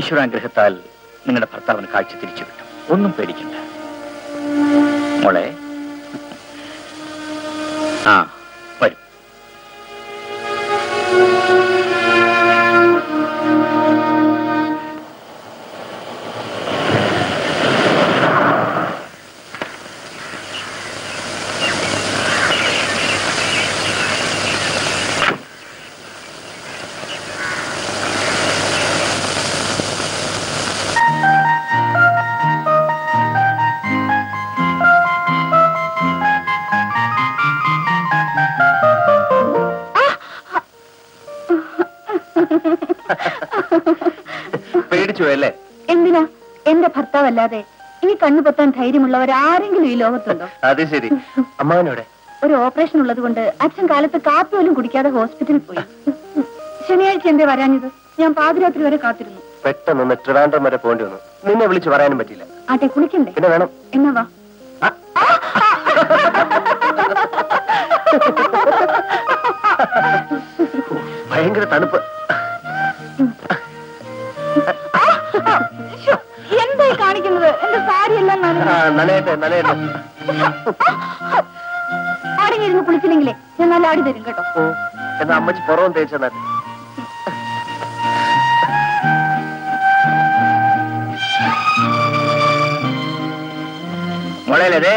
ഈശ്വരാനുഗ്രഹത്താൽ നിങ്ങളുടെ ഭർത്താവിന് കാഴ്ച തിരിച്ചു കിട്ടും ഒന്നും പേടിക്കണ്ട മോളെ ആ വരും പേടിച്ചു അല്ലേ എന്തിനാ എന്റെ ഭർത്താവല്ലാതെ ഈ കണ്ണു പൊത്താൻ ധൈര്യമുള്ളവർ ആരെങ്കിലും ഈ ലോകത്തുണ്ടോ അത് ശരി അമ്മാവനോടെ ഒരു ഓപ്പറേഷൻ ഉള്ളത് കൊണ്ട് അച്ഛൻ കാലത്ത് കാപ്പി പോലും കുടിക്കാതെ ഹോസ്പിറ്റലിൽ പോയി ശനിയാഴ്ച എന്തേ വരാഞ്ഞത് ഞാൻ പാതിരാത്രി വരെ കാത്തിരുന്നു പെട്ടെന്ന് ട്രിവാൻഡ്രം വരെ പോകേണ്ടി വന്നു നിന്നെ വിളിച്ച് പറയാനും പറ്റിയില്ല ആട്ടെ കുളിക്കണ്ടേ പിന്നെ വേണം എന്നാ വാ ഭയങ്കര തണുപ്പ് ശ്ശോ, എന്തായി കാണിക്കുന്നത് എന്റെ സാരി എല്ലാം നനഞ്ഞു. ആ, നനയട്ടെ നനയട്ടെ അടങ്ങിയിരുന്ന് കുളിച്ചില്ലെങ്കിലേ ഞാൻ നല്ല ആടി തരും കേട്ടോ ഓ, എന്നാ അമ്മച്ചി പുറവും തേച്ചെന്നാ മോളെ ലതേ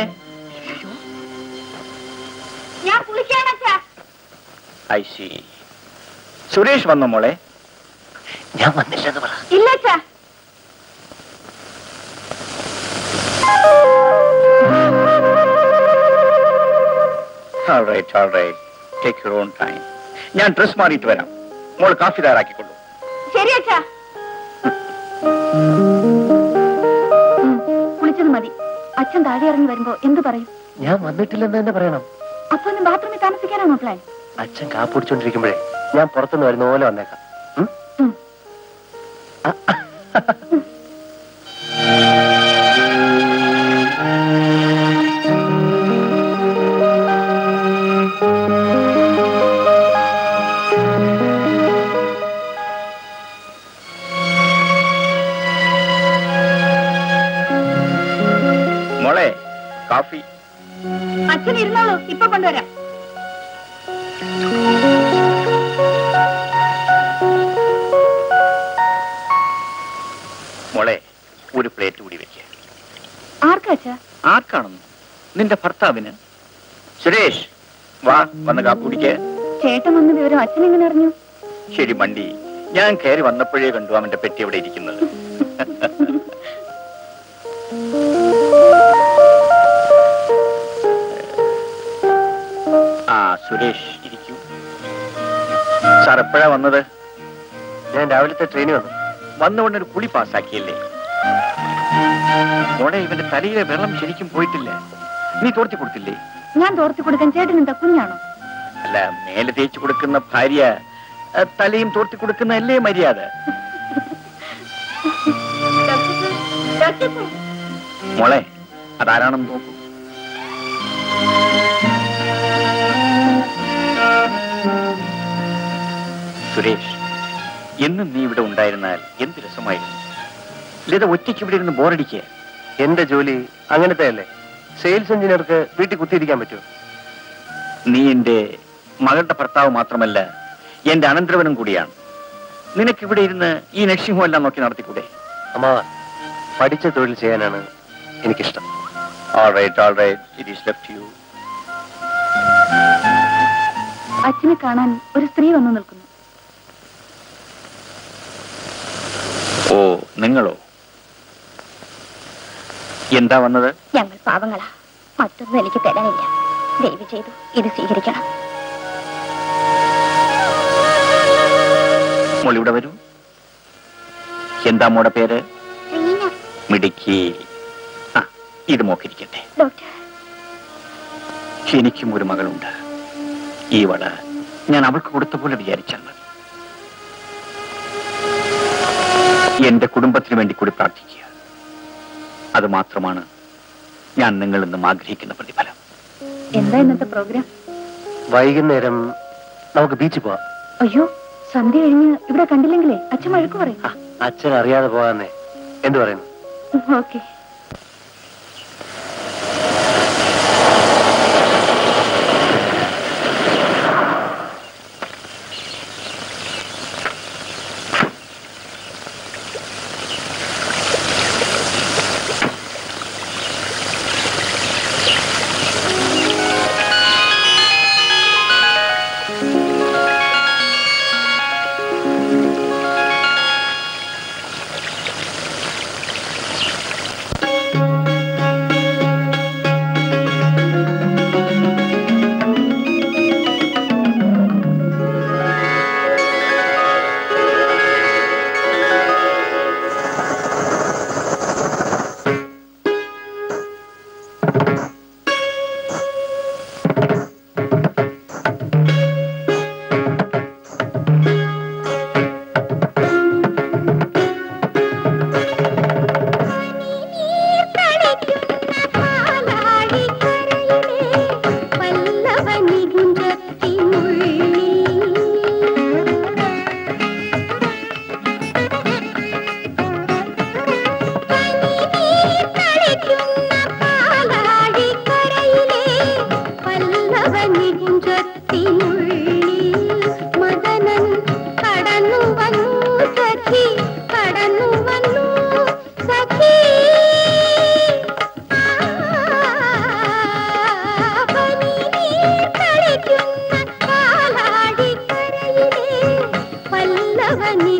ഞാൻ കുളിക്കാണച്ചാ ഐ സി സുരേഷ് വന്നോ മോളെ ഞാൻ വന്നില്ലെന്ന് പറ ഇല്ലച്ചാ All right, all right. Take your own time. ഞാൻ ഡ്രസ് മാറിയിട്ട് വരാം മോൾ കാഫി തയ്യാറാക്കിക്കൊള്ളൂ ശരി അച്ഛാ കുളിച്ചത് മതി അച്ഛൻ താഴെ ഇറങ്ങി വരുമ്പോ എന്ത് പറയും ഞാൻ വന്നിട്ടില്ലെന്ന് തന്നെ പറയണം അപ്പൊ ഒന്ന് ബാത്റൂമിൽ താമസിക്കാനാണോ പ്ലാൻ അച്ഛൻ കാപ്പ് കുടിച്ചോണ്ടിരിക്കുമ്പോഴേ ഞാൻ പുറത്തുനിന്ന് വരുന്ന പോലെ വന്നേക്കാം ഉം? ഉം. മോളെ കാഫി അച്ഛൻ ഇരുന്നോളൂ ഇപ്പൊ കൊണ്ടുവരാം മോളെ ഒരു പ്ലേറ്റ് കൂടി വെക്കുക ആർക്കാ അച്ഛാ ആർക്കാണെന്ന് നിന്റെ ഭർത്താവിന് സുരേഷ് വാ വന്ന് കാപ്പി കുടിക്ക് ചേട്ടൻ വന്ന വിവരം അച്ഛൻ എങ്ങനെ അറിഞ്ഞു ശരി മണ്ടി ഞാൻ കയറി വന്നപ്പോഴേ കണ്ടു അവന്റെ പെട്ടി അവിടെ ഇരിക്കുന്നത് ആ സുരേഷ് ഇരിക്കൂ സാർ എപ്പോഴാ വന്നത് ഞാൻ രാവിലത്തെ ട്രെയിനിൽ വന്നു വന്നുകൊണ്ട് ഒരു കുളി പാസ്സാക്കിയല്ലേ മോളെ ഇവന്റെ തലയിലെ വെള്ളം ശരിക്കും പോയിട്ടില്ല നീ തോർത്തി കൊടുത്തില്ലേ ഞാൻ തോർത്തി കൊടുക്കാൻ ചേട്ടൻ എന്താ കുഞ്ഞാണോ അല്ല മേലെ തേച്ച് കൊടുക്കുന്ന ഭാര്യ ആ, തലയും തോർത്തി കൊടുക്കുന്ന അല്ലേ മര്യാദ മോളെ അതാരാണെന്ന് നോക്കൂ സുരേഷ് എന്നും നീ ഇവിടെ ഉണ്ടായിരുന്നാൽ എന്ത് രസമായിരുന്നു ലത ഒറ്റയ്ക്ക് ഇവിടെ ഇരുന്ന് ബോറടിക്കുക എന്റെ ജോലി അങ്ങനത്തെ അല്ലേ സെയിൽസ് എഞ്ചിനീയർക്ക് വീട്ടിൽ കുത്തിയിരിക്കാൻ പറ്റുമോ നീ എന്റെ മകളുടെ ഭർത്താവ് മാത്രമല്ല എന്റെ അനന്തരവനും കൂടിയാണ് നിനക്കിവിടെ ഇരുന്ന് ഈ നഴ്സിംഗ് ഹോം എല്ലാം നോക്കി നടത്തിക്കൂടെ അമ്മാവ പഠിച്ച തൊഴിൽ ചെയ്യാനാണ് എനിക്കിഷ്ടം All right, all right. It is left to you. അച്ഛനെ കാണാൻ ഒരു സ്ത്രീ വന്നു നിൽക്കുന്നു ഓ നിങ്ങളോ എന്താ വന്നത് ഞങ്ങൾ പാവങ്ങളാ മറ്റൊന്നും എനിക്ക് തരാനില്ല ദയവ് ചെയ്തു ഇത് സ്വീകരിക്കണം മോൾ ഇവിടെ വരൂ എന്താ മോടെ പേര് മിടുക്കി ആ ഇത് മോക്കിരിക്കട്ടെ ഡോക്ടർ എനിക്കും ഒരു മകളുണ്ട് ഈ വട ഞാൻ അവൾക്ക് കൊടുത്ത പോലെ വിചാരിച്ചാൽ മതി എന്റെ കുടുംബത്തിന് വേണ്ടി കൂടി പ്രാർത്ഥിക്കുക അത് മാത്രമാണ് ഞാൻ നിങ്ങളിൽ നിന്നും ആഗ്രഹിക്കുന്ന പ്രതിഫലം എന്താ ഇന്നത്തെ പ്രോഗ്രാം വൈകുന്നേരം നമുക്ക് ബീച്ചിൽ പോവാം അയ്യോ സന്ധ്യ കഴിഞ്ഞ് ഇവിടെ കണ്ടില്ലെങ്കിലേ അച്ഛൻ വഴക്ക് പറയും ആ, അച്ഛൻ അറിയാതെ പോകാന്നേ എന്തു പറയുന്നു ഓക്കെ മദനൻ കടന്നു വന്നു സഖി കടന്നു വന്നു സഖി പല്ലവനി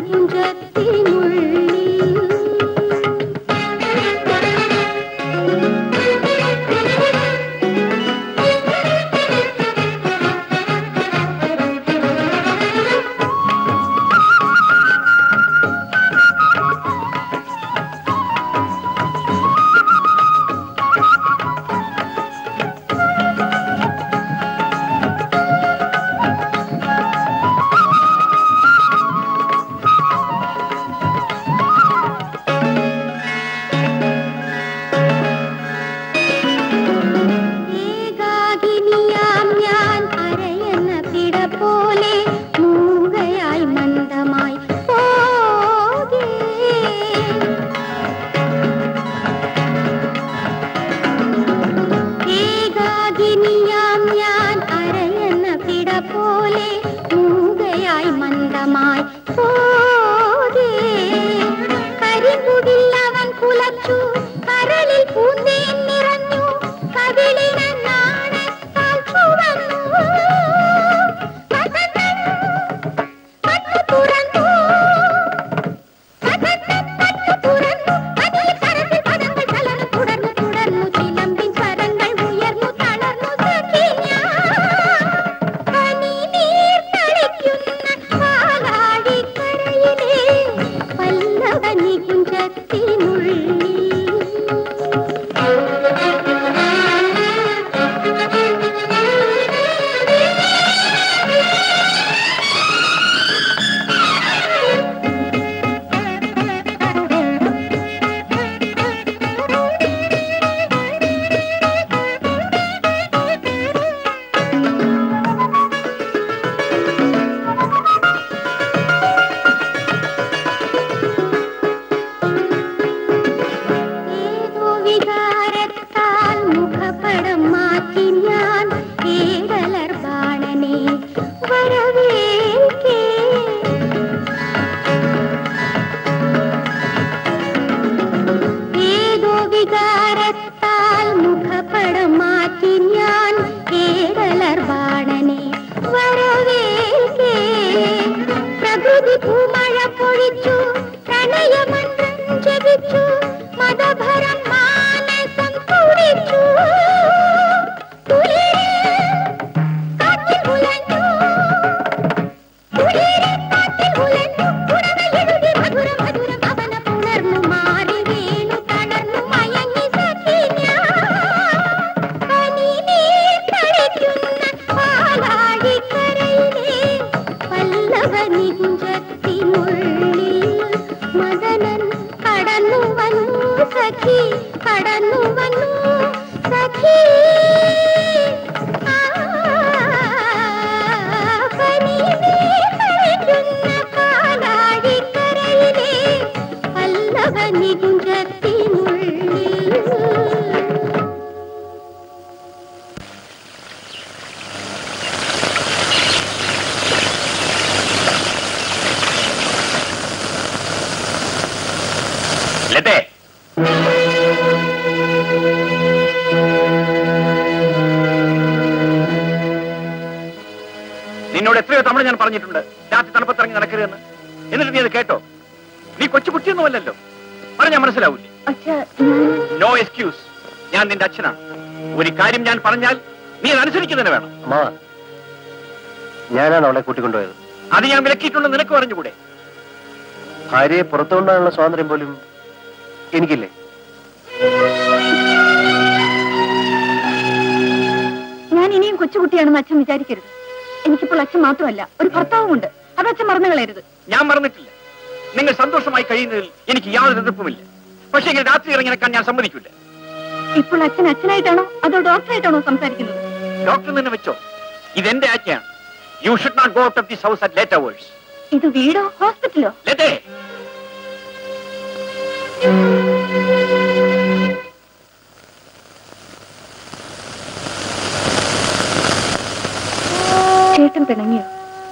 ഏകാകിനിയാം ഞാൻ അരയെന്ന പിട പോലെ മൂകയായി മന്ദമായി പോകേ ഏകാകിനിയാം ഞാൻ അരയെന്ന പിട പോലെ മൂകയായി മന്ദമായി പോകേ കരിമുകിൽ അവൻ കുലച്ചു കരളിൽ പൂന്തേൻ നിറഞ്ഞു കവിളിന നാണത്താൽ ചുവന്നു വസന്തം പട്ടു തുറന്നു വസന്തം പട്ടു തുറന്നു അതിൽ കരത്തിൽ പദങ്ങൾ കലർന്നു തുടർന്നു തുടർന്നു ചിലമ്പിൻ സ്വരങ്ങൾ ഉയർന്നു തളർന്നു സഖി പനിനീർ തളിക്കുന്ന പാലാഴിക്കരയിലെ പല്ലവനി കുഞ്ചത്തിനുള്ളിൽ ഏതോ വികാരത്താൽ മുഖപടം മാറ്റി ഞാൻ ഏതലർ ബാണനെ വരവേൽക്കേ ഏതോ വികാരത്താൽ മുഖപടം മാറ്റി ഞാൻ ഏതലർ ബാണനെ വരവേൽക്കേ പ്രകൃതി പൂമഴ പൊഴിച്ചു പ്രണയമന്ത്രം ജപിച്ചു മതഭരം മാനസം തുടിച്ചു കുളിരിൽ കാറ്റിൽ ഉലഞ്ഞു കുളിരിൽ കാറ്റിൽ ഉലഞ്ഞു ഉടനെഴുതി മധുരം മധുരം അവന പുണർന്നു മാറി വീണു തളർന്നു മയങ്ങി സഖി ഞാൻ പനിനീർ തളിക്കുന്ന പാലാഴിക്കരയിലെ പല്ലവനി കുഞ്ചത്തിനുള്ളിൽ മദനൻ കടന്നു വന്നു സഖി കടന്നു വന്നു സഖി ആ, പനിനീർ തളിക്കുന്ന പാലാഴിക്കരയിലെ നിന്നോട് എത്രയോ തവണ ഞാൻ പറഞ്ഞിട്ടുണ്ട് രാത്രി തണുപ്പത്തിറങ്ങി നടക്കരുതെന്ന് എന്നിട്ട് നീ അത് കേട്ടോ നീ കൊച്ചു കുട്ടിയൊന്നുമല്ലല്ലോ പറഞ്ഞാൽ മനസ്സിലാവൂലേ അച്ഛാ ഞാൻ നോ എക്സ്ക്യൂസ് ഞാൻ നിന്റെ അച്ഛനാണ് ഒരു കാര്യം ഞാൻ പറഞ്ഞാൽ നീ അത് അനുസരിക്കുന്നതിന് വേണം അമ്മാവ ഞാനാണ് അവളെ കൂട്ടിക്കൊണ്ടുപോയത് അത് ഞാൻ വിലക്കിയിട്ടുണ്ടെന്ന് നിനക്ക് പറഞ്ഞുകൂടെ ഭാര്യയെ പുറത്തു കൊണ്ടുപോകാനുള്ള സ്വാതന്ത്ര്യം പോലും എനിക്കില്ലേ ഞാൻ ഇനിയും കൊച്ചുകുട്ടിയാണെന്ന് അച്ഛൻ വിചാരിക്കരുത് എനിക്കിപ്പോൾ അച്ഛൻ മാത്രമല്ല ഒരു ഭർത്താവുമുണ്ട് അത് അച്ഛൻ മറന്നു കളയരുത് ഞാൻ മറന്നിട്ടില്ല നിങ്ങൾ സന്തോഷമായി കഴിയുന്നതിൽ എനിക്ക് യാതൊരു എതിർപ്പുമില്ല പക്ഷേ ഇങ്ങനെ രാത്രി ഇറങ്ങി നടക്കാൻ ഞാൻ സമ്മതിക്കില്ല ഇപ്പോൾ അച്ഛൻ അച്ഛനായിട്ടാണോ അതോ ഡോക്ടറായിട്ടാണോ സംസാരിക്കുന്നത് ഡോക്ടർ തന്നെ വെച്ചോ ഇതെന്റെ ആജ്ഞയാണ് you should not go out of this house at late hours ഇത് വീടോ ഹോസ്പിറ്റലോ ലെറ്റേ ചേട്ടൻ പിണങ്ങിയോ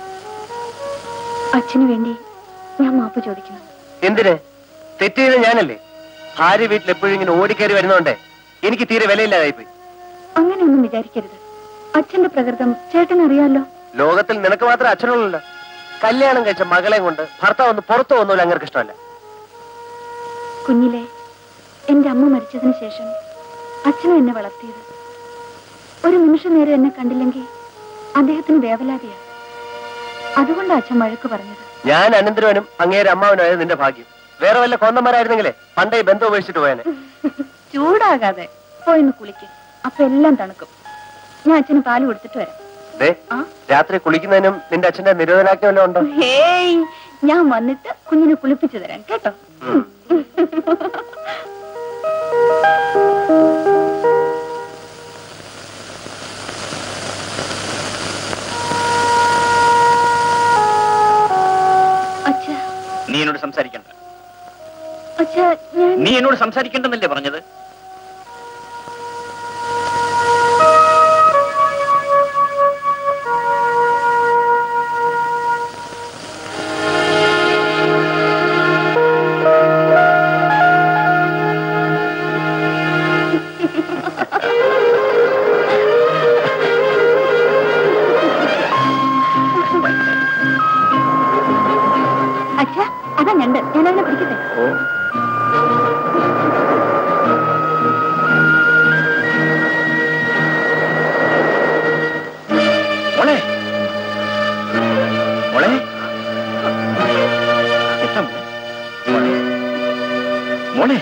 അച്ഛന് വേണ്ടി ഞാൻ മാപ്പ് ചോദിക്കുന്നു എന്തിന് തെറ്റ് ചെയ്ത ഞാനല്ലേ ഭാര്യ വീട്ടിൽ എപ്പോഴും ഇങ്ങനെ ഓടിക്കയറി വരുന്നോണ്ടേ എനിക്ക് തീരെ വിലയില്ലാതായിപ്പോയി അങ്ങനെയൊന്നും വിചാരിക്കരുത് അച്ഛന്റെ പ്രകൃതം ചേട്ടൻ അറിയാലോ ലോകത്തിൽ നിനക്ക് മാത്രമേ അച്ഛനുള്ളല്ലോ കല്യാണം കഴിച്ച മകളെ കൊണ്ട് ഭർത്താവ് ഒന്ന് പുറത്തു പോകുന്നില്ല അങ്ങനെ ഇഷ്ടമല്ല കുഞ്ഞിലെ എന്റെ അമ്മ മരിച്ചതിന് ശേഷം അച്ഛനും എന്നെ വളർത്തിയത് ഒരു നിമിഷ നേരം എന്നെ കണ്ടില്ലെങ്കിൽ അദ്ദേഹത്തിന് വേവലാതിയാ അതുകൊണ്ട് അച്ഛൻ വഴക്ക് പറഞ്ഞത് ഞാൻ അനന്തരവനും അങ്ങേരെ അമ്മാവനായത് നിന്റെ ഭാഗ്യം വേറെ വല്ല കൊന്നന്മാരായിരുന്നെങ്കിലേ പണ്ടേ ബന്ധം ഉപേക്ഷിച്ചിട്ട് പോയനെ ചൂടാകാതെ പോയിന്ന് കുളിക്ക് അപ്പൊ എല്ലാം തണുക്കും ഞാൻ അച്ഛന് പാല് കൊടുത്തിട്ട് വരാം ദേ ആ രാത്രി കുളിക്കുന്നതിനും നിന്റെ അച്ഛന്റെ നിരോധനാജ്ഞ വല്ലതും ഉണ്ടോ ഹേയ് ഞാൻ വന്നിട്ട് കുഞ്ഞിനെ കുളിപ്പിച്ചു തരാം കേട്ടോ ഉം. അച്ഛാ നീ എന്നോട് സംസാരിക്കണ്ട അച്ഛാ ഞാൻ നീ എന്നോട് സംസാരിക്കണ്ടെന്നല്ലേ പറഞ്ഞത് അച്ഛാ അതാ ഞണ്ട് ഞാൻ അതിനെ പിടിക്കട്ടെ ഓ മോളെ മോളെ എന്താ മോളെ? മോളെ മോളെ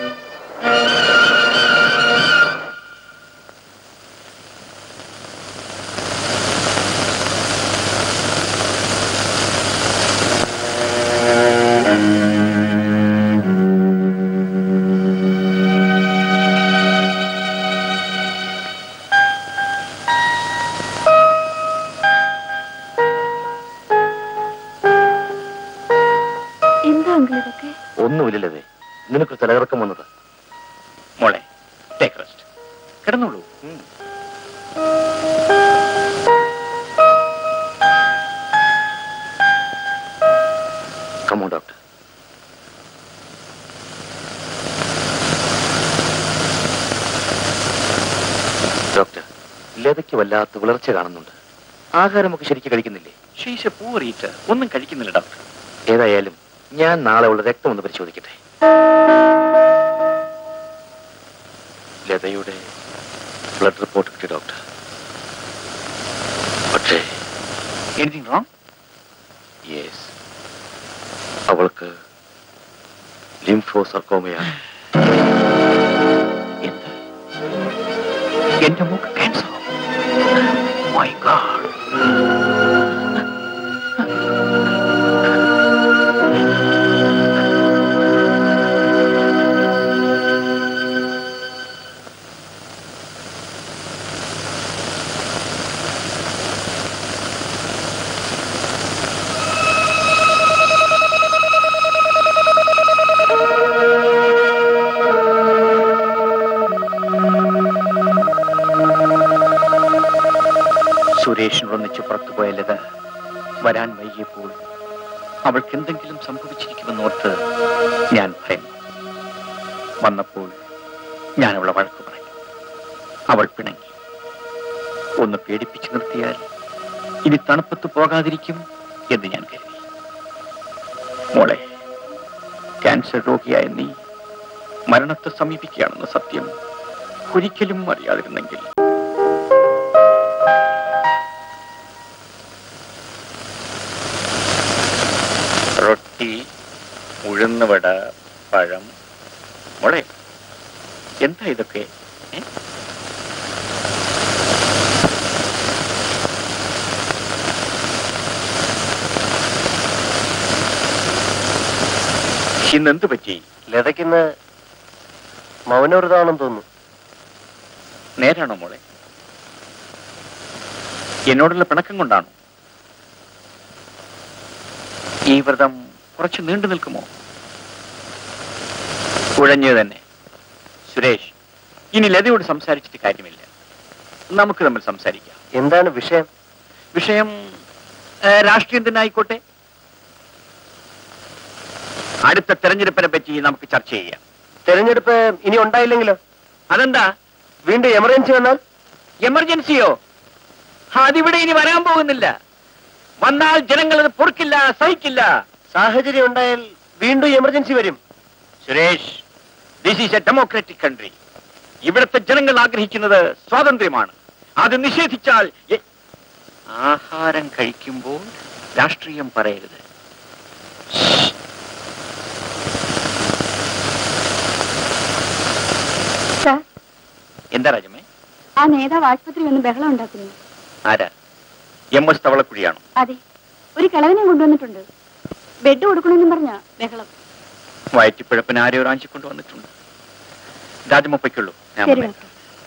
എന്താ അങ്കിൾ ഇതൊക്കെ ഒന്നുമില്ലല്ലേ നിനക്ക് തലകറക്കം വന്നത് മോളെ ടേക്ക് റെസ്റ്റ് കിടന്നോളൂ കമോ ഡോക്ടർ ഡോക്ടർ ലതയ്ക്ക് വല്ലാത്ത വിളർച്ച കാണുന്നുണ്ട് ആഹാരമൊക്കെ ശരിക്ക് കഴിക്കുന്നില്ലേ ഷീഷ പൂറിയിട്ട് ഒന്നും കഴിക്കുന്നില്ല ഡോക്ടർ ഏതായാലും ഞാൻ നാളെ ഉള്ള രക്തം ഒന്ന് പരിശോധിക്കട്ടെ ലതയുടെ ബ്ലഡ് റിപ്പോർട്ട് കിട്ടി ഡോക്ടർ പക്ഷേ എനിത്തിങ് റോങ് യെസ് അവൾക്ക് ലിംഫോസർക്കോമയാണ് എന്ത് എന്റെ മൂക്ക് ക്യാൻസർ മൈ ഗാഡ് സുരേഷിനൊന്നിച്ച് പുറത്തുപോയ ലത വരാൻ വൈകിയപ്പോൾ അവൾക്ക് എന്തെങ്കിലും സംഭവിച്ചിരിക്കുമെന്നോർത്ത് ഞാൻ ഭയന്നു വന്നപ്പോൾ ഞാൻ അവളെ വഴക്ക് പറഞ്ഞു അവൾ പിണങ്ങി ഒന്ന് പേടിപ്പിച്ചു നിർത്തിയാൽ ഇനി തണുപ്പത്ത് പോകാതിരിക്കും എന്ന് ഞാൻ കരുതി മോളെ ക്യാൻസർ രോഗിയായ നീ മരണത്തെ സമീപിക്കുകയാണെന്ന സത്യം ഒരിക്കലും അറിയാതിരുന്നെങ്കിൽ റൊട്ടി ഉഴുന്നുവട പഴം മോളെ എന്താ ഇതൊക്കെ ഏ? ഇന്നെന്ത് പറ്റി ലതയ്ക്കിന്ന് മൗനവ്രതമാണെന്ന് തോന്നുന്നു നേരാണോ മോളെ എന്നോടുള്ള പിണക്കം കൊണ്ടാണോ ഈ വ്രതം കുറച്ച് നീണ്ടു നിൽക്കുമോ കുഴഞ്ഞു തന്നെ സുരേഷ് ഇനി ലതയോട് സംസാരിച്ചിട്ട് കാര്യമില്ല നമുക്ക് തമ്മിൽ സംസാരിക്കാം എന്താണ് വിഷയം വിഷയം ഏ, രാഷ്ട്രീയം തന്നെ ആയിക്കോട്ടെ അടുത്ത തെരഞ്ഞെടുപ്പിനെ പറ്റി നമുക്ക് ചർച്ച ചെയ്യാം തെരഞ്ഞെടുപ്പ് ഇനി ഉണ്ടായില്ലെങ്കിലോ അതെന്താ വീണ്ടും എമർജൻസി വന്നാൽ എമർജൻസിയോ അതിവിടെ ഇനി വരാൻ പോകുന്നില്ല വന്നാൽ ജനങ്ങൾ അത് പൊറുക്കില്ല സഹിക്കില്ല സാഹചര്യം ഉണ്ടായാൽ വീണ്ടും എമർജൻസി വരും Suresh this is a democratic country ഇവിടുത്തെ ജനങ്ങൾ ആഗ്രഹിക്കുന്നത് സ്വാതന്ത്ര്യമാണ് അത് നിഷേധിച്ചാൽ എ- ആഹാരം കഴിക്കുമ്പോൾ രാഷ്ട്രീയം പറയരുത് സാർ എന്താ രാജമേ ആ നേതാവ് ആശുപത്രി വന്ന് ബഹളം ഉണ്ടാക്കുന്നു ആരാ എം എസ് തവളക്കുഴിയാണോ അതെ ഒരു കിളവനെ കൊണ്ടുവന്നിട്ടുണ്ട് ബെഡ് കൊടുക്കണമെന്നും പറഞ്ഞ ബഹളം വയറ്റിപ്പിഴപ്പിന് ആരെയോ റാഞ്ചി കൊണ്ടുവന്നിട്ടുണ്ട് രാജമൊപ്പയ്ക്കുള്ളൂ ഞാൻ ശരി വന്നേക്കാം. ഡോക്ടർ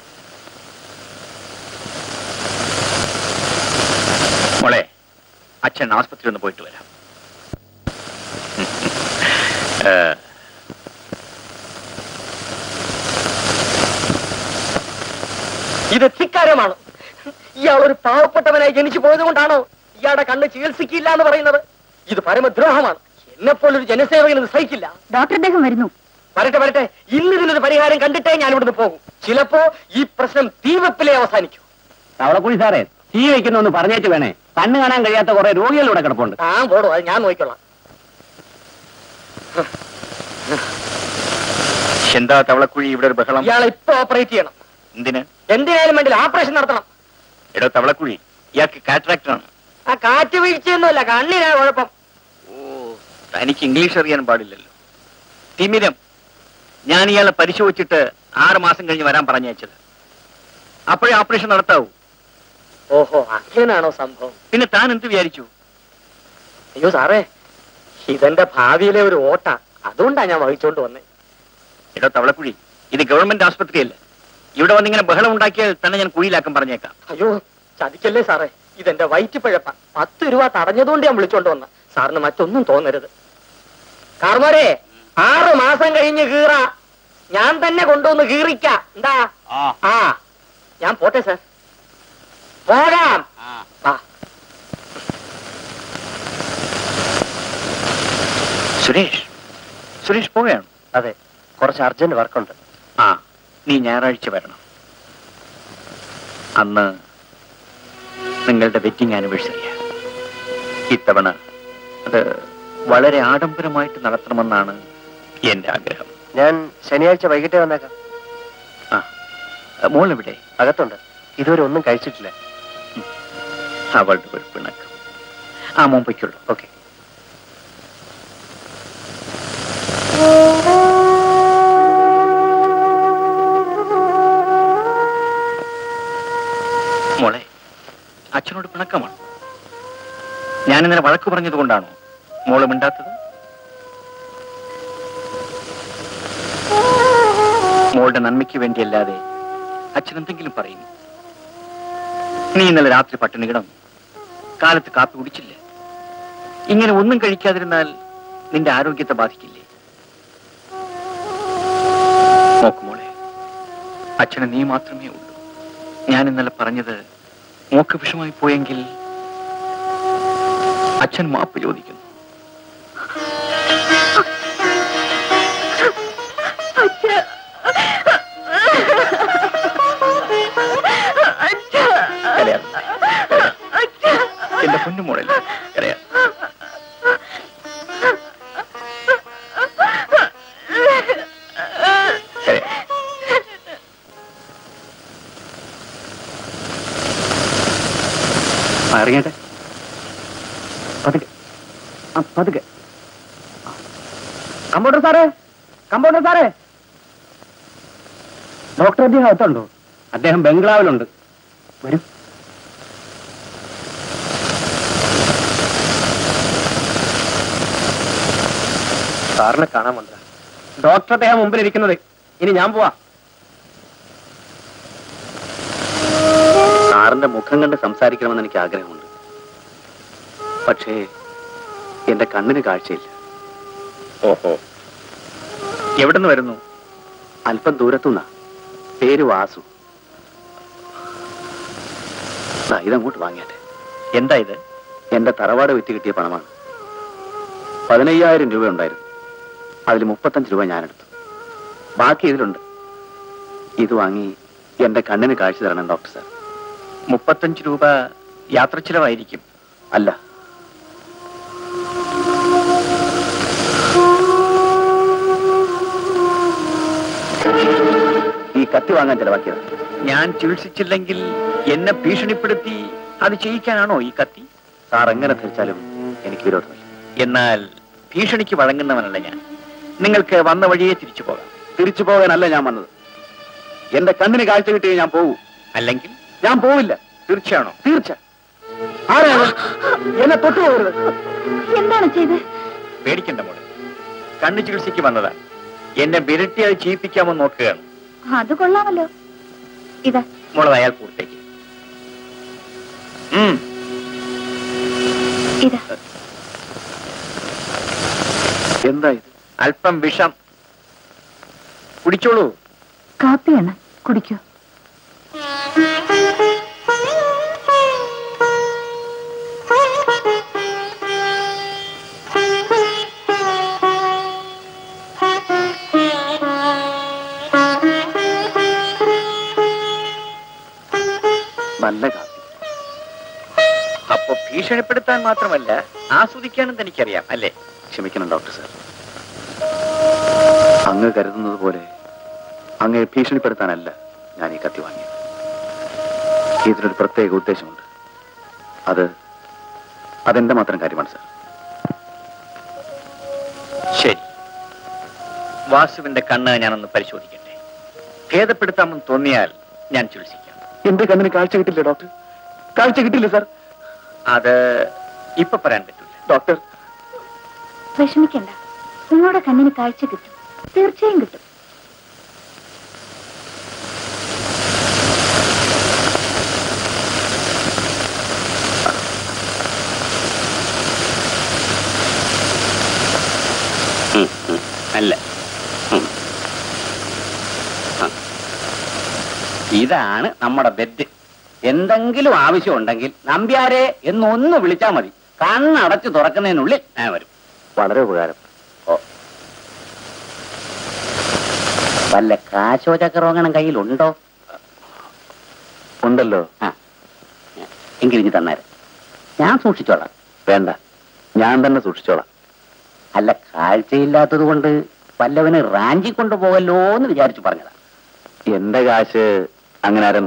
മോളെ അച്ഛൻ ആസ്പത്രി ഒന്ന് പോയിട്ട് വരാം ഏ, ഇത് ധിക്കാരമാണ് ഇയാൾ ഒരു പാവപ്പെട്ടവനായി ജനിച്ചു പോയത് കൊണ്ടാണോ ഇയാളുടെ കണ്ണ് ചികിത്സിക്കില്ല എന്ന് പറയുന്നത് ഇത് പരമദ്രോഹമാണ് എന്നെപ്പോലൊരു ജനസേവകൻ ഇത് സഹിക്കില്ല ഡോക്ടർ അദ്ദേഹം വരുന്നു വരട്ടെ വരട്ടെ ഇന്ന് ഇതിനൊരു പരിഹാരം കണ്ടിട്ടേ ഞാൻ ഇവിടുന്ന് പോകും ചിലപ്പോ ഈ പ്രശ്നം തീവെപ്പിലെ അവസാനിക്കും തവളക്കുഴി സാറേ തീ വയ്ക്കുന്ന പറഞ്ഞേച്ച് വേണേ കണ്ണ് കാണാൻ കഴിയാത്ത കുറെ രോഗികൾ ഇവിടെ കിടപ്പുണ്ട് ആ പോടോ അത് ഞാൻ നോക്കിക്കൊള്ളാം എന്താ തവളക്കുഴി ഇവിടെ ഒരു ബഹളം ഇയാളെ ഇപ്പൊ ഓപ്പറേറ്റ് ചെയ്യണം എന്തിന് എന്തിനായാലും വേണ്ടില്ല ഓപ്പറേഷൻ നടത്തണം എടോ തവളക്കുഴി ഇയാൾക്ക് കാറ്ററാക്ട് ആണ് ആ കാറ്റ് വീഴ്ചയൊന്നുമല്ല കണ്ണിനാ കുഴപ്പം ഓ തനിക്ക് ഇംഗ്ലീഷ് അറിയാൻ പാടില്ലല്ലോ തിമിരം ഞാൻ ഇയാളെ പരിശോധിച്ചിട്ട് ആറ് മാസം കഴിഞ്ഞ് വരാൻ പറഞ്ഞയച്ചത് അപ്പോഴേ ഓപ്പറേഷൻ നടത്താവൂ ഓഹോ അങ്ങനെയാണോ സംഭവം പിന്നെ താൻ എന്ത് വിചാരിച്ചു അയ്യോ സാറേ ഇതെന്റെ ഭാവിയിലെ ഒരു ഓട്ട അതുകൊണ്ടാ ഞാൻ വഹിച്ചോണ്ട് വന്നേ എടോ തവളക്കുഴി ഇത് ഗവൺമെന്റ് ആസ്പത്രിയല്ല ഇവിടെ വന്നിങ്ങനെ ബഹളം ഉണ്ടാക്കിയാൽ തന്നെ ഞാൻ കുഴിയിലാക്കാൻ പറഞ്ഞേക്കാം അയ്യോ ചതിക്കല്ലേ സാറേ ഇതെന്റെ വയറ്റിപ്പഴപ്പ പത്ത് രൂപ തടഞ്ഞതുകൊണ്ട് ഞാൻ വിളിച്ചോണ്ട് വന്ന സാറിന് മറ്റൊന്നും തോന്നരുത് കാർമാരെ ആറ് മാസം കഴിഞ്ഞ് കീറ ഞാൻ തന്നെ കൊണ്ടുവന്ന് കീറിക്ക എന്താ ആ ഞാൻ പോട്ടെ സാർ പോകാം ആ സുരേഷ് സുരേഷ് പോവുകയാണ് അതെ കുറച്ച് അർജന്റ് വർക്കുണ്ട് ആ നീ ഞായറാഴ്ച വരണം അന്ന് നിങ്ങളുടെ വെഡിങ് ആനിവേഴ്സറിയാണ് ഇത്തവണ അത് വളരെ ആഡംബരമായിട്ട് നടത്തണമെന്നാണ് എന്റെ ആഗ്രഹം ഞാൻ ശനിയാഴ്ച വൈകിട്ടേ വന്നേക്കാം ആ മോൾ എവിടെ അകത്തുണ്ട് ഇതുവരെ ഒന്നും കഴിച്ചിട്ടില്ല അവളുടെ ഒരു പിണക്കം ആ മോൻ പൊയ്ക്കുള്ളൂ ഓക്കെ മോളെ അച്ഛനോട് പിണക്കമാണ് ഞാൻ ഇന്നലെ വഴക്ക് പറഞ്ഞത് കൊണ്ടാണോ മോള് മിണ്ടാത്തത് മോളുടെ നന്മയ്ക്ക് വേണ്ടിയല്ലാതെ അച്ഛൻ എന്തെങ്കിലും പറയുന്നു നീ ഇന്നലെ രാത്രി പട്ടിണി കിടന്നു കാലത്ത് കാപ്പി കുടിച്ചില്ല ഇങ്ങനെ ഒന്നും കഴിക്കാതിരുന്നാൽ നിന്റെ ആരോഗ്യത്തെ ബാധിക്കില്ലേ നോക്കു മോളെ അച്ഛന് നീ മാത്രമേ ഉള്ളൂ ഞാൻ ഇന്നലെ പറഞ്ഞത് മോക്ക് വിഷമായി പോയെങ്കിൽ അച്ഛൻ മാപ്പ് ചോദിക്കുന്നു കരയാതെ. പൊന്നുമോളല്ലേ കരയാ കരയാ ആ, ഇറങ്ങിയട്ടെ പതുക്കെ ആ പതുക്കെ കമ്പൗണ്ടർ സാറേ കമ്പൗണ്ടർ സാറേ ഡോക്ടർ അദ്ദേഹം അകത്തുണ്ടോ അദ്ദേഹം ബംഗ്ലാവിലുണ്ട് വരൂ സാറിനെ കാണാൻ വന്ന ഡോക്ടർ അദ്ദേഹം മുമ്പിൽ ഇരിക്കുന്നത് ഇനി ഞാൻ പോവാ സാറിന്റെ മുഖം കണ്ട് സംസാരിക്കണമെന്ന് എനിക്ക് ആഗ്രഹമുണ്ട് പക്ഷേ എന്റെ കണ്ണിന് കാഴ്ചയില്ല ഓഹോ എവിടുന്ന് വരുന്നു അല്പം ദൂരത്തുനിന്നാ പേര് വാസു ദാ ഇതങ്ങോട്ട് വാങ്ങിയാട്ടെ എന്താ ഇത് എന്റെ തറവാട് വിറ്റ് കിട്ടിയ പണമാണ് പതിനയ്യായിരം രൂപ ഉണ്ടായിരുന്നു അതിൽ മുപ്പത്തഞ്ച് രൂപ ഞാനെടുത്തു ബാക്കി ഇതിലുണ്ട് ഇത് വാങ്ങി എന്റെ കണ്ണിന് കാഴ്ച തരണം ഡോക്ടർ സാർ മുപ്പത്തഞ്ച് രൂപ യാത്ര ചിലവായിരിക്കും അല്ല ഈ കത്തി വാങ്ങാൻ ചെലവാക്കിയത് ഞാൻ ചികിത്സിച്ചില്ലെങ്കിൽ എന്നെ ഭീഷണിപ്പെടുത്തി അത് ചെയ്യിക്കാനാണോ ഈ കത്തി സാർ എങ്ങനെ ധരിച്ചാലും എനിക്ക് വിരോധമില്ല എന്നാൽ ഭീഷണിക്ക് വഴങ്ങുന്നവനല്ല ഞാൻ നിങ്ങൾക്ക് വന്ന വഴിയെ തിരിച്ചു പോകാം തിരിച്ചു പോകാനല്ല ഞാൻ വന്നത് എന്റെ കണ്ണിന് കാഴ്ച കിട്ടിയേ ഞാൻ പോകൂ അല്ലെങ്കിൽ ഞാൻ പോവില്ല തീർച്ചയാണോ തീർച്ച ആരാണ് എന്നെ തൊട്ടു പോകരുത് എന്താണ് ചെയ്ത് പേടിക്കണ്ട മോളെ കണ്ണു ചികിത്സയ്ക്ക് വന്നതാ എന്നെ വിരട്ടി അത് ചെയ്യിപ്പിക്കാമെന്ന് നോക്കുകയാണ് അത് കൊള്ളാമല്ലോ ഇതാ മോളത് അയാൾ പൂർത്തേക്ക് ഉം ഇതാ എന്താ ഇത് അല്പം വിഷം കുടിച്ചോളൂ കാപ്പിയാണ് കുടിക്കൂ നല്ല കാപ്പി അപ്പൊ ഭീഷണിപ്പെടുത്താൻ മാത്രമല്ല ആസ്വദിക്കാനും തനിക്കറിയാം അല്ലേ ക്ഷമിക്കണം ഡോക്ടർ സാർ അങ്ങ് കരുതുന്നത് പോലെ അങ്ങയെ ഭീഷണിപ്പെടുത്താനല്ല ഞാൻ ഈ കത്തി വാങ്ങിയത് ഇതിനൊരു പ്രത്യേക ഉദ്ദേശമുണ്ട് അത് അതെന്റെ മാത്രം കാര്യമാണ് സാർ ശരി വാസുവിന്റെ കണ്ണ് ഞാനൊന്ന് പരിശോധിക്കട്ടെ ഭേദപ്പെടുത്താമെന്ന് തോന്നിയാൽ ഞാൻ ചികിത്സിക്കാം എന്റെ കണ്ണിന് കാഴ്ച കിട്ടില്ല ഡോക്ടർ കാഴ്ച കിട്ടില്ല സാർ അത് ഇപ്പൊ പറയാൻ പറ്റില്ല ഡോക്ടർ വിഷമിക്കണ്ട നിങ്ങളുടെ കണ്ണിന് കാഴ്ച കിട്ടും തീർച്ചയായും കിട്ടും അല്ല ഇതാണ് നമ്മുടെ ബെഡ് എന്തെങ്കിലും ആവശ്യമുണ്ടെങ്കിൽ നമ്പ്യാരെ എന്നൊന്ന് വിളിച്ചാൽ മതി കണ്ണടച്ച് തുറക്കുന്നതിനുള്ളിൽ ഞാൻ വരും വളരെ ഉപകാരം ഓ വല്ല കാശോ ചക്രവങ്ങണം കയ്യിലുണ്ടോ ഉണ്ടല്ലോ ആ എങ്കിൽ ഇനി തന്നേരം ഞാൻ സൂക്ഷിച്ചോളാം വേണ്ട ഞാൻ തന്നെ സൂക്ഷിച്ചോളാം അല്ല കാഴ്ചയില്ലാത്തത് കൊണ്ട് വല്ലവന് റാഞ്ചി കൊണ്ടുപോകല്ലോ എന്ന് വിചാരിച്ചു പറഞ്ഞതാ എന്റെ കാശ് അങ്ങനെ ആരും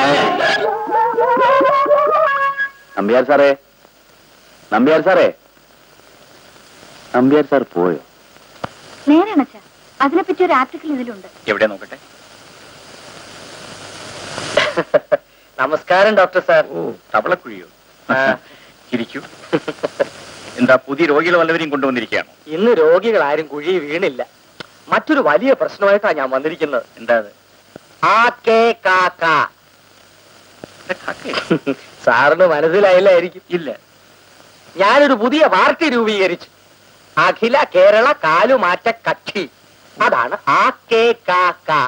നമ്പ്യാർ സാറേ നമ്പ്യാർ സാറേ നമ്പ്യാർ സാർ പോയോ നേരാണ് അച്ഛാ അതിനെപ്പറ്റി ഒരു ആർട്ടിക്കിൾ ഇതിലുണ്ട് എവിടെ നോക്കട്ടെ നമസ്കാരം ഡോക്ടർ സാർ ഓ തവളക്കുഴിയോ ഇരിക്കൂ എന്താ പുതിയ രോഗികൾ വല്ലവരെയും കൊണ്ടുവന്നിരിക്കുകയാണോ ഇന്ന് രോഗികൾ ആരും കുഴി വീണില്ല മറ്റൊരു വലിയ പ്രശ്നമായിട്ടാണ് ഞാൻ വന്നിരിക്കുന്നത് എന്താ അത് ആ കേ കാ കാ ഇത് കാക്കയോ? സാറിന് മനസ്സിലായില്ലായിരിക്കും ഇല്ല ഞാനൊരു പുതിയ പാർട്ടി രൂപീകരിച്ചു അഖില കേരള കാലുമാറ്റ കക്ഷി അതാണ് ആ കെ കാ കാ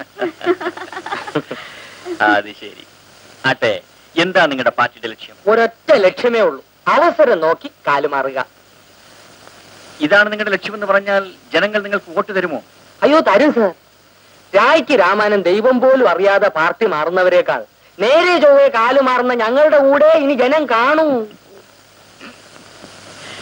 ആ, അത് ശരി ആട്ടെ എന്താ നിങ്ങളുടെ പാർട്ടിയുടെ ലക്ഷ്യം ഒരൊറ്റ ലക്ഷ്യമേ ഉള്ളൂ അവസരം നോക്കി കാലുമാറുക ഇതാണ് നിങ്ങളുടെ ലക്ഷ്യമെന്ന് പറഞ്ഞാൽ ജനങ്ങൾ നിങ്ങൾക്ക് വോട്ട് തരുമോ അയ്യോ തരും സർ രായ്ക്ക് രാമാനൻ ദൈവം പോലും അറിയാതെ പാർട്ടി മാറുന്നവരെക്കാൾ നേരെ ചൊവ്വെ കാലുമാറുന്ന ഞങ്ങളുടെ കൂടെ ഇനി ജനം കാണൂ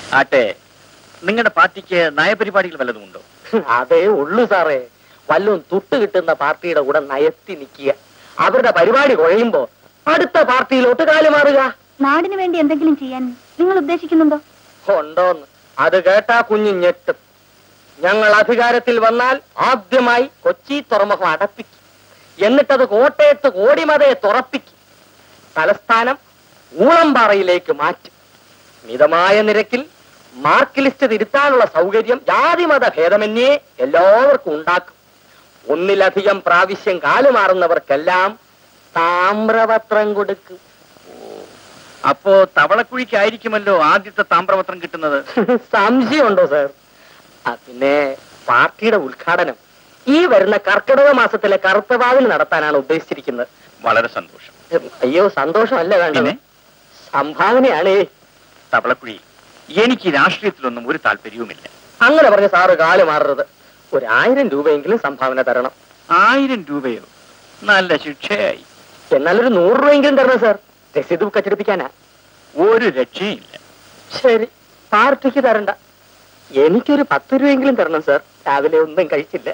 ആട്ടെ നിങ്ങളുടെ പാർട്ടിക്ക് നയപരിപാടികൾ വല്ലതും ഉണ്ടോ അതേ ഉള്ളു സാറേ വല്ലതും തുട്ട് കിട്ടുന്ന പാർട്ടിയുടെ കൂടെ നയത്തി നിൽക്കുക അവരുടെ പരിപാടി കുഴയുമ്പോ അടുത്ത പാർട്ടിയിലോട്ട് കാലുമാറുക നാടിന് വേണ്ടി എന്തെങ്കിലും ചെയ്യാൻ നിങ്ങൾ ഉദ്ദേശിക്കുന്നുണ്ടോ ഉണ്ടോന്ന് അത് കേട്ടാ കുഞ്ഞു ഞെട്ടും ഞങ്ങൾ അധികാരത്തിൽ വന്നാൽ ആദ്യമായി കൊച്ചി തുറമുഖം അടപ്പിക്കും എന്നിട്ടത് കോട്ടയത്ത് കോടിമതയെ തുറപ്പിക്കും തലസ്ഥാനം ഊളംപാറയിലേക്ക് മാറ്റും മിതമായ നിരക്കിൽ മാർക്ക് ലിസ്റ്റ് തിരുത്താനുള്ള സൗകര്യം ജാതിമത ഭേദമന്യേ എല്ലാവർക്കും ഉണ്ടാക്കും ഒന്നിലധികം പ്രാവശ്യം കാലുമാറുന്നവർക്കെല്ലാം താമ്രപത്രം കൊടുക്കും അപ്പോ തവളക്കുഴിക്കായിരിക്കുമല്ലോ ആദ്യത്തെ താമ്രപത്രം കിട്ടുന്നത് സംശയമുണ്ടോ സാർ ആ, പിന്നെ പാർട്ടിയുടെ ഉദ്ഘാടനം ഈ വരുന്ന കർക്കിടക മാസത്തിലെ കറുത്തവാവിൽ നടത്താനാണ് ഉദ്ദേശിച്ചിരിക്കുന്നത് വളരെ സന്തോഷം ഉം, അയ്യോ സന്തോഷമല്ല വേണ്ടത് പിന്നെ സംഭാവനയാണ് തവളക്കുഴി എനിക്ക് രാഷ്ട്രീയത്തിലൊന്നും ഒരു താല്പര്യവുമില്ല അങ്ങനെ പറഞ്ഞ സാറ് കാല് മാറരുത് ഒരായിരം രൂപയെങ്കിലും സംഭാവന തരണം ആയിരം രൂപയോ നല്ല ശിക്ഷയായി എന്നാലൊരു നൂറ് രൂപയെങ്കിലും തരണം സാർ രസീത് ബുക്ക് അച്ചടിപ്പിക്കാനാ ഒരു രക്ഷയില്ല ശരി പാർട്ടിക്ക് തരണ്ട എനിക്കൊരു പത്ത് രൂപയെങ്കിലും തരണം സാർ രാവിലെ ഒന്നും കഴിച്ചില്ല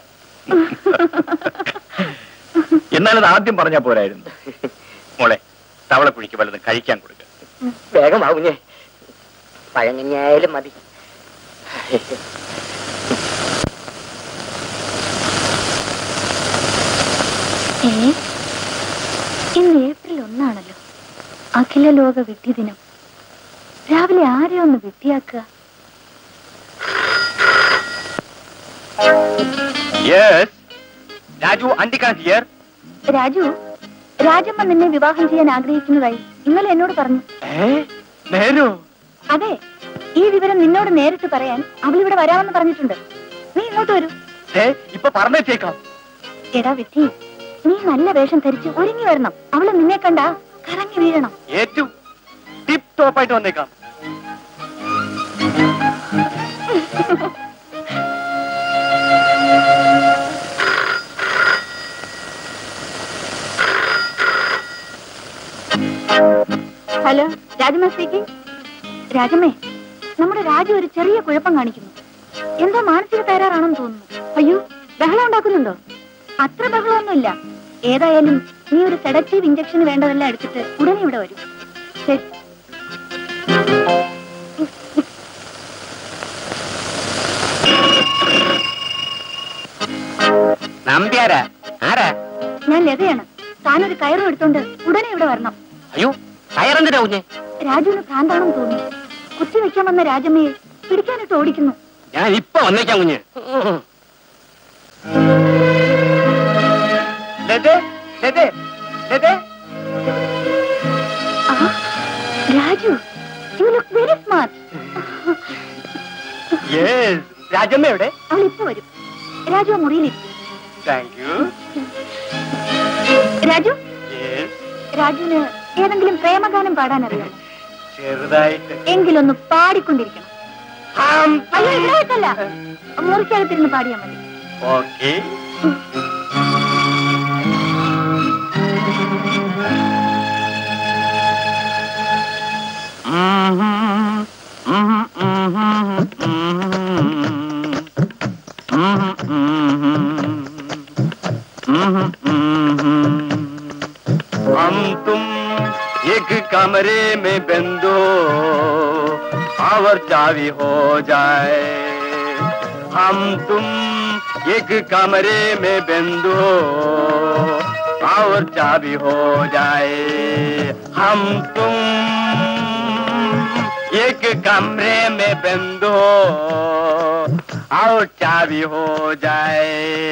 എന്നാലത് ആദ്യം പറഞ്ഞാ പോരായിരുന്നു മോളെ തവളക്കുഴിക്ക് വല്ലതും കഴിക്കാൻ കൊടുക്കുക വേഗം ആവുഞ്ഞേ പഴങ്ങഞ്ഞായാലും മതി ഏ ഇന്ന് ഏപ്രിൽ ഒന്നാണല്ലോ അഖില ലോക വിഡ്ഢി ദിനം രാവിലെ ആരെയോ ഒന്ന് വിഡ്ഢിയാക്കുക യെസ് രാജു അണ്ടിക്കാൻ ഹിയർ രാജു രാജമ്മ നിന്നെ വിവാഹം ചെയ്യാൻ ആഗ്രഹിക്കുന്നതായി ഇന്നലെ എന്നോട് പറഞ്ഞു നേരോ അതെ ഈ വിവരം നിന്നോട് നേരിട്ട് പറയാൻ അവൾ ഇവിടെ വരാമെന്ന് പറഞ്ഞിട്ടുണ്ട് നീ ഇങ്ങോട്ട് വരൂ ഇപ്പൊ പറഞ്ഞേച്ചേക്കാം എടാ വിഡ്ഢി നീ നല്ല വേഷം ധരിച്ച് ഒരുങ്ങി വരണം അവള് നിന്നെ കണ്ട കറങ്ങി വീഴണം ഏറ്റവും ടിപ്പ് ടോപ്പായിട്ട് വന്നേക്കാം ഹലോ രാജമ്മ സ്പീക്കിംഗ് രാജമ്മേ നമ്മുടെ രാജു ഒരു ചെറിയ കുഴപ്പം കാണിക്കുന്നു എന്തോ മാനസിക തകരാറാണെന്ന് തോന്നുന്നു അയ്യോ ബഹളം ഉണ്ടാക്കുന്നുണ്ടോ അത്ര ബഹളമൊന്നുമില്ല ഏതായാലും നീ ഒരു സെഡക്റ്റീവ് ഇഞ്ചക്ഷന് വേണ്ടതെല്ലാം എടുത്തിട്ട് ഉടനെ ഇവിടെ വരും ശരി നമ്പ്യാരാ ആരാ ഞാൻ ലതയാണ് താനൊരു കയറും എടുത്തോണ്ട് ഉടനെ ഇവിടെ വരണം അയ്യോ കയറെന്തിനാ കുഞ്ഞെ രാജുവിന് ഭ്രാന്താണെന്ന് തോന്നുന്നു കുത്തി വെക്കാൻ വന്ന രാജമ്മയെ പിടിക്കാനിട്ട് ഓടിക്കുന്നു ഞാൻ ഇപ്പൊ വന്നേക്കാം കുഞ്ഞ് ലതേ ലതേ ലതേ ആ, Raju you look very smart yes Rajamma എവിടെ അവൾ ഇപ്പൊ വരും രാജു ആ മുറിയിലിരിക്കും താങ്ക് യു രാജു യെസ് രാജുവിന് ഏതെങ്കിലും പ്രേമഗാനം പാടാനറിയാം ചെറുതായിട്ട് എങ്കിലൊന്ന് പാടിക്കൊണ്ടിരിക്കണം അയ്യോ ഇവിടെ വെച്ചല്ല മുറിക്കകത്തിരുന്ന് പാടിയാൽ മതി ഓക്കെ हम तुम एक कमरे में बंदो और चावी हो जाए हम तुम एक कमरे में बंदो और चाबी हो जाए हम तुम एक कमरे में बंदो और चाबी हो जाए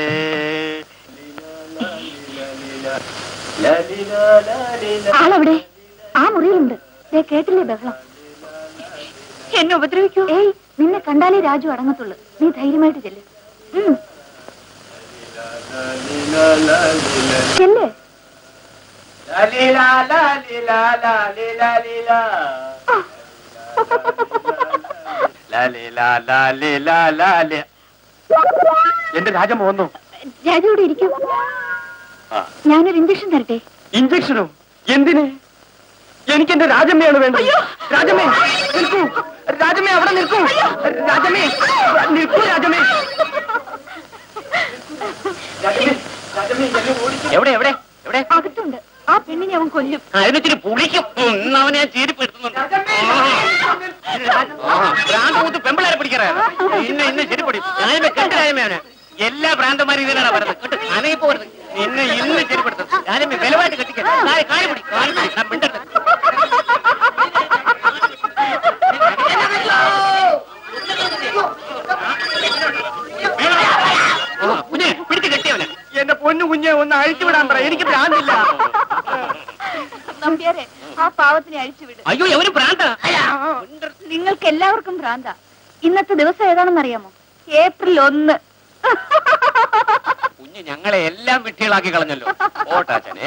ला ली ला ला ली ला ആളെവിടെ ആ മുറിയിലുണ്ട് ദേ കേട്ടില്ലേ ബഹളം എന്നെ ഉപദ്രവിക്കൂ ഏയ് നിന്നെ കണ്ടാലേ രാജു അടങ്ങത്തുള്ളൂ നീ ധൈര്യമായിട്ട് ചെല്ല് ഉം, ലാ ലാ ലാ ചെല്ല് ലാ ലാ ലാ ലാ ലാ ലാ ലാ ആ. ലാലി ലാ ലാലി ലാ ലാലി. എന്റെ രാജമ്മ വന്നു രാജു ഇവിടെ ഇരിക്കും ആ. ഞാനൊരു ഇഞ്ചക്ഷൻ തരട്ടെ ഇഞ്ചക്ഷനോ എന്തിന് എനിക്ക് എന്റെ രാജമ്മയാണ് വേണ്ടത് രാജമ്മേ നിൽക്കൂ രാജമേ അവിടെ നിൽക്കൂ രാജമേ നിൽക്കൂ രാജമേ എവിടെ എവിടെ എവിടെ അകത്തുണ്ട് ആ പെണ്ണിനെ അവൻ കൊല്ലും അതിനിച്ചിരി പുളിക്കും ഉം, ഇന്ന് അവനെ ഞാൻ ചീരിപ്പെടുത്തുന്നുണ്ട് ഭ്രാന്ത് പെമ്പിളാരെ പിടിക്കാറ ഇന്ന് ഇന്ന് ശരിപ്പടി ഞാനിപ്പോ കെട്ടായ്മ അവനെ എല്ലാ ഭ്രാന്തന്മാരും ഇതിനാണ് പറയുന്നത് കേട്ടോ അനങ്ങി പോകരുത് ഇന്ന് ഇന്ന് ശരിപ്പെടുത്തും ഞാനിപ്പോ ബലമായിട്ട് കെട്ടിക്കാം കാല് പിടി കാല് പിടി ഞാൻ മിണ്ടരുത് ആ, കുഞ്ഞെ പിടിച്ച് കെട്ടിയവനെ എന്റെ പൊന്നു കുഞ്ഞെ ഒന്ന് അഴിച്ചു വിടാൻ പറ എനിക്ക് ഭ്രാന്തില്ല നമ്പ്യാരെ ആ പാവത്തിനെ അഴിച്ചുവിടും അയ്യോ എവര് ഭ്രാന്ത നിങ്ങൾക്ക് എല്ലാവർക്കും ഭ്രാന്ത ഇന്നത്തെ ദിവസം ഏതാണെന്ന് അറിയാമോ ഏപ്രിൽ ഒന്ന് കുഞ്ഞ് ഞങ്ങളെ എല്ലാം വിട്ടികളാക്കി കളഞ്ഞല്ലോ ഓട്ടാച്ചനെ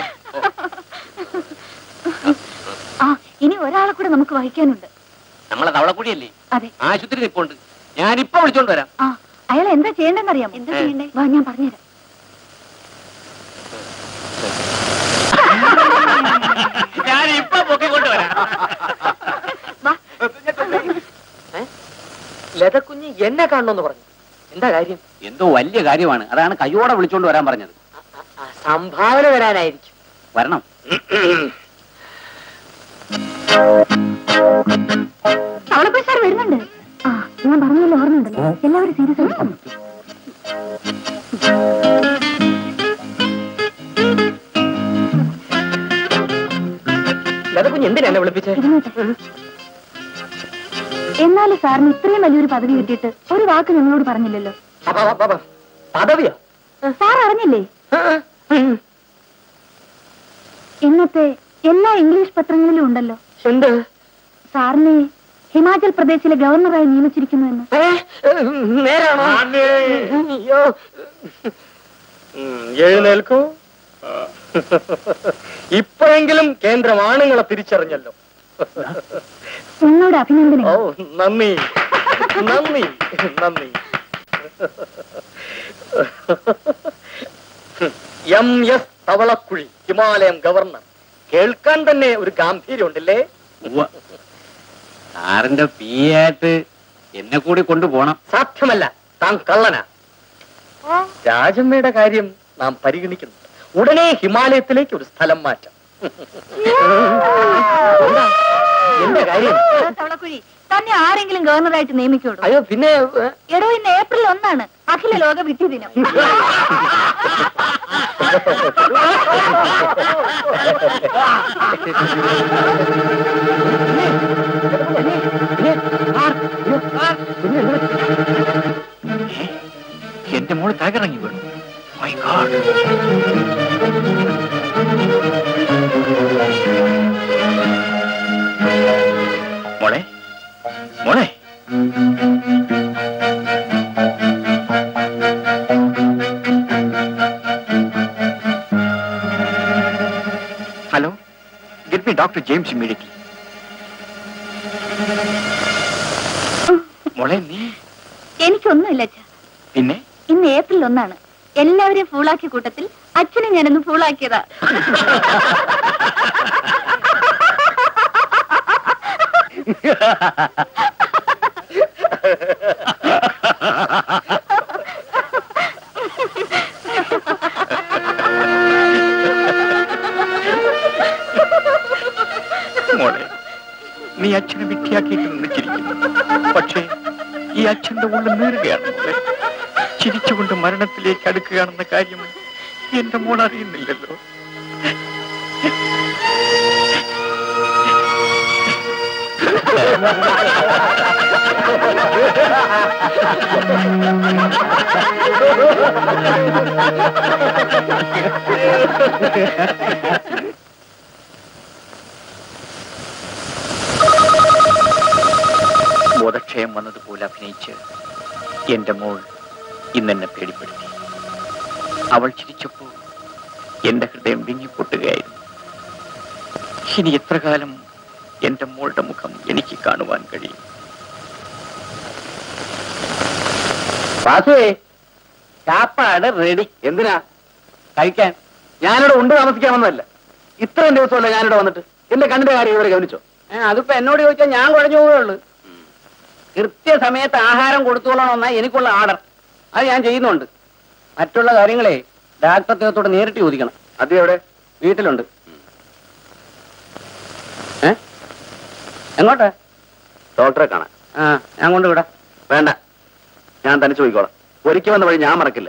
ആ ഇനി ഒരാളെ കൂടെ നമുക്ക് വഹിക്കാനുണ്ട് നമ്മളെ തവളക്കുടിയല്ലേ അതെ ആശുപത്രി നിപ്പോണ്ട് ഞാനിപ്പോ വിളിച്ചോണ്ട് വരാം ആ അയാൾ എന്താ ചെയ്യേണ്ടെന്ന് അറിയാമോ എന്താ ചെയ്യണ്ടേ വാ ഞാൻ പറഞ്ഞുതരാം ഞാൻ ഇപ്പൊ പൊക്കിക്കൊണ്ട് വരാം വാ ലതക്കുഞ്ഞ് എന്നെ കാണണമെന്ന് പറഞ്ഞു എന്താ കാര്യം എന്തോ വലിയ കാര്യമാണ് അതാണ് കയ്യോടെ വിളിച്ചോണ്ട് വരാൻ പറഞ്ഞത് ആ, ആ, സംഭാവന വരാനായിരിക്കും വരണം തവളപ്പോ സാർ വരുന്നുണ്ട് ആ ഞാൻ പറഞ്ഞല്ലോ ഓർമ്മയുണ്ടല്ലോ എല്ലാവരും സീരിയസ് ആയിട്ട് ലതക്കുഞ്ഞ് എന്തിനാ എന്നെ വിളിപ്പിച്ചേ ഇരുന്നോട്ടെ. എന്നാലും സാറിന് ഇത്രയും വലിയൊരു പദവി കിട്ടിയിട്ട് ഒരു വാക്ക് നിങ്ങളോട് പറഞ്ഞില്ലല്ലോ അപ്പ, അപ്പ, അപ്പ, പദവിയോ സാർ അറിഞ്ഞില്ലേ ആ, ഉം. ഇന്നത്തെ എല്ലാ ഇംഗ്ലീഷ് പത്രങ്ങളിലും ഉണ്ടല്ലോ എന്ത് സാറിനെ ഹിമാചൽ പ്രദേശിലെ ഗവർണറായി നിയമിച്ചിരിക്കുന്നു എന്ന് ഏ, ഉം, നേരാണോ അയ്യോ എഴുന്നേൽക്കൂ ഇപ്പോഴെങ്കിലും കേന്ദ്രം ആണുങ്ങളെ തിരിച്ചറിഞ്ഞല്ലോ നിങ്ങളുടെ ഓ അഭിനന്ദനം നന്ദി നന്ദി നന്ദി M S Thavalakuzhi Himalayam governor കേൾക്കാൻ തന്നെ ഒരു ഗാംഭീര്യം ഉണ്ടല്ലേ സാറിന്റെ പി ആയിട്ട് എന്നെ കൂടി കൊണ്ടുപോണം സാധ്യമല്ല താൻ കള്ളനാ രാജമ്മയുടെ കാര്യം നാം പരിഗണിക്കുന്നു ഉടനെ ഹിമാലയത്തിലേക്ക് ഒരു സ്ഥലം മാറ്റാം എന്താ? എന്താ കാര്യം തവളക്കുഴി തന്നെ ആരെങ്കിലും ഗവർണറായിട്ട് നിയമിക്കോളൂ അയ്യോ പിന്നെ ഏ, എടോ ഇന്ന് ഏപ്രിൽ ഒന്നാണ് അഖില ലോക വിദ്യ ദിനം എന്റെ മോള് തകറങ്ങി വീണു മൈ ഗാഡ് മോളെ മോളെ hello get me doctor James immediately മോളെ നീ എനിക്കൊന്നുമില്ല അച്ഛാ പിന്നെ ഇന്ന് ഏപ്രിൽ ഒന്നാണ് എല്ലാവരെയും ഫൂളാക്കിയ കൂട്ടത്തിൽ അച്ഛനെ ഞാനൊന്ന് ഫൂളാക്കിയതാ മോളെ നീ അച്ഛനെ വിട്ടിയാക്കിയിട്ട് നിന്ന് ചിരിക്കുന്നു പക്ഷേ ഈ അച്ഛന്റെ ഉള്ളിൽ നീറുകയാണ് മോളെ ചിരിച്ചുകൊണ്ട് മരണത്തിലേക്ക് അടുക്കുകയാണെന്ന കാര്യം എന്റെ മോൾ അറിയുന്നില്ലല്ലോ ബോധക്ഷയം വന്നതുപോലെ അഭിനയിച്ച് എന്റെ മോൾ ഇന്നെന്നെ പേടിപ്പെടുത്തി അവൾ ചിരിച്ചപ്പോൾ എന്റെ ഹൃദയം വിങ്ങിപ്പൊട്ടുകയായിരുന്നു ഇനി എത്ര കാലം എന്റെ മോളുടെ മുഖം എനിക്ക് കാണുവാൻ കഴിയും വാസുവേ ചാപ്പാട് റെഡി എന്തിനാ കഴിക്കാൻ ഞാനിവിടെ ഉണ്ട് താമസിക്കാൻ വന്നതല്ല ഇത്രയും ദിവസമല്ല ഞാനിവിടെ വന്നിട്ട് എന്റെ കണ്ണിന്റെ കാര്യം ഇവരെ ഗവനിച്ചോ അതിപ്പോ എന്നോട് ചോദിച്ചാൽ ഞാൻ കുഴഞ്ഞു പോവുകയുള്ളു കൃത്യസമയത്ത് ആഹാരം കൊടുത്തോളണമെന്നാ എനിക്കുള്ള ആർഡർ അത് ഞാൻ ചെയ്യുന്നുണ്ട് മറ്റുള്ള കാര്യങ്ങളെ ഡാക്ടർ അദ്ദേഹത്തോട് നേരിട്ട് ചോദിക്കണം അത് എവിടെ വീട്ടിലുണ്ട് ഏ എങ്ങോട്ടാ ഡോക്ടറെ കാണാൻ ആ ഞാൻ കൊണ്ടുവിടാം വേണ്ട ഞാൻ തന്നെ ചോദിക്കോളാം ഒരിക്കൽ വന്ന വഴി ഞാൻ മറക്കില്ല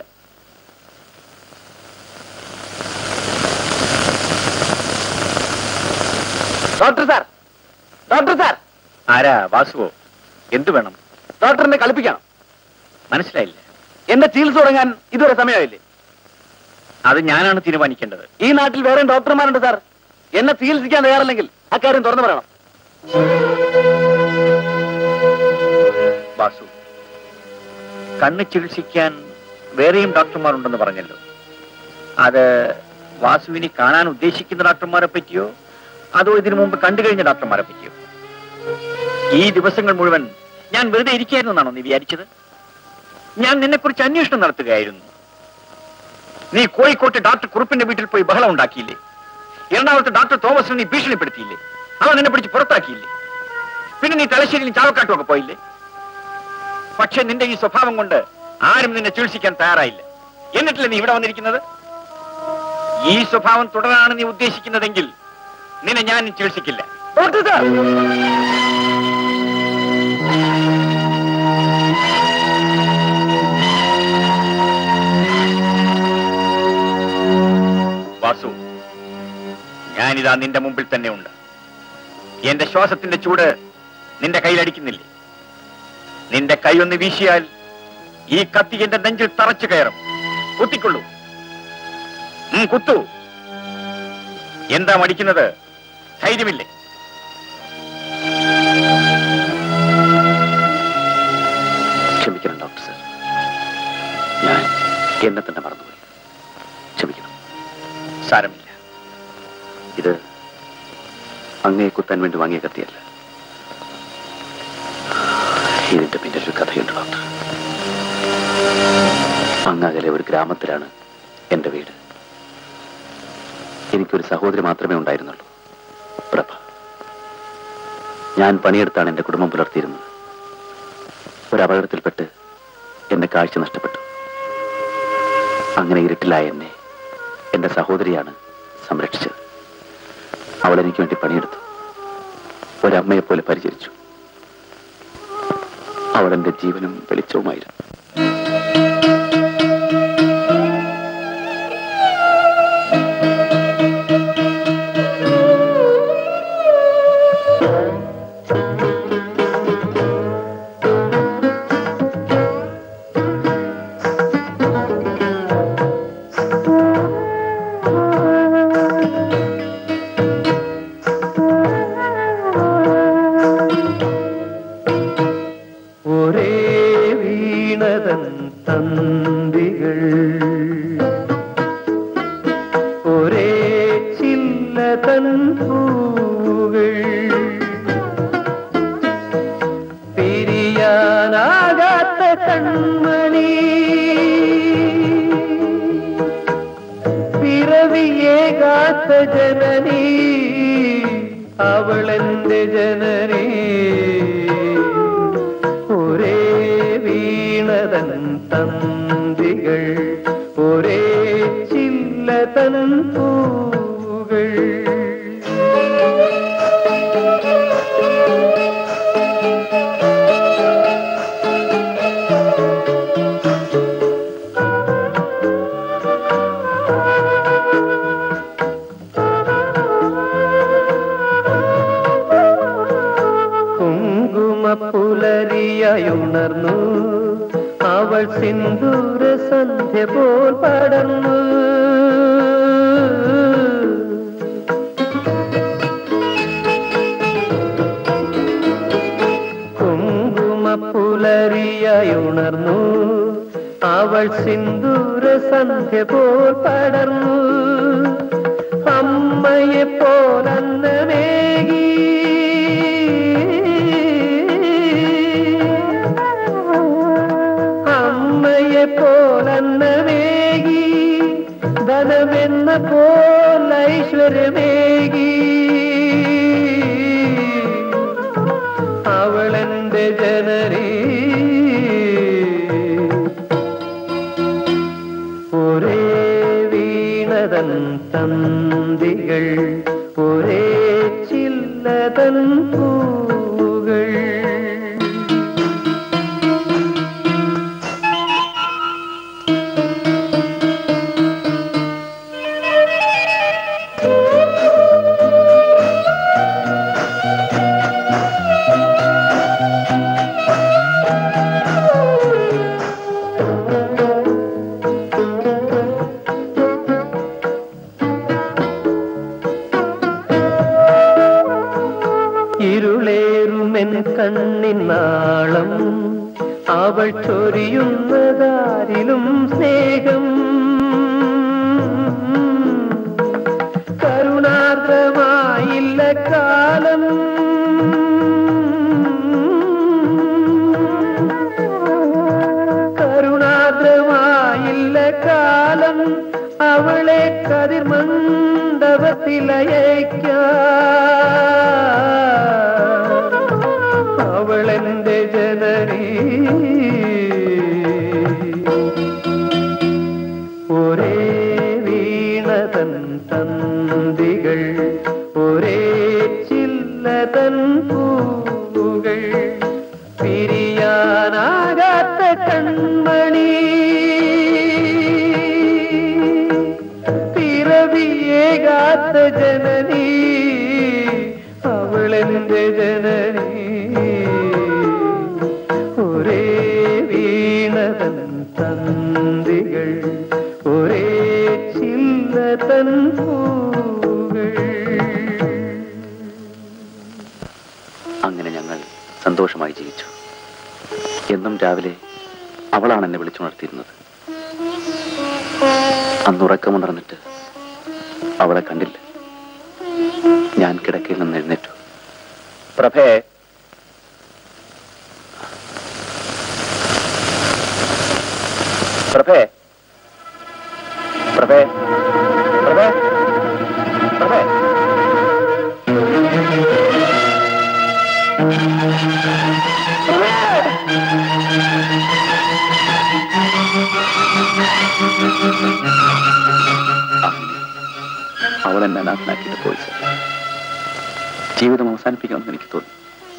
ഡോക്ടർ സാർ ഡോക്ടർ സാർ ആരാ വാസുവോ എന്തു വേണം ഡോക്ടറിനെ കളിപ്പിക്കണം മനസ്സിലായില്ല എന്റെ ചികിത്സ തുടങ്ങാൻ ഇതുവരെ സമയമായില്ലേ അത് ഞാനാണ് തീരുമാനിക്കേണ്ടത് ഈ നാട്ടിൽ വേറെ ഡോക്ടർമാരുണ്ട് സാർ എന്നെ ചികിത്സിക്കാൻ തയ്യാറല്ലെങ്കിൽ അക്കാര്യം തുറന്നു പറയണം വാസു കണ്ണ് ചികിത്സിക്കാൻ വേറെയും ഡോക്ടർമാരുണ്ടെന്ന് പറഞ്ഞല്ലോ അത് വാസുവിനെ കാണാൻ ഉദ്ദേശിക്കുന്ന ഡോക്ടർമാരെ പറ്റിയോ അതോ ഇതിനു മുമ്പ് കണ്ടു കഴിഞ്ഞ ഡോക്ടർമാരെ പറ്റിയോ ഈ ദിവസങ്ങൾ മുഴുവൻ ഞാൻ വെറുതെ ഇരിക്കായിരുന്നെന്നാണോ നീ വിചാരിച്ചത് ഞാൻ നിന്നെക്കുറിച്ച് അന്വേഷണം നടത്തുകയായിരുന്നു നീ കോഴിക്കോട്ട് ഡോക്ടർ കുറുപ്പിന്റെ വീട്ടിൽ പോയി ബഹളം ഉണ്ടാക്കിയില്ലേ എറണാകുളത്ത് ഡോക്ടർ തോമസിനെ നീ ഭീഷണിപ്പെടുത്തിയില്ലേ അവൻ നിന്നെ പിടിച്ച് പുറത്താക്കിയില്ലേ പിന്നെ നീ തലശ്ശേരിയിലും ചാവക്കാട്ടും ഒക്കെ പോയില്ലേ പക്ഷെ നിന്റെ ഈ സ്വഭാവം കൊണ്ട് ആരും നിന്നെ ചികിത്സിക്കാൻ തയ്യാറായില്ല എന്നിട്ടല്ലേ നീ ഇവിടെ വന്നിരിക്കുന്നത് ഈ സ്വഭാവം തുടരാണ് നീ ഉദ്ദേശിക്കുന്നതെങ്കിൽ നിന്നെ ഞാൻ ചികിത്സിക്കില്ല ഡോക്ടർ സാർ വാസു ഞാനിതാ നിന്റെ മുമ്പിൽ തന്നെ ഉണ്ട് എന്റെ ശ്വാസത്തിന്റെ ചൂട് നിന്റെ കയ്യിലടിക്കുന്നില്ലേ നിന്റെ കൈ ഒന്ന് വീശിയാൽ ഈ കത്തി എന്റെ നെഞ്ചിൽ തറച്ചു കയറും കുത്തിക്കൊള്ളൂ ഉം, കുത്തു എന്താ മടിക്കുന്നത് ധൈര്യമില്ലേ ക്ഷമിക്കണം ഡോക്ടർ സാർ ഞാൻ എന്നെ തന്നെ മറന്നുപോയി ക്ഷമിക്കണം സാരമില്ല ഇത് അങ്ങയെ കുത്താൻ വേണ്ടി വാങ്ങിയ കത്തിയല്ല ഇതിന്റെ പിന്നിൽ ഒരു കഥയുണ്ട് ഡോക്ടർ അങ്ങകലെ ഒരു ഗ്രാമത്തിലാണ് എന്റെ വീട് എനിക്കൊരു സഹോദരി മാത്രമേ ഉണ്ടായിരുന്നുള്ളൂ പ്രഭ ഞാൻ പണിയെടുത്താണ് എന്റെ കുടുംബം പുലർത്തിയിരുന്നത് ഒരു അപകടത്തിൽപ്പെട്ട് എന്റെ കാഴ്ച നഷ്ടപ്പെട്ടു അങ്ങനെ ഇരുട്ടിലായ എന്നെ എന്റെ സഹോദരിയാണ് സംരക്ഷിച്ചത് അവൾ എനിക്ക് വേണ്ടി പണിയെടുത്തു ഒരമ്മയെ പോലെ പരിചരിച്ചു അവൾ എന്റെ ജീവനും വെളിച്ചവുമായിരുന്നു ഒരേ വീണതൻ തന്തികൾ ഒരേ ചില്ലതൻ പൂവുകൾ പിരിയാനാകാത്ത കൺമണി പിറവിയേകാത്ത ജനനി അവളെന്റെ ജനനീ ഒരേ വീണതൻ തന്തികൾ ഒരേ ചില്ലതൻ പൂവുകൾ കുങ്കുമ പുലരിയായുണർന്നു അവൾ സിന്ദൂര സന്ധ്യ പോൽ പടർന്നു കുങ്കുമ പുലരിയായുണർന്നു അവൾ സിന്ദൂര സന്ധ്യ പോൽ പടർന്നു അമ്മയെ പോലന്നമേകി അമ്മയെ പോലന്നമേകി ധനമെന്ന പോൽ ഐശ്വര്യമേകി അവളെന്റെ ജനനീ തന്തികൾ ഒരേ ചില്ലതൻ പൂവുകൾ ഇരുളേറുമെൻ കണ്ണിനാളം അവൾ ചൊരിയുന്നതാരിലും സ്നേഹം കരുണാർദ്രമായില്ല കാലം കരുണാർദ്രമായില്ല കാലം അവളെ കതിർമണ്ഡപത്തിലയയ്ക്ക അവളെന്റെ ജനനീ ഒരേ വീണതൻ തന്തികൾ ഒരേ ചില്ലതൻ പൂവുകൾ പിരിയാനാകാത്ത കൺമണി പിറവിയേകാത്ത ജനനീ അവളെന്റെ ജനനീ ഒരേ വീണതൻ തന്തികൾ ഒരേ ചില്ലതൻ പൂവുകൾ അങ്ങനെ ഞങ്ങൾ സന്തോഷമായി ജീവിച്ചു എന്നും രാവിലെ അവളാണ് എന്നെ വിളിച്ചുണർത്തിയിരുന്നത് അന്നുറക്കമുണർന്നിട്ട് അവളെ കണ്ടില്ല ഞാൻ കിടക്കയിൽ നിന്ന് എഴുന്നേറ്റു പ്രഭേ പ്രഭേ പ്രഭേ പ്രഭേ പ്രഭേ അവൾ എന്നെ നാട്ടിലാക്കിയിട്ട് പോയി സർ ജീവിതം അവസാനിപ്പിക്കണമെന്ന് എനിക്ക് തോന്നി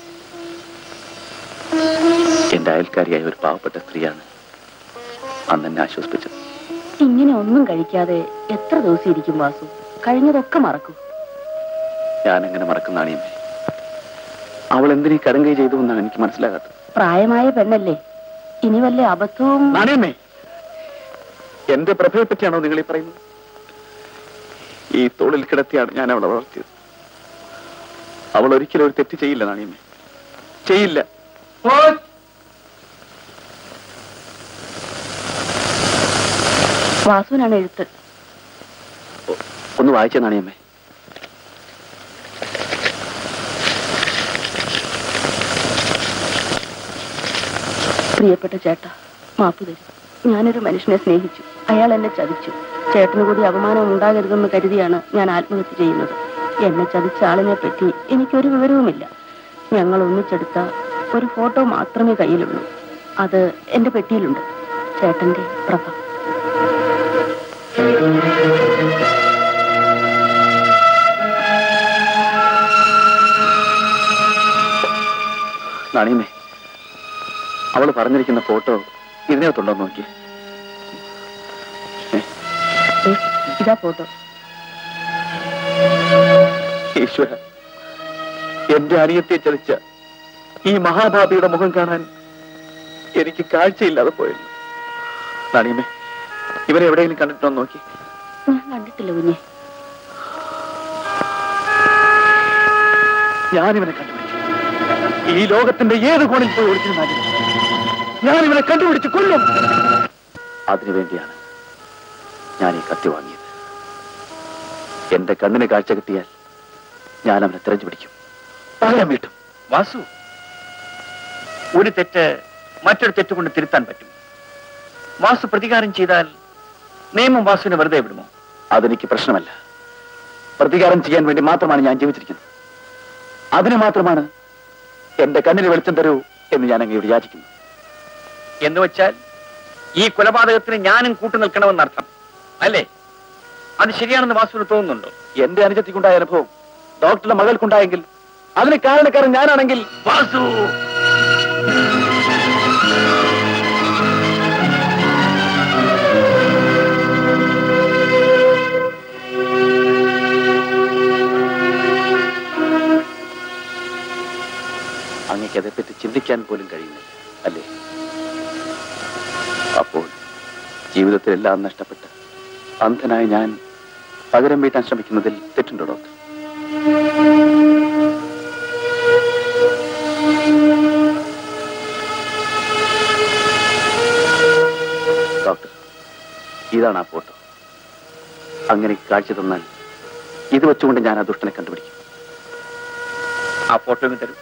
എന്റെ അയൽക്കാരിയായ ഒരു പാവപ്പെട്ട സ്ത്രീയാണ് അന്ന് എന്നെ ആശ്വസിപ്പിച്ചത് ഇങ്ങനെ ഒന്നും കഴിക്കാതെ എത്ര ദിവസം ഇരിക്കും വാസു കഴിഞ്ഞതൊക്കെ മറക്കും ഞാൻ എങ്ങനെ മറക്കുന്ന അണിയമ്മേ അവൾ എന്തിനീ കടുങ്കൈ ചെയ്തു എന്നാണ് എനിക്ക് മനസ്സിലാകാത്തത് പ്രായമായ പെണ്ണല്ലേ ഇനി വല്ല അബദ്ധവും നാണയമ്മേ എന്റെ പ്രഭയെ പറ്റിയാണോ നിങ്ങൾ ഈ പറയുന്നത് ഈ തോളിൽ കിടത്തിയാണ് ഞാൻ അവളെ വളർത്തിയത് അവൾ ഒരിക്കലും ഒരു തെറ്റ് ചെയ്യില്ല നാണിയമ്മേ ചെയ്യില്ല വാസുവിനാണ് എഴുത്ത് ഒന്ന് വായിച്ച നാണിയമ്മേ പ്രിയപ്പെട്ട ചേട്ടാ മാപ്പ് തരും ഞാനൊരു മനുഷ്യനെ സ്നേഹിച്ചു അയാൾ എന്നെ ചതിച്ചു ചേട്ടന് കൂടി അപമാനം ഉണ്ടാകരുതെന്ന് കരുതിയാണ് ഞാൻ ആത്മഹത്യ ചെയ്യുന്നത് എന്നെ ചതിച്ച ആളിനെ പറ്റി എനിക്കൊരു വിവരവുമില്ല ഞങ്ങൾ ഒന്നിച്ചെടുത്ത ഒരു ഫോട്ടോ മാത്രമേ കയ്യിലുള്ളൂ അത് എന്റെ പെട്ടിയിലുണ്ട് ചേട്ടന്റെ പ്രഭ നാണിയമ്മേ അവൾ പറഞ്ഞിരിക്കുന്ന ഫോട്ടോ ഇതിനകത്തുണ്ടോ എന്ന് നോക്കി ദേ, ഇതാ ഫോട്ടോ ഈശ്വര എന്റെ അനിയത്തെ ചലിച്ച ഈ മഹാഭാപിയുടെ മുഖം കാണാൻ എനിക്ക് കാഴ്ചയില്ലാതെ പോയല്ലോ നാണിയമ്മേ ഇവരെ എവിടെയെങ്കിലും കണ്ടിട്ടോ എന്ന് നോക്കി ഞാൻ കണ്ടിട്ടില്ല കുഞ്ഞെ ഞാനിവനെ കണ്ടുപിടിക്കും ഈ ലോകത്തിന്റെ ഏത് കോണിൽ പോയി ഒളിച്ചിരുന്നാലും ഞാനിവനെ കണ്ടുപിടിച്ച് കൊല്ലും അതിനുവേണ്ടിയാണ് ഞാൻ ഈ കത്തി വാങ്ങിയത് എന്റെ കണ്ണിന് കാഴ്ച കിട്ടിയാൽ ഞാൻ അവനെ തെരഞ്ഞു പിടിക്കും പകരം വീട്ടും വാസു ഒരു തെറ്റ് മറ്റൊരു തെറ്റ് കൊണ്ട് തിരുത്താൻ പറ്റും വാസു പ്രതികാരം ചെയ്താൽ നിയമം വാസുവിനെ വെറുതെ വിടുമോ അതെനിക്ക് പ്രശ്നമല്ല പ്രതികാരം ചെയ്യാൻ വേണ്ടി മാത്രമാണ് ഞാൻ ജീവിച്ചിരിക്കുന്നത് അതിന് മാത്രമാണ് എന്റെ കണ്ണിന് വെളിച്ചം തരൂ എന്ന് ഞാൻ അങ്ങയോട് യാചിക്കുന്നു എന്ന് വെച്ചാൽ ഈ കൊലപാതകത്തിന് ഞാനും കൂട്ടു നിൽക്കണമെന്നർത്ഥം അല്ലേ അത് ശരിയാണെന്ന് വാസുവിന് തോന്നുന്നുണ്ടോ എന്റെ അനുജത്തിക്കുണ്ടായ അനുഭവം ഡോക്ടറുടെ മകൾക്കുണ്ടായെങ്കിൽ അതിന് കാരണക്കാരൻ ഞാനാണെങ്കിൽ വാസു അങ്ങക്ക് അതേപ്പറ്റി ചിന്തിക്കാൻ പോലും കഴിയുന്നില്ല അല്ലേ അപ്പോൾ ജീവിതത്തിലെല്ലാം നഷ്ടപ്പെട്ട് അന്ധനായ ഞാൻ പകരം വീട്ടാൻ ശ്രമിക്കുന്നതിൽ തെറ്റുണ്ടോ ഡോക്ടർ ഡോക്ടർ ഇതാണ് ആ ഫോട്ടോ അങ്ങനെ കാഴ്ച തന്നാൽ ഇത് വെച്ചുകൊണ്ട് ഞാൻ ആ ദുഷ്ടനെ കണ്ടുപിടിക്കും ആ ഫോട്ടോ ഇങ്ങ് തരൂ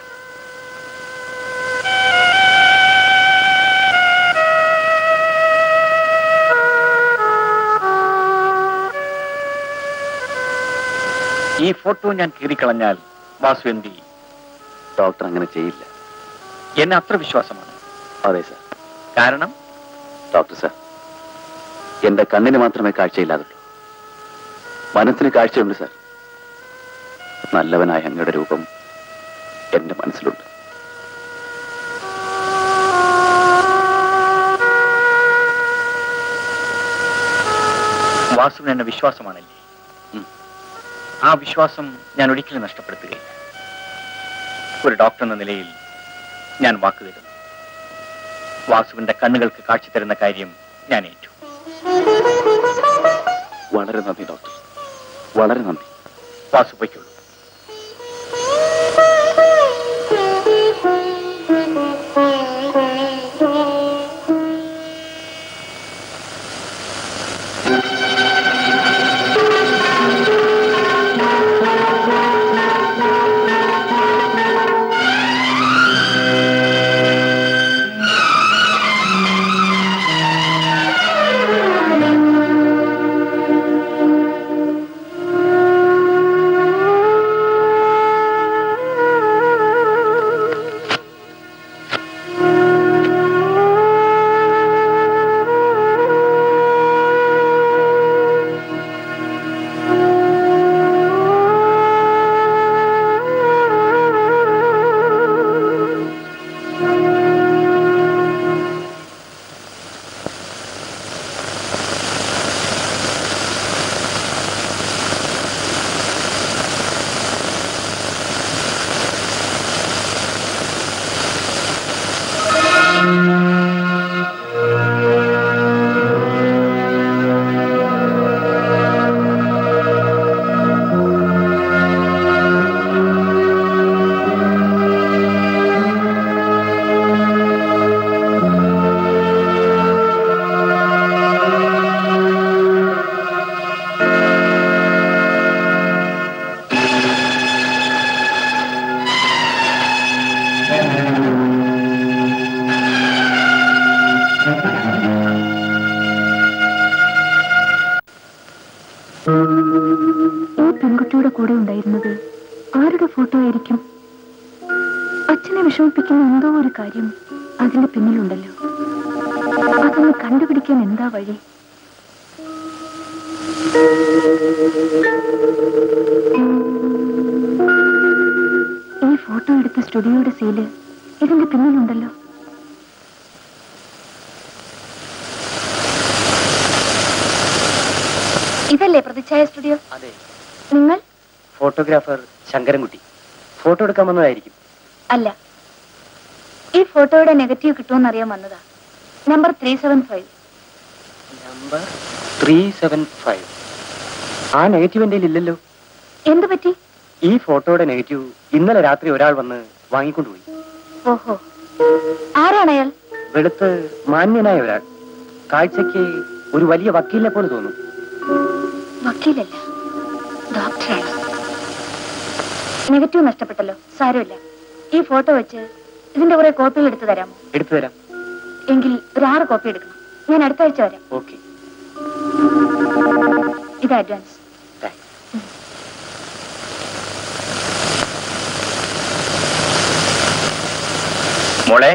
ഈ ഫോട്ടോ ഞാൻ കീറിക്കളഞ്ഞാൽ വാസു എന്ത് ചെയ്യും ഡോക്ടർ അങ്ങനെ ചെയ്യില്ല എന്നെ അത്ര വിശ്വാസമാണ് അതെ സാർ കാരണം ഡോക്ടർ സാർ എന്റെ കണ്ണിന് മാത്രമേ കാഴ്ചയില്ലാതുള്ളൂ മനസ്സിന് കാഴ്ചയുണ്ട് സാർ നല്ലവനായ അങ്ങയുടെ രൂപം എന്റെ മനസ്സിലുണ്ട് വാസുവിന് എന്നെ വിശ്വാസമാണല്ലേ ഉം. ആ വിശ്വാസം ഞാൻ ഒരിക്കലും നഷ്ടപ്പെടുത്തുകയില്ല ഒരു ഡോക്ടർ എന്ന നിലയിൽ ഞാൻ വാക്ക് തരുന്നു വാസുവിന്റെ കണ്ണുകൾക്ക് കാഴ്ച തരുന്ന കാര്യം ഞാൻ ഏറ്റു വളരെ നന്ദി ഡോക്ടർ വളരെ നന്ദി വാസു പൊയ്ക്കുള്ളൂ ഈ പെൺകുട്ടിയുടെ കൂടെ ഉണ്ടായിരുന്നത് ആരുടെ ഫോട്ടോ ആയിരിക്കും അച്ഛനെ വിഷമിപ്പിക്കുന്ന എന്തോ ഒരു കാര്യം അതിന്റെ പിന്നിലുണ്ടല്ലോ അതൊന്ന് കണ്ടുപിടിക്കാൻ എന്താ വഴി ഈ ഫോട്ടോ എടുത്ത സ്റ്റുഡിയോയുടെ സീല് ഇതിന്റെ പിന്നിലുണ്ടല്ലോ ഇതല്ലേ പ്രതിച്ഛായ സ്റ്റുഡിയോ അതെ നിങ്ങൾ ഫോട്ടോഗ്രാഫർ ശങ്കരൻകുട്ടി ഫോട്ടോ എടുക്കാൻ വന്നതായിരിക്കും അല്ല ഈ ഫോട്ടോയുടെ നെഗറ്റീവ് കിട്ടുമെന്ന് അറിയാൻ വന്നതാ number three seven five number three seven five ആ നെഗറ്റീവ് എൻ്റെ ഇല്ലല്ലോ എന്തു പറ്റി ഈ ഫോട്ടോയുടെ നെഗറ്റീവ് ഇന്നലെ രാത്രി ഒരാൾ വന്ന് വാങ്ങിക്കൊണ്ടുപോയി ഓഹോ ആരാണ് അയാൾ വെളുത്ത് മാന്യനായ ഒരാൾ കാഴ്ചയ്ക്ക് ഒരു വലിയ വക്കീലിനെ പോലെ തോന്നും വക്കീലല്ല ഡോക്ടറാണ് നെഗറ്റീവ് നഷ്ടപ്പെട്ടല്ലോ സാരമില്ല ഈ ഫോട്ടോ വെച്ച് ഇതിന്റെ കുറെ കോപ്പികൾ എടുത്തു തരാമോ എടുത്തു തരാം എങ്കിൽ ഒരു ആറ് കോപ്പി എടുക്കണം ഞാൻ അടുത്ത ആഴ്ച വരാം ഓക്കെ ഇത് അഡ്വാൻസ് താങ്ക്സ് മോളെ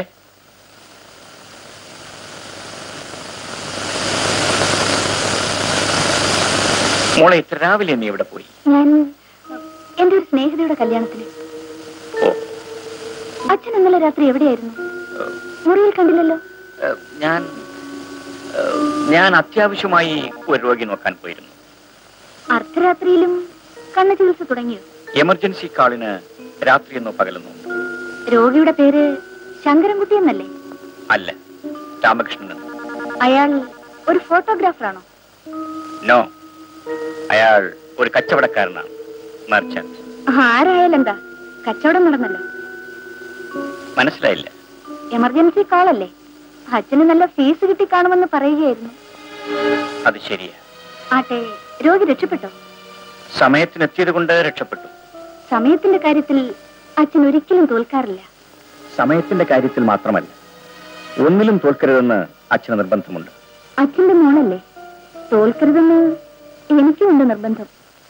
മോളെ ഇത്ര രാവിലെ നീ ഇവിടെ പോയി ഞാൻ എന്റെ ഒരു സ്നേഹിതയുടെ കല്യാണത്തിന് ഓ അച്ഛൻ ഇന്നലെ രാത്രി എവിടെയായിരുന്നു മുറിയിൽ കണ്ടില്ലല്ലോ ഏഹ്, ഞാൻ ഏഹ്, ഞാൻ അത്യാവശ്യമായി ഒരു രോഗി നോക്കാൻ പോയിരുന്നു അർദ്ധരാത്രിയിലും കണ്ണു ചികിത്സ തുടങ്ങിയോ എമർജൻസി കാളിന് രാത്രിയെന്നോ പകലെന്നോ രോഗിയുടെ പേര് ശങ്കരൻകുട്ടി എന്നല്ലേ അല്ല രാമകൃഷ്ണൻ അയാൾ ഒരു ഫോട്ടോഗ്രാഫറാണോ നോ അയാൾ ഒരു കച്ചവടക്കാരനാണ് മർച്ചന്റ് ആരായാലെന്താ കച്ചവടം നടന്നല്ലോ മനസ്സിലായില്ല എമർജൻസി കാളല്ലേ അച്ഛന് നല്ല ഫീസ് കിട്ടി കാണുമെന്ന് പറയുകയായിരുന്നു അത് ശരിയാ ആട്ടെ രോഗി രക്ഷപ്പെട്ടോ സമയത്തിനെത്തിയത് കൊണ്ട് രക്ഷപ്പെട്ടു സമയത്തിന്റെ കാര്യത്തിൽ അച്ഛൻ ഒരിക്കലും തോൽക്കാറില്ല സമയത്തിന്റെ കാര്യത്തിൽ മാത്രമല്ല ഒന്നിലും തോൽക്കരുതെന്ന് അച്ഛന് നിർബന്ധമുണ്ട് അച്ഛന്റെ മോളല്ലേ തോൽക്കരുതെന്ന് എനിക്കും ഉണ്ട് നിർബന്ധം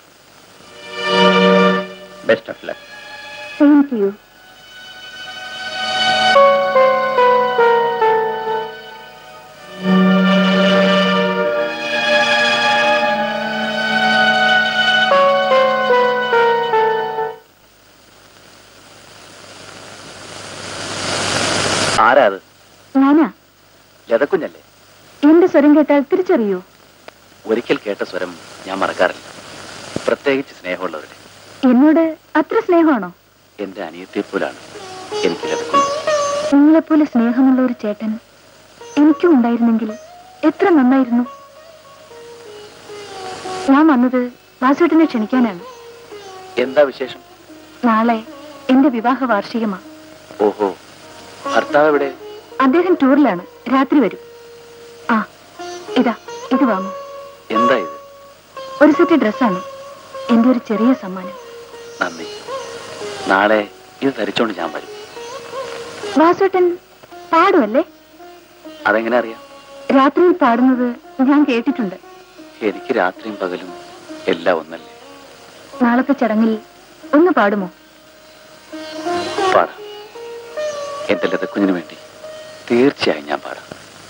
best of luck same to you ആരാ അത് ഞാനാ ലതക്കുഞ്ഞല്ലേ എന്റെ സ്വരം കേട്ടാൽ തിരിച്ചറിയോ ഒരിക്കൽ കേട്ട സ്വരം ഞാൻ മറക്കാറില്ല പ്രത്യേകിച്ച് സ്നേഹമുള്ളവരുടെ എന്നോട് അത്ര സ്നേഹമാണോ എന്റെ അനിയത്തെ പോലാണ് എനിക്ക് ലതക്കുഞ്ഞ് നിങ്ങളെപ്പോലെ സ്നേഹമുള്ള ഒരു ചേട്ടൻ എനിക്കും ഉണ്ടായിരുന്നെങ്കിൽ എത്ര നന്നായിരുന്നു ഞാൻ വന്നത് വാസുവേട്ടനെ ക്ഷണിക്കാനാണ് എന്താ വിശേഷം നാളെ എന്റെ വിവാഹ വാർഷികമാ ഓഹോ ഭർത്താവ് എവിടെ അദ്ദേഹം ടൂറിലാണ് രാത്രി വരും ആ ഇതാ ഇത് വാങ്ങൂ എന്താ ഇത് ഒരു സെറ്റ് ഡ്രസ്സാണ് എന്റെ ഒരു ചെറിയ സമ്മാനം നന്ദി നാളെ ഇത് ധരിച്ചോണ്ട് ഞാൻ വരും വാസുവേട്ടൻ പാടുമല്ലേ അതെങ്ങനെ അറിയാം രാത്രിയിൽ പാടുന്നത് ഞാൻ കേട്ടിട്ടുണ്ട് എനിക്ക് രാത്രിയും പകലും എല്ലാം ഒന്നല്ലേ നാളത്തെ ചടങ്ങിൽ ഒന്ന് പാടുമോ പാടാം എന്റെ ലതക്കുഞ്ഞിന് വേണ്ടി തീർച്ചയായും ഞാൻ പാടാം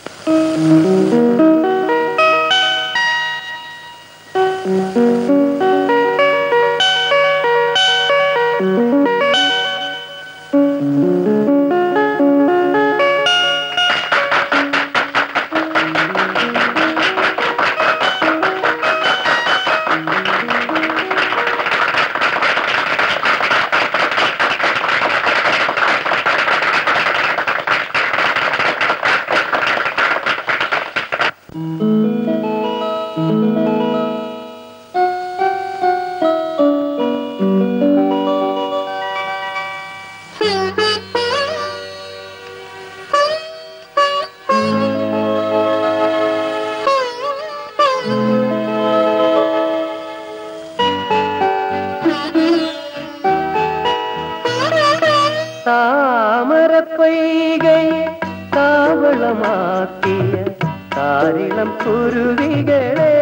താമരപ്പൊയ്കൈ താവളമാക്കിയ താരിളം കുരുവികളെ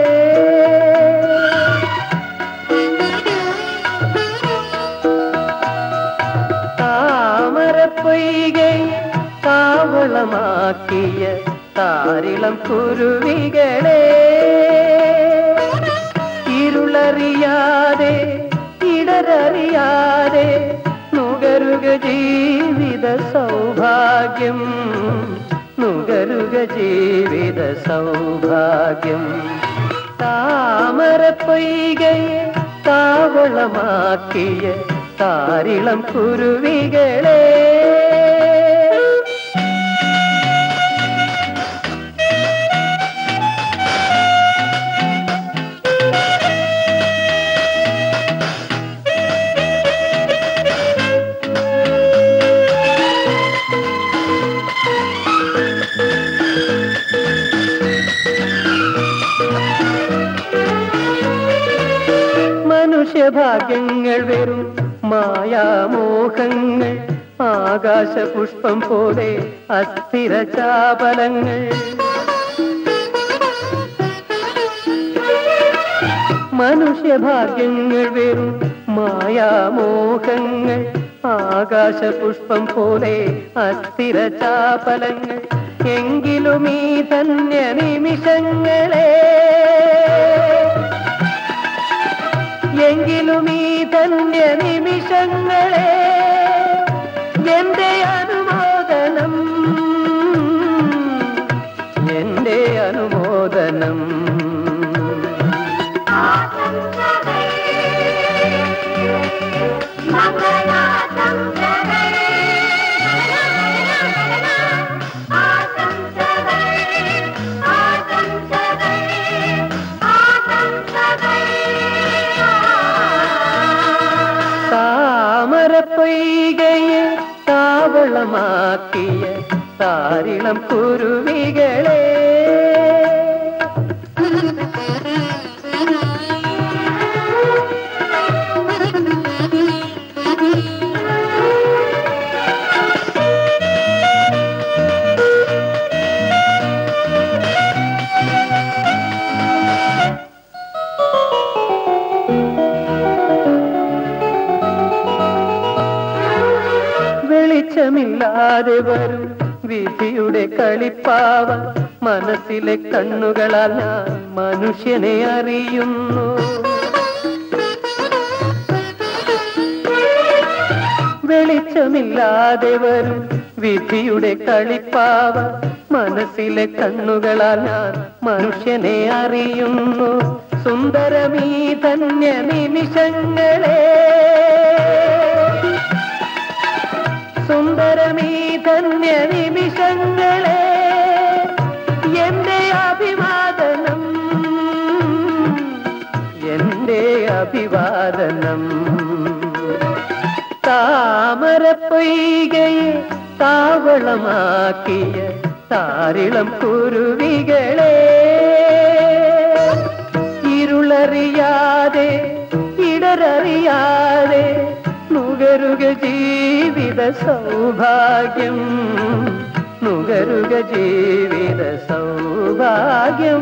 താമരപ്പൊയ്കൈ താവളമാക്കിയ താരിളം കുരുവികളെ ഇരുളറിയാതെ ഇടരറിയാതെ നുകരുക ജീവിത സൗഭാഗ്യം നുകരുക ജീവിത സൗഭാഗ്യം താമര പൊയ്കയെ താവളമാക്കിയ താരിളം കുരുവികളെ മനുഷ്യഭാഗ്യങ്ങൾ വെറും മായാമോഹങ്ങൾ ആകാശപുഷ്പം പോലെ അസ്ഥിര ചാപലങ്ങൾ മനുഷ്യഭാഗ്യങ്ങൾ വെറും മായാമോഹങ്ങൾ ആകാശപുഷ്പം പോലെ അസ്ഥിര ചാപലങ്ങൾ എങ്കിലും ഈ ധന്യ നിമിഷങ്ങളെ എങ്കിലും ഈ ധന്യ നിമിഷങ്ങളെ എന്റെ അനുമോദനം എന്റെ അനുമോദനം താമരപ്പൊയ്കയെ താവളമാക്കിയ താരിളം കുരുവികളെ വെളിച്ചമില്ലാതെ വരും വിധിയുടെ കളിപ്പാവ മനസ്സിലെ കണ്ണുകളാൽ ഞാൻ മനുഷ്യനെ അറിയുന്നു വെളിച്ചമില്ലാതെ വരും വിധിയുടെ കളിപ്പാവ മനസ്സിലെ കണ്ണുകളാൽ ഞാൻ മനുഷ്യനെ അറിയുന്നു സുന്ദരമീ ധന്യ നിമിഷങ്ങളെ സുന്ദരമീ ധന്യ നിമിഷങ്ങളെ എന്റെ അഭിവാദനം എന്റെ അഭിവാദനം താമരപ്പൊയ്കയെ താവളമാക്കിയ താരിളം കുരുവികളെ ഇരുളറിയാതെ ഇടരറിയാതെ നുകരുക ജീവിത സൗഭാഗ്യം നുകരുക ജീവിത സൗഭാഗ്യം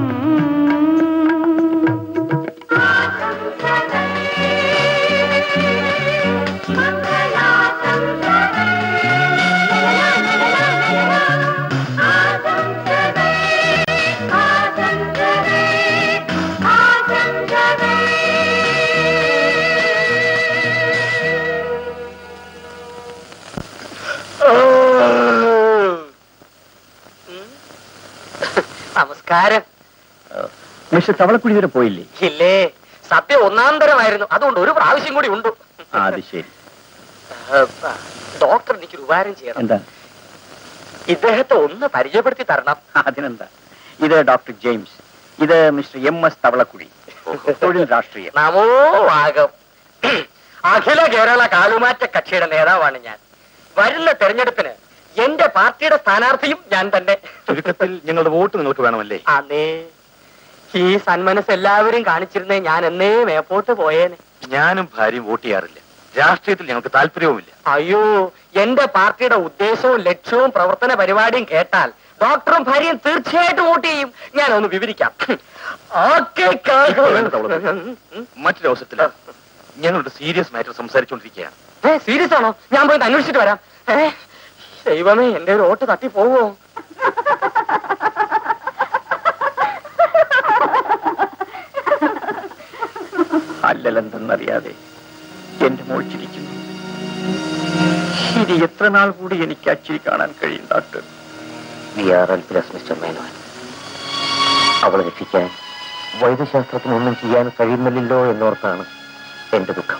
നമസ്കാരം മിസ്റ്റർ തവളക്കുടി വരെ പോയില്ലേ ഇല്ലേ സത്യം ഒന്നാം തരമായിരുന്നു അതുകൊണ്ട് ഒരു പ്രാവശ്യം കൂടി ഉണ്ട് ആ അത് ശരി ഡോക്ടർ എനിക്കൊരു ഉപകാരം ചെയ്യണം എന്താ ഇദ്ദേഹത്തെ ഒന്ന് പരിചയപ്പെടുത്തി തരണം അതിനെന്താ ഇത് ഡോക്ടർ ജെയിംസ് ഇത് മിസ്റ്റർ എം എസ് തവളക്കുടി തൊഴിൽ രാഷ്ട്രീയം നമോ വാഗം അഖില കേരള കാലുമാറ്റ കക്ഷിയുടെ നേതാവാണ് ഞാൻ വരുന്ന തെരഞ്ഞെടുപ്പിന് എന്റെ പാർട്ടിയുടെ സ്ഥാനാർത്ഥിയും ഞാൻ തന്നെ ചുരുക്കത്തിൽ ഞങ്ങളുടെ വോട്ട് നിങ്ങൾക്ക് വേണമല്ലേ അന്നേ ഈ സന്മനസ് എല്ലാവരും കാണിച്ചിരുന്നേ ഞാൻ എന്നേ മേപ്പോട്ട് പോയേനെ ഞാനും ഭാര്യയും വോട്ട് ചെയ്യാറില്ല രാഷ്ട്രീയത്തിൽ ഞങ്ങൾക്ക് താല്പര്യവുമില്ല അയ്യോ എന്റെ പാർട്ടിയുടെ ഉദ്ദേശവും ലക്ഷ്യവും പ്രവർത്തന പരിപാടിയും കേട്ടാൽ ഡോക്ടറും ഭാര്യയും തീർച്ചയായിട്ടും വോട്ട് ചെയ്യും ഞാൻ ഒന്ന് വിവരിക്കാം ഓക്കെ ഇപ്പോൾ വേണ്ട തവളക്കുടി. മറ്റൊരു അവസരത്തിൽ ഞങ്ങളുടെ സീരിയസ് മാറ്റർ സംസാരിച്ചുകൊണ്ടിരിക്കുകയാണ് ഏ സീരിയസ് ആണോ ഞാൻ പോയി അന്വേഷിച്ചിട്ട് വരാം ഏ ദൈവമേ എന്റെ ഒരു വോട്ട് തട്ടി പോവോ അല്ലലെന്തെന്നറിയാതെ എന്റെ മോൾ ചിരിക്കുന്നു ഇനി എത്ര നാൾ കൂടി എനിക്ക് ആ ചിരി കാണാൻ കഴിയും doctor we are helpless mister Menon അവളെ രക്ഷിക്കാൻ വൈദ്യശാസ്ത്രത്തിനൊന്നും ചെയ്യാൻ കഴിയുന്നില്ലല്ലോ എന്നോർത്താണ് എന്റെ ദുഃഖം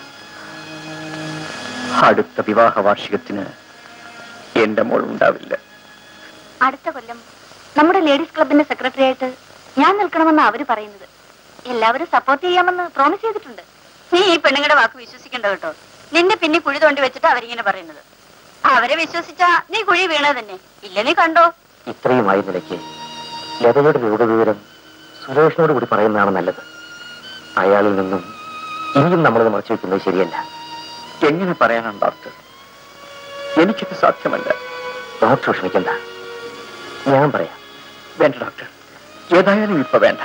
അടുത്ത വിവാഹ വാർഷികത്തിന് എന്റെ മോൾ ഉണ്ടാവില്ല അടുത്ത കൊല്ലം നമ്മുടെ ലേഡീസ് ക്ലബിന്റെ സെക്രട്ടറി ആയിട്ട് ഞാൻ നിൽക്കണമെന്ന് അവര് പറയുന്നത് എല്ലാവരും സപ്പോർട്ട് ചെയ്യാമെന്ന് പ്രോമിസ് ചെയ്തിട്ടുണ്ട് നീ ഈ പെണ്ണുങ്ങളുടെ വാക്ക് വിശ്വസിക്കണ്ട കേട്ടോ നിന്നെ പിന്നെ കുഴി തോണ്ടി വെച്ചിട്ട് അവരിങ്ങനെ പറയുന്നത് അവരെ വിശ്വസിച്ചാ നീ കുഴി വീണത് തന്നെ ഇല്ല നീ കണ്ടോ ഇത്രയുമായി നിലയ്ക്ക് ലതയുടെ രോഗവിവരം സുരേഷിനോട് കൂടി പറയുന്നതാണ് നല്ലത് അയാളിൽ നിന്നും ഇനിയും നമ്മളത് മറച്ചു വെക്കുന്നത് ശരിയല്ല എങ്ങനെ പറയാനാണ് ഡോക്ടർ എനിക്കത് സാധ്യമല്ല ഡോക്ടർ ക്ഷമിക്കണ്ട ഞാൻ പറയാം വേണ്ട ഡോക്ടർ ഏതായാലും ഇപ്പൊ വേണ്ട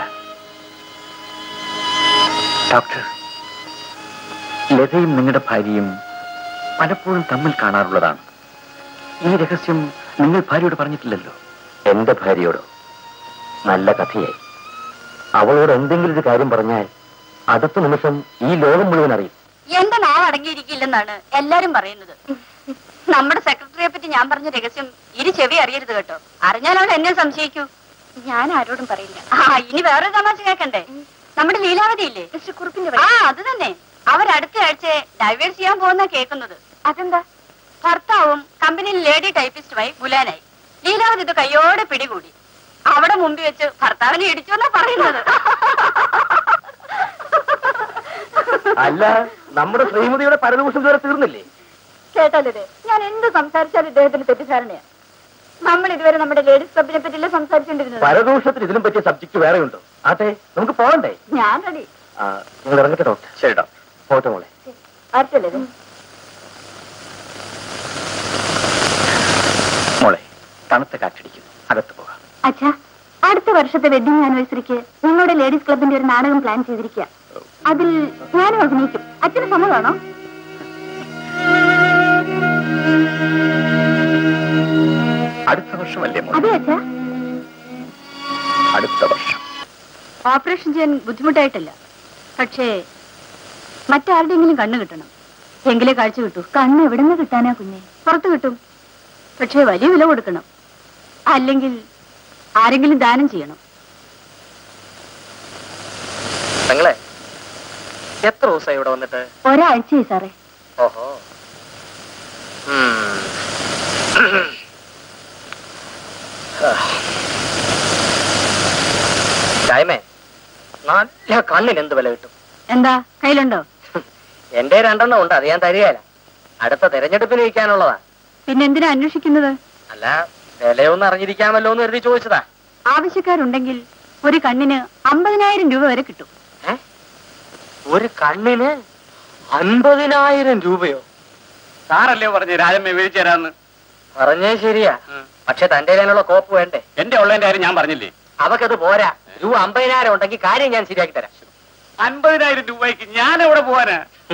ഡോക്ടർ ലതയും നിങ്ങളുടെ ഭാര്യയും പലപ്പോഴും തമ്മിൽ കാണാറുള്ളതാണ് ഈ രഹസ്യം നിങ്ങൾ ഭാര്യയോട് പറഞ്ഞിട്ടില്ലല്ലോ എന്റെ ഭാര്യയോടോ നല്ല കഥയായി അവളോട് എന്തെങ്കിലും ഒരു കാര്യം പറഞ്ഞാൽ അടുത്ത നിമിഷം ഈ ലോകം മുഴുവൻ അറിയും എന്റെ നാവ് അടങ്ങിയിരിക്കില്ലെന്നാണ് എല്ലാരും പറയുന്നത് നമ്മുടെ സെക്രട്ടറിയെ പറ്റി ഞാൻ പറഞ്ഞ രഹസ്യം ഇനി ചെവി അറിയരുത് കേട്ടോ അറിഞ്ഞാൽ അവൾ എന്നെ സംശയിക്കൂ ഞാൻ ആരോടും പറയില്ല ആ ഇനി വേറൊരു തമാശ കേൾക്കണ്ടേ നമ്മുടെ ലീലാവതി ഇല്ലേ കുറിപ്പിന്റെ ആ അത് തന്നെ അവരടുത്ത ആഴ്ച ഡൈവേഴ്സ് ചെയ്യാൻ പോകുന്ന കേൾക്കുന്നത് അതെന്താ ഭർത്താവും കമ്പനിയിൽ ലേഡി ടൈപ്പിസ്റ്റുമായി ഗുലാനായി ലീലാവതി ഇത് കയ്യോടെ പിടികൂടി അവിടെ മുമ്പിൽ വെച്ച് ഭർത്താവിനെ ഇടിച്ചു എന്നാ പറയുന്നത് അല്ല നമ്മുടെ ശ്രീമതിയുടെ പരദൂഷണം ഇതുവരെ തീർന്നില്ലേ കേട്ടാലേ ഞാൻ എന്ത് സംസാരിച്ചാലും ഇദ്ദേഹത്തിന് തെറ്റിദ്ധാരണയാ നമ്മൾ ഇതുവരെ നമ്മുടെ ലേഡീസ് ക്ലബിനെ പറ്റിയല്ലേ സംസാരിച്ചുകൊണ്ടിരുന്നത് പരദൂഷണത്തിന് ഇതിലും പറ്റിയ സബ്ജക്ട് വേറെ ഉണ്ടോ ആട്ടെ നമുക്ക് പോകണ്ടേ ഞാൻ റെഡി ആ, നിങ്ങൾ ഇറങ്ങട്ടെ ഡോക്ടർ ശരി ഡോക്ടർ പോട്ടെ മോളെ ആർക്കല്ലേ മോളെ തണുത്ത കാറ്റടിക്കുന്നു അകത്ത് പോകാം അച്ഛാ അടുത്ത വർഷത്തെ വെഡിങ് ആനിവേഴ്സറിക്ക് ഞങ്ങളുടെ ലേഡീസ് ക്ലബിന്റെ ഒരു നാടകം പ്ലാൻ ചെയ്തിരിക്കുക അതിൽ ഞാനും അഭിനയിക്കും അച്ഛന് സമ്മതമാണോ അടുത്ത വർഷമല്ലേ മോളെ അതെ അച്ഛാ അടുത്ത വർഷം ഓപ്പറേഷൻ ചെയ്യാൻ ബുദ്ധിമുട്ടായിട്ടില്ല പക്ഷേ മറ്റാരുടെയെങ്കിലും കണ്ണ് കിട്ടണം എങ്കിലേ കാഴ്ച കിട്ടൂ കണ്ണ് എവിടെ നിന്ന് കിട്ടാനാ കുഞ്ഞെ പുറത്ത് കിട്ടും പക്ഷേ വലിയ വില കൊടുക്കണം അല്ലെങ്കിൽ ആരെങ്കിലും ദാനം ചെയ്യണം നിങ്ങളെ എത്ര ദിവസമായി ഇവിടെ വന്നിട്ട് ഒരാഴ്ചയായി സാറേ ഓഹോ ഉം. ചായമേ നല്ല കണ്ണിന് എന്ത് വില കിട്ടും എന്താ കയ്യിലുണ്ടോ എന്റെ രണ്ടെണ്ണം ഉണ്ട് അത് ഞാൻ തരികയില്ല അടുത്ത തെരഞ്ഞെടുപ്പിന് വയ്ക്കാനുള്ളതാ പിന്നെ എന്തിനാ അന്വേഷിക്കുന്നത് അല്ല വിലയൊന്നും അറിഞ്ഞിരിക്കാമല്ലോ എന്ന് കരുതി ചോദിച്ചതാ ആവശ്യക്കാരുണ്ടെങ്കിൽ ഒരു കണ്ണിന് അമ്പതിനായിരം രൂപ വരെ കിട്ടും ഏ? ഒരു കണ്ണിന് അൻപതിനായിരം രൂപയോ സാറല്ലേ പറഞ്ഞു രാജമ്മ വിളിച്ചു തരാന്ന് പറഞ്ഞേ ശരിയാ പക്ഷെ തന്റെ കയ്യിലുള്ള കോപ്പ് വേണ്ടേ എന്റെ ഉള്ളതിന്റെ കാര്യം ഞാൻ പറഞ്ഞില്ലേ അവക്കത് പോരാ രൂപ അമ്പതിനായിരം ഉണ്ടെങ്കിൽ കാര്യം ഞാൻ ശരിയാക്കി തരാം അൻപതിനായിരം രൂപയ്ക്ക് ഞാൻ എവിടെ പോവാനാ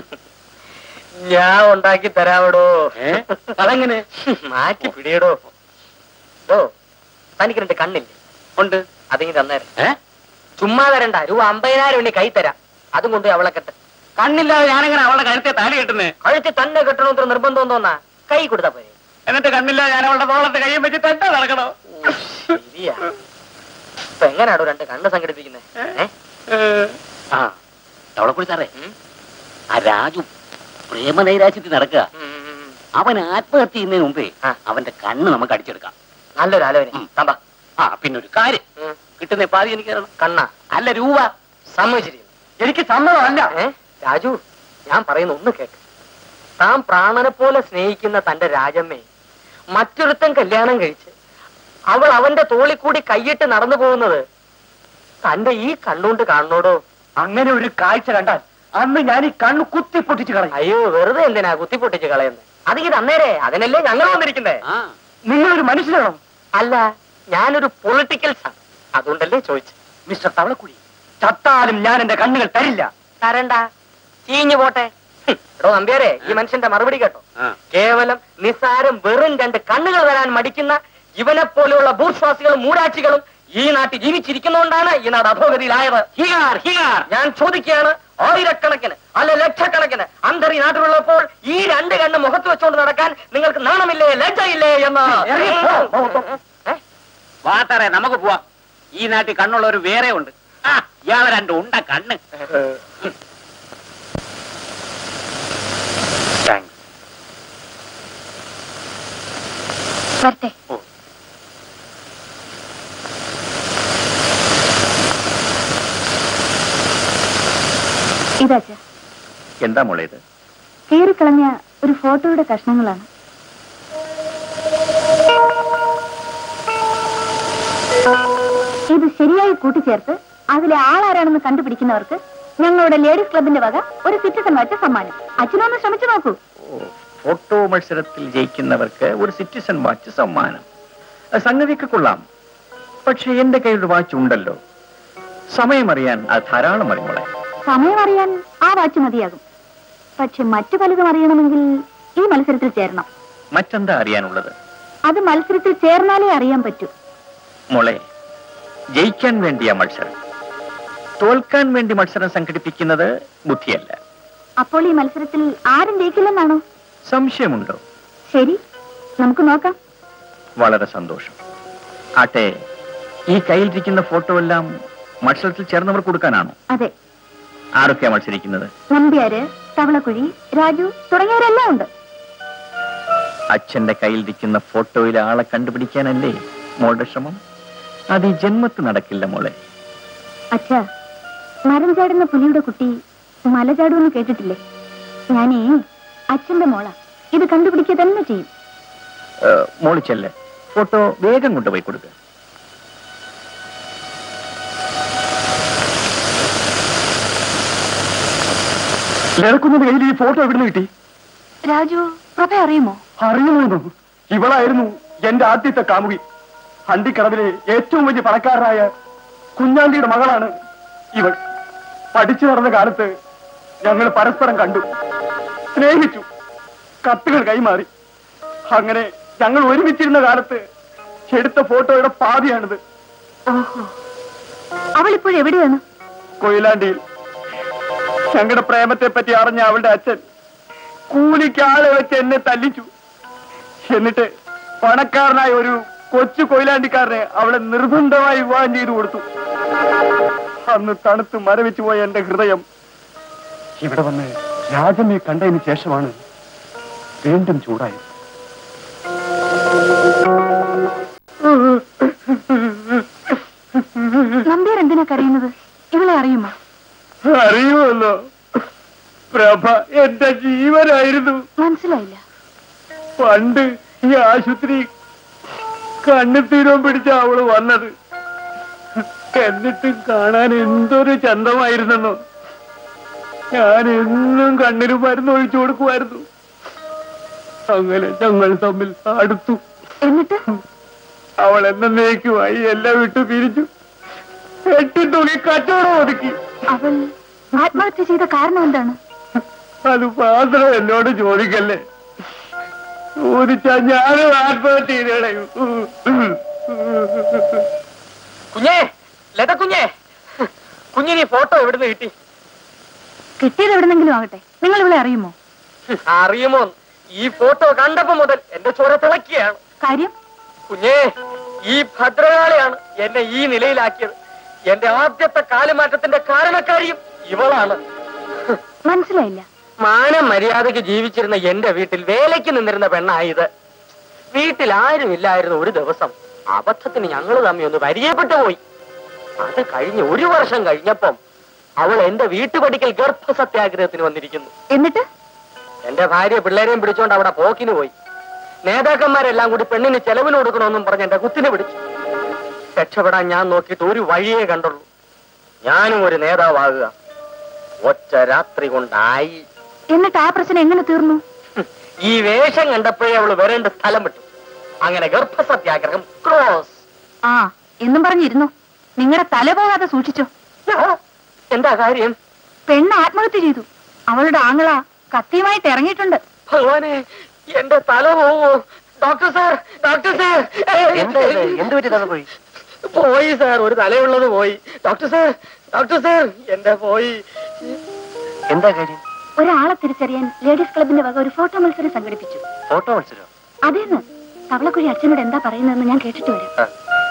ഞാൻ ഉണ്ടാക്കി തരാവടോ ഏ? അതെങ്ങനെ? മാറ്റി പിടിയടോ ഓ തനിക്ക് രണ്ട് കണ്ണില്ലേ ഉണ്ട് അതിങ്ങി തന്നേരം ഏ ചുമ്മാ തരണ്ട രൂപ അമ്പതിനായിരം ഉണ്ണി കൈ തരാം അതും കൊണ്ട് അവളെ കെട്ട് കണ്ണില്ലാതെ ഞാനെങ്ങനെ അവളുടെ കഴുത്തെ താലി കെട്ടുന്നേ കഴുത്തി തന്നെ കെട്ടണമെത്ര നിർബന്ധം തോന്നാ കൈ കൊടുത്താ പോരെ എന്നിട്ട് കണ്ണില്ലാതെ ഞാൻ അവളുടെ തോളത്തെ കൈയും വെച്ച് തട്ട നടക്കണോ ശരിയാ ഇപ്പൊ എങ്ങനെയാടോ രണ്ട് കണ്ണ് സംഘടിപ്പിക്കുന്നത് ഏ ആ അവളെ കൂടി സാറേ ഉം. ആ രാജു പ്രേമനൈരാശ്യത്തിൽ നടക്കുക ഉം, ഉം, ഉം. അവൻ ആത്മഹത്യ ചെയ്യുന്നതിന് മുമ്പേ ആ. അവന്റെ കണ്ണ് നമുക്ക് അടിച്ചെടുക്കാം നല്ലൊരു ആലോചന ഉം. തമ്പാ ആ പിന്നെ ഒരു കാര്യം ഉം. കിട്ടുന്ന പാതി എനിക്ക് തരണം കണ്ണാ അല്ല രൂപ സമ്മതിച്ചിരിക്കുന്നു എനിക്ക് സമ്മതമല്ല ഏ രാജു ഞാൻ പറയുന്ന ഒന്ന് കേക്ക് താൻ പ്രാണനെ പോലെ സ്നേഹിക്കുന്ന തന്റെ രാജമ്മയെ മറ്റൊരുത്തൻ കല്യാണം കഴിച്ച് അവൾ അവന്റെ തോളിൽ കൂടി കൈയിട്ട് നടന്നു പോകുന്നത് തന്റെ ഈ കണ്ണുകൊണ്ട് കാണണോടോ അങ്ങനെ ഒരു കാഴ്ച കണ്ടാൽ അന്ന് ഞാൻ ഈ കണ്ണ് കുത്തി പൊട്ടിച്ച് കളയും അയ്യോ വെറുതെ എന്തിനാ കുത്തിപ്പൊട്ടിച്ച് കളയുന്നത് അത് ഇത് അന്നേരെ അതിനല്ലേ ഞങ്ങൾ വന്നിരിക്കുന്നേ ആ നിങ്ങളൊരു മനുഷ്യനാണോ അല്ല ഞാനൊരു പൊളിറ്റിക്കൽസ് ആണ് അതുകൊണ്ടല്ലേ ചോദിച്ചു മിസ്റ്റർ തവളക്കുടി ചത്താലും ഞാൻ എന്റെ കണ്ണുകൾ തരില്ല തരണ്ട ചീഞ്ഞു പോട്ടെ ഹും, എടോ നമ്പ്യാരെ ഈ മനുഷ്യന്റെ മറുപടി കേട്ടോ ആ. കേവലം നിസ്സാരം വെറും രണ്ട് കണ്ണുകൾ വരാൻ മടിക്കുന്ന ഇവനെ പോലെയുള്ള ഭൂർശ്വാസികളും മൂരാക്ഷികളും ഈ നാട്ടിൽ ജീവിച്ചിരിക്കുന്നതുകൊണ്ടാണ് ഈ നാട് അധോഗതിയിലായത് ഹിയാർ ഹിയാർ ഞാൻ ചോദിക്കുകയാണ് ആയിരക്കണക്കിന് അല്ല ലക്ഷക്കണക്കിന് അന്തർ ഈ നാട്ടിലുള്ളപ്പോൾ ഈ രണ്ട് കണ്ണ് മുഖത്ത് വെച്ചുകൊണ്ട് നടക്കാൻ നിങ്ങൾക്ക് നാണമില്ലേ ലജ്ജയില്ലേ എന്ന് ഏ? വാട്ടാറെ നമുക്ക് പോവാം ഈ നാട്ടിൽ കണ്ണുള്ളവർ വേറെ ഉണ്ട് ആ ഇയാളെ രണ്ട് ഉണ്ട കണ്ണ് താങ്ക്സ് വരട്ടെ ഇതാച്ച എന്താ മോളെ ഇത് കീറിക്കളഞ്ഞ ഒരു ഫോട്ടോയുടെ കഷ്ണങ്ങളാണ് ഇത് ശരിയായി കൂട്ടിച്ചേർത്ത് അതിലെ ആളാരാണെന്ന് കണ്ടുപിടിക്കുന്നവർക്ക് ഞങ്ങളുടെ ലേഡീസ് ക്ലബിന്റെ വക ഒരു സിറ്റിസൺ വാച്ച് സമ്മാനം അച്ഛനൊന്ന് ശ്രമിച്ചു നോക്കൂ ഫോട്ടോ മത്സരത്തിൽ ജയിക്കുന്നവർക്ക് ഒരു സിറ്റിസൺ വാച്ച് സമ്മാനം അത് സംഗതിക്ക് കൊള്ളാം പക്ഷെ എന്റെ കയ്യിൽ ഒരു വാച്ച് ഉണ്ടല്ലോ സമയമറിയാൻ അത് ധാരാളം മതി മോളെ സമയം അറിയാൻ ആ വാച്ച് മതിയാകും പക്ഷെ മറ്റു പലതും അറിയണമെങ്കിൽ ഈ മത്സരത്തിൽ ചേരണം മറ്റെന്താ അറിയാനുള്ളത് അത് മത്സരത്തിൽ ചേർന്നാലേ അറിയാൻ പറ്റൂ മോളെ ജയിക്കാൻ വേണ്ടിയ മത്സരം തോൽക്കാൻ വേണ്ടി മത്സരം സംഘടിപ്പിക്കുന്നത് ബുദ്ധിയല്ല അപ്പോൾ ഈ മത്സരത്തിൽ ആരും ജയിക്കില്ലെന്നാണോ സംശയമുണ്ടോ ശരി നമുക്ക് നോക്കാം വളരെ സന്തോഷം ആട്ടെ ഈ കയ്യിലിരിക്കുന്ന ഫോട്ടോ എല്ലാം മത്സരത്തിൽ ചേർന്നവർ കൊടുക്കാനാണോ അതെ ആരൊക്കെയാ മത്സരിക്കുന്നത് നമ്പ്യാര് തവളക്കുഴി രാജു തുടങ്ങിയവരെല്ലാം ഉണ്ട് അച്ഛന്റെ കയ്യിലിരിക്കുന്ന ഫോട്ടോയിലെ ആളെ കണ്ടുപിടിക്കാനല്ലേ മോളുടെ ശ്രമം അത് ഈ ജന്മത്ത് നടക്കില്ല മോളെ അച്ഛാ മരം ചാടുന്ന പുലിയുടെ കുട്ടി മല ചാടുമെന്ന് കേട്ടിട്ടില്ലേ ഞാനേ അച്ഛന്റെ മോളാ ഇത് കണ്ടുപിടിക്കുക തന്നെ ചെയ്യും ഏഹ്, മോള് ചെല്ല് ഫോട്ടോ വേഗം കൊണ്ടുപോയി കൊടുക്കുക ലടക്കുന്നതിന്റെ കയ്യിൽ ഈ ഫോട്ടോ എവിടുന്ന് കിട്ടി രാജു പ്രഭ അറിയുമോ അറിയുന്നു ഇവളായിരുന്നു എന്റെ ആദ്യത്തെ കാമുകി ഹണ്ടിക്കടവിലെ ഏറ്റവും വലിയ പണക്കാരനായ കുഞ്ഞാണ്ടിയുടെ മകളാണ് ഇവൾ പഠിച്ചു നടന്ന കാലത്ത് ഞങ്ങൾ പരസ്പരം കണ്ടു സ്നേഹിച്ചു കത്തുകൾ കൈമാറി അങ്ങനെ ഞങ്ങൾ ഒരുമിച്ചിരുന്ന കാലത്ത് എടുത്ത ഫോട്ടോയുടെ പാതിയാണിത് ഓഹോ അവൾ ഇപ്പോഴെവിടെയാണ് കൊയിലാണ്ടിയിൽ ഞങ്ങളുടെ പ്രേമത്തെ പറ്റി അറിഞ്ഞ അവളുടെ അച്ഛൻ കൂലിക്ക് ആളെ വെച്ച് എന്നെ തല്ലിച്ചു എന്നിട്ട് പണക്കാരനായ ഒരു കൊച്ചു കൊയിലാണ്ടിക്കാരനെ അവളെ നിർബന്ധമായി വിവാഹം ചെയ്തു കൊടുത്തു അന്ന് തണുത്ത് മരവിച്ചു പോയ എന്റെ ഹൃദയം ഇവിടെ വന്ന് രാജമ്മയെ കണ്ടതിന് ശേഷമാണ് വീണ്ടും ചൂടായത് നമ്പ്യാർ എന്തിനാ കരയുന്നത് ഇവളെ അറിയുമോ അറിയുമല്ലോ പ്രഭ എന്റെ ജീവനായിരുന്നു മനസ്സിലായില്ല പണ്ട് ഈ ആശുപത്രി കണ്ണെത്തീരവും പിടിച്ച അവള് വന്നത് എന്നിട്ടും കാണാൻ എന്തൊരു ചന്തമായിരുന്നെന്നോ ഞാൻ എന്നും കണ്ണിന് മരുന്ന് ഒഴിച്ചു കൊടുക്കുമായിരുന്നു അങ്ങനെ ഞങ്ങൾ തമ്മിൽ അടുത്തു എന്നിട്ട് അവൾ എന്നേക്കുമായി എല്ലാം വിട്ടു പിരിച്ചു എട്ടി തുണി കച്ചവടം ഒതുക്കി അവൾ ആത്മഹത്യ ചെയ്ത കാരണം എന്താണ് അത് മാത്രം എന്നോട് ചോദിക്കല്ലേ ചോദിച്ചാ ഞാനും ആത്മഹത്യ ചെയ്ത് കളയും കുഞ്ഞേ ലത കുഞ്ഞേ കുഞ്ഞിന് ഈ ഫോട്ടോ എവിടുന്ന് കിട്ടി കിട്ടിയത് എവിടെന്നെങ്കിലും ആകട്ടെ നിങ്ങൾ ഇവളെ അറിയുമോ അറിയുമോ ഈ ഫോട്ടോ കണ്ടപ്പോ മുതൽ എന്റെ ചോര തിളക്കിയാണ് കാര്യം കുഞ്ഞേ ഈ ഭദ്രകാളിയാണ് എന്നെ ഈ നിലയിലാക്കിയത് എന്റെ ആദ്യത്തെ കാലുമാറ്റത്തിന്റെ കാരണക്കാരിയും ഇവളാണ് മനസ്സിലായില്ല മാനം മര്യാദയ്ക്ക് ജീവിച്ചിരുന്ന എന്റെ വീട്ടിൽ വേലയ്ക്ക് നിന്നിരുന്ന പെണ്ണായത് വീട്ടിൽ ആരുമില്ലായിരുന്നു ഒരു ദിവസം അബദ്ധത്തിന് ഞങ്ങൾ തമ്മി ഒന്ന് പരിചയപ്പെട്ടു പോയി അത് കഴിഞ്ഞ് ഒരു വർഷം കഴിഞ്ഞപ്പം അവൾ എന്റെ വീട്ടുപടിക്കൽ ഗർഭസത്യാഗ്രഹത്തിന് വന്നിരിക്കുന്നു എന്നിട്ട് എന്റെ ഭാര്യ പിള്ളേരെയും പിടിച്ചോണ്ട് അവിടെ പോക്കിന് പോയി നേതാക്കന്മാരെല്ലാം കൂടി പെണ്ണിന് ചെലവിന് കൊടുക്കണമെന്നും പറഞ്ഞ് എന്റെ കുത്തിനെ പിടിച്ചു രക്ഷപ്പെടാൻ ഞാൻ നോക്കിയിട്ട് ഒരു വഴിയേ കണ്ടുള്ളൂ ഞാനും ഒരു നേതാവാകുക ഒറ്റ രാത്രി കൊണ്ടായി എന്നിട്ട് ആ പ്രശ്നം എങ്ങനെ തീർന്നു ഹും, ഈ വേഷം കണ്ടപ്പോഴേ അവള് വരേണ്ട സ്ഥലം വിട്ടു അങ്ങനെ ഗർഭസത്യാഗ്രഹം ക്രോസ് ആ എന്നും പറഞ്ഞിരുന്നു നിങ്ങളുടെ തല പോകാതെ സൂക്ഷിച്ചോ എന്താ കാര്യം പെണ്ണ് ആത്മഹത്യ ചെയ്തു അവളുടെ ആങ്ങള കത്തിയുമായിട്ട് ഇറങ്ങിയിട്ടുണ്ട് ഭഗവാനെ എന്റെ തല പോവോ ഡോക്ടർ സാർ ഡോക്ടർ സാർ എന്താ ഇത്? എന്ത് പറ്റി തല പോയി? പോയി സാർ ഒരു തലയുള്ളത് പോയി ഡോക്ടർ സാർ ഡോക്ടർ സാർ എന്റെ പോയി എന്താ കാര്യം ഒരാളെ തിരിച്ചറിയാൻ ലേഡീസ് ക്ലബിന്റെ വക ഒരു ഫോട്ടോ മത്സരം സംഘടിപ്പിച്ചു ഫോട്ടോ മത്സരം അതേന്ന് തവളക്കുഴി അച്ഛനോട് എന്താ പറയുന്നതെന്ന് ഞാൻ കേട്ടിട്ട് വരാം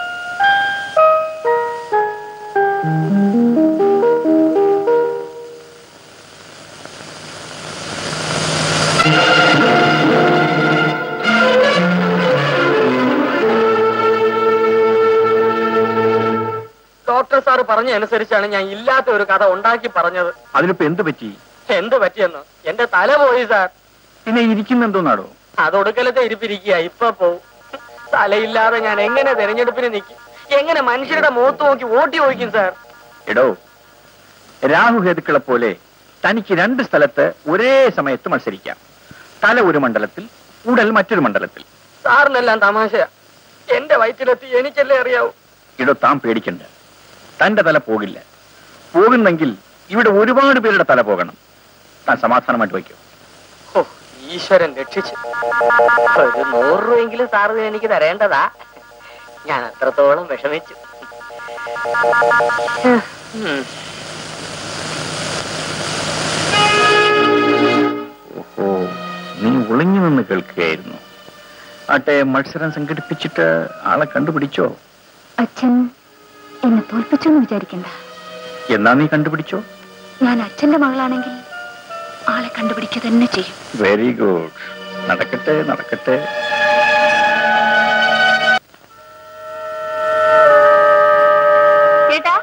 ഡോക്ടർ സാർ പറഞ്ഞ അനുസരിച്ചാണ് ഞാൻ ഇല്ലാത്ത ഒരു കഥ ഉണ്ടാക്കി പറഞ്ഞത് അതിനിപ്പോ എന്ത് പറ്റി എന്ത് പറ്റിയെന്ന് എന്റെ തല പോയി സാർ പിന്നെ ഇരിക്കുന്നെന്തോന്നാടോ അതൊടുക്കലത്തെ ഇരിപ്പിരിക്കുക ഇപ്പൊ പോവും തലയില്ലാതെ ഞാൻ എങ്ങനെ തെരഞ്ഞെടുപ്പിന് നിൽക്കും എങ്ങനെ മനുഷ്യരുടെ മുഖത്ത് നോക്കി വോട്ട് ചോദിക്കും സാർ എടോ രാഹുഹേതുക്കളെ പോലെ തനിക്ക് രണ്ട് സ്ഥലത്ത് ഒരേ സമയത്ത് മത്സരിക്കാം തല ഒരു മണ്ഡലത്തിൽ ഉടൽ മറ്റൊരു മണ്ഡലത്തിൽ സാറിനെല്ലാം തമാശയാ എന്റെ വയറ്റിലെത്തി എനിക്കല്ലേ അറിയാവൂ ഇടോ താൻ പേടിക്കണ്ട തന്റെ തല പോകില്ല പോകുന്നെങ്കിൽ ഇവിടെ ഒരുപാട് പേരുടെ തല പോകണം താൻ സമാധാനമായിട്ട് വയ്ക്കൂ ഓ ഈശ്വരൻ രക്ഷിച്ചു ഒരു നൂറ് രൂപയെങ്കിലും സാറ് എനിക്ക് തരേണ്ടതാ ഞാൻ അത്രത്തോളം വിഷമിച്ചു ഉം. കേൾക്കുകയായിരുന്നു ആട്ടെ മത്സരം സംഘടിപ്പിച്ചിട്ട് ആളെ കണ്ടുപിടിച്ചോ അച്ഛൻ എന്നെ തോൽപ്പിച്ചെന്ന് വിചാരിക്കണ്ട എന്നാ നീ കണ്ടുപിടിച്ചോ ഞാൻ അച്ഛന്റെ മകളാണെങ്കിൽ ആളെ കണ്ടുപിടിക്കുക തന്നെ ചെയ്യും വെരി ഗുഡ് നടക്കട്ടെ നടക്കട്ടെ ചേട്ടാ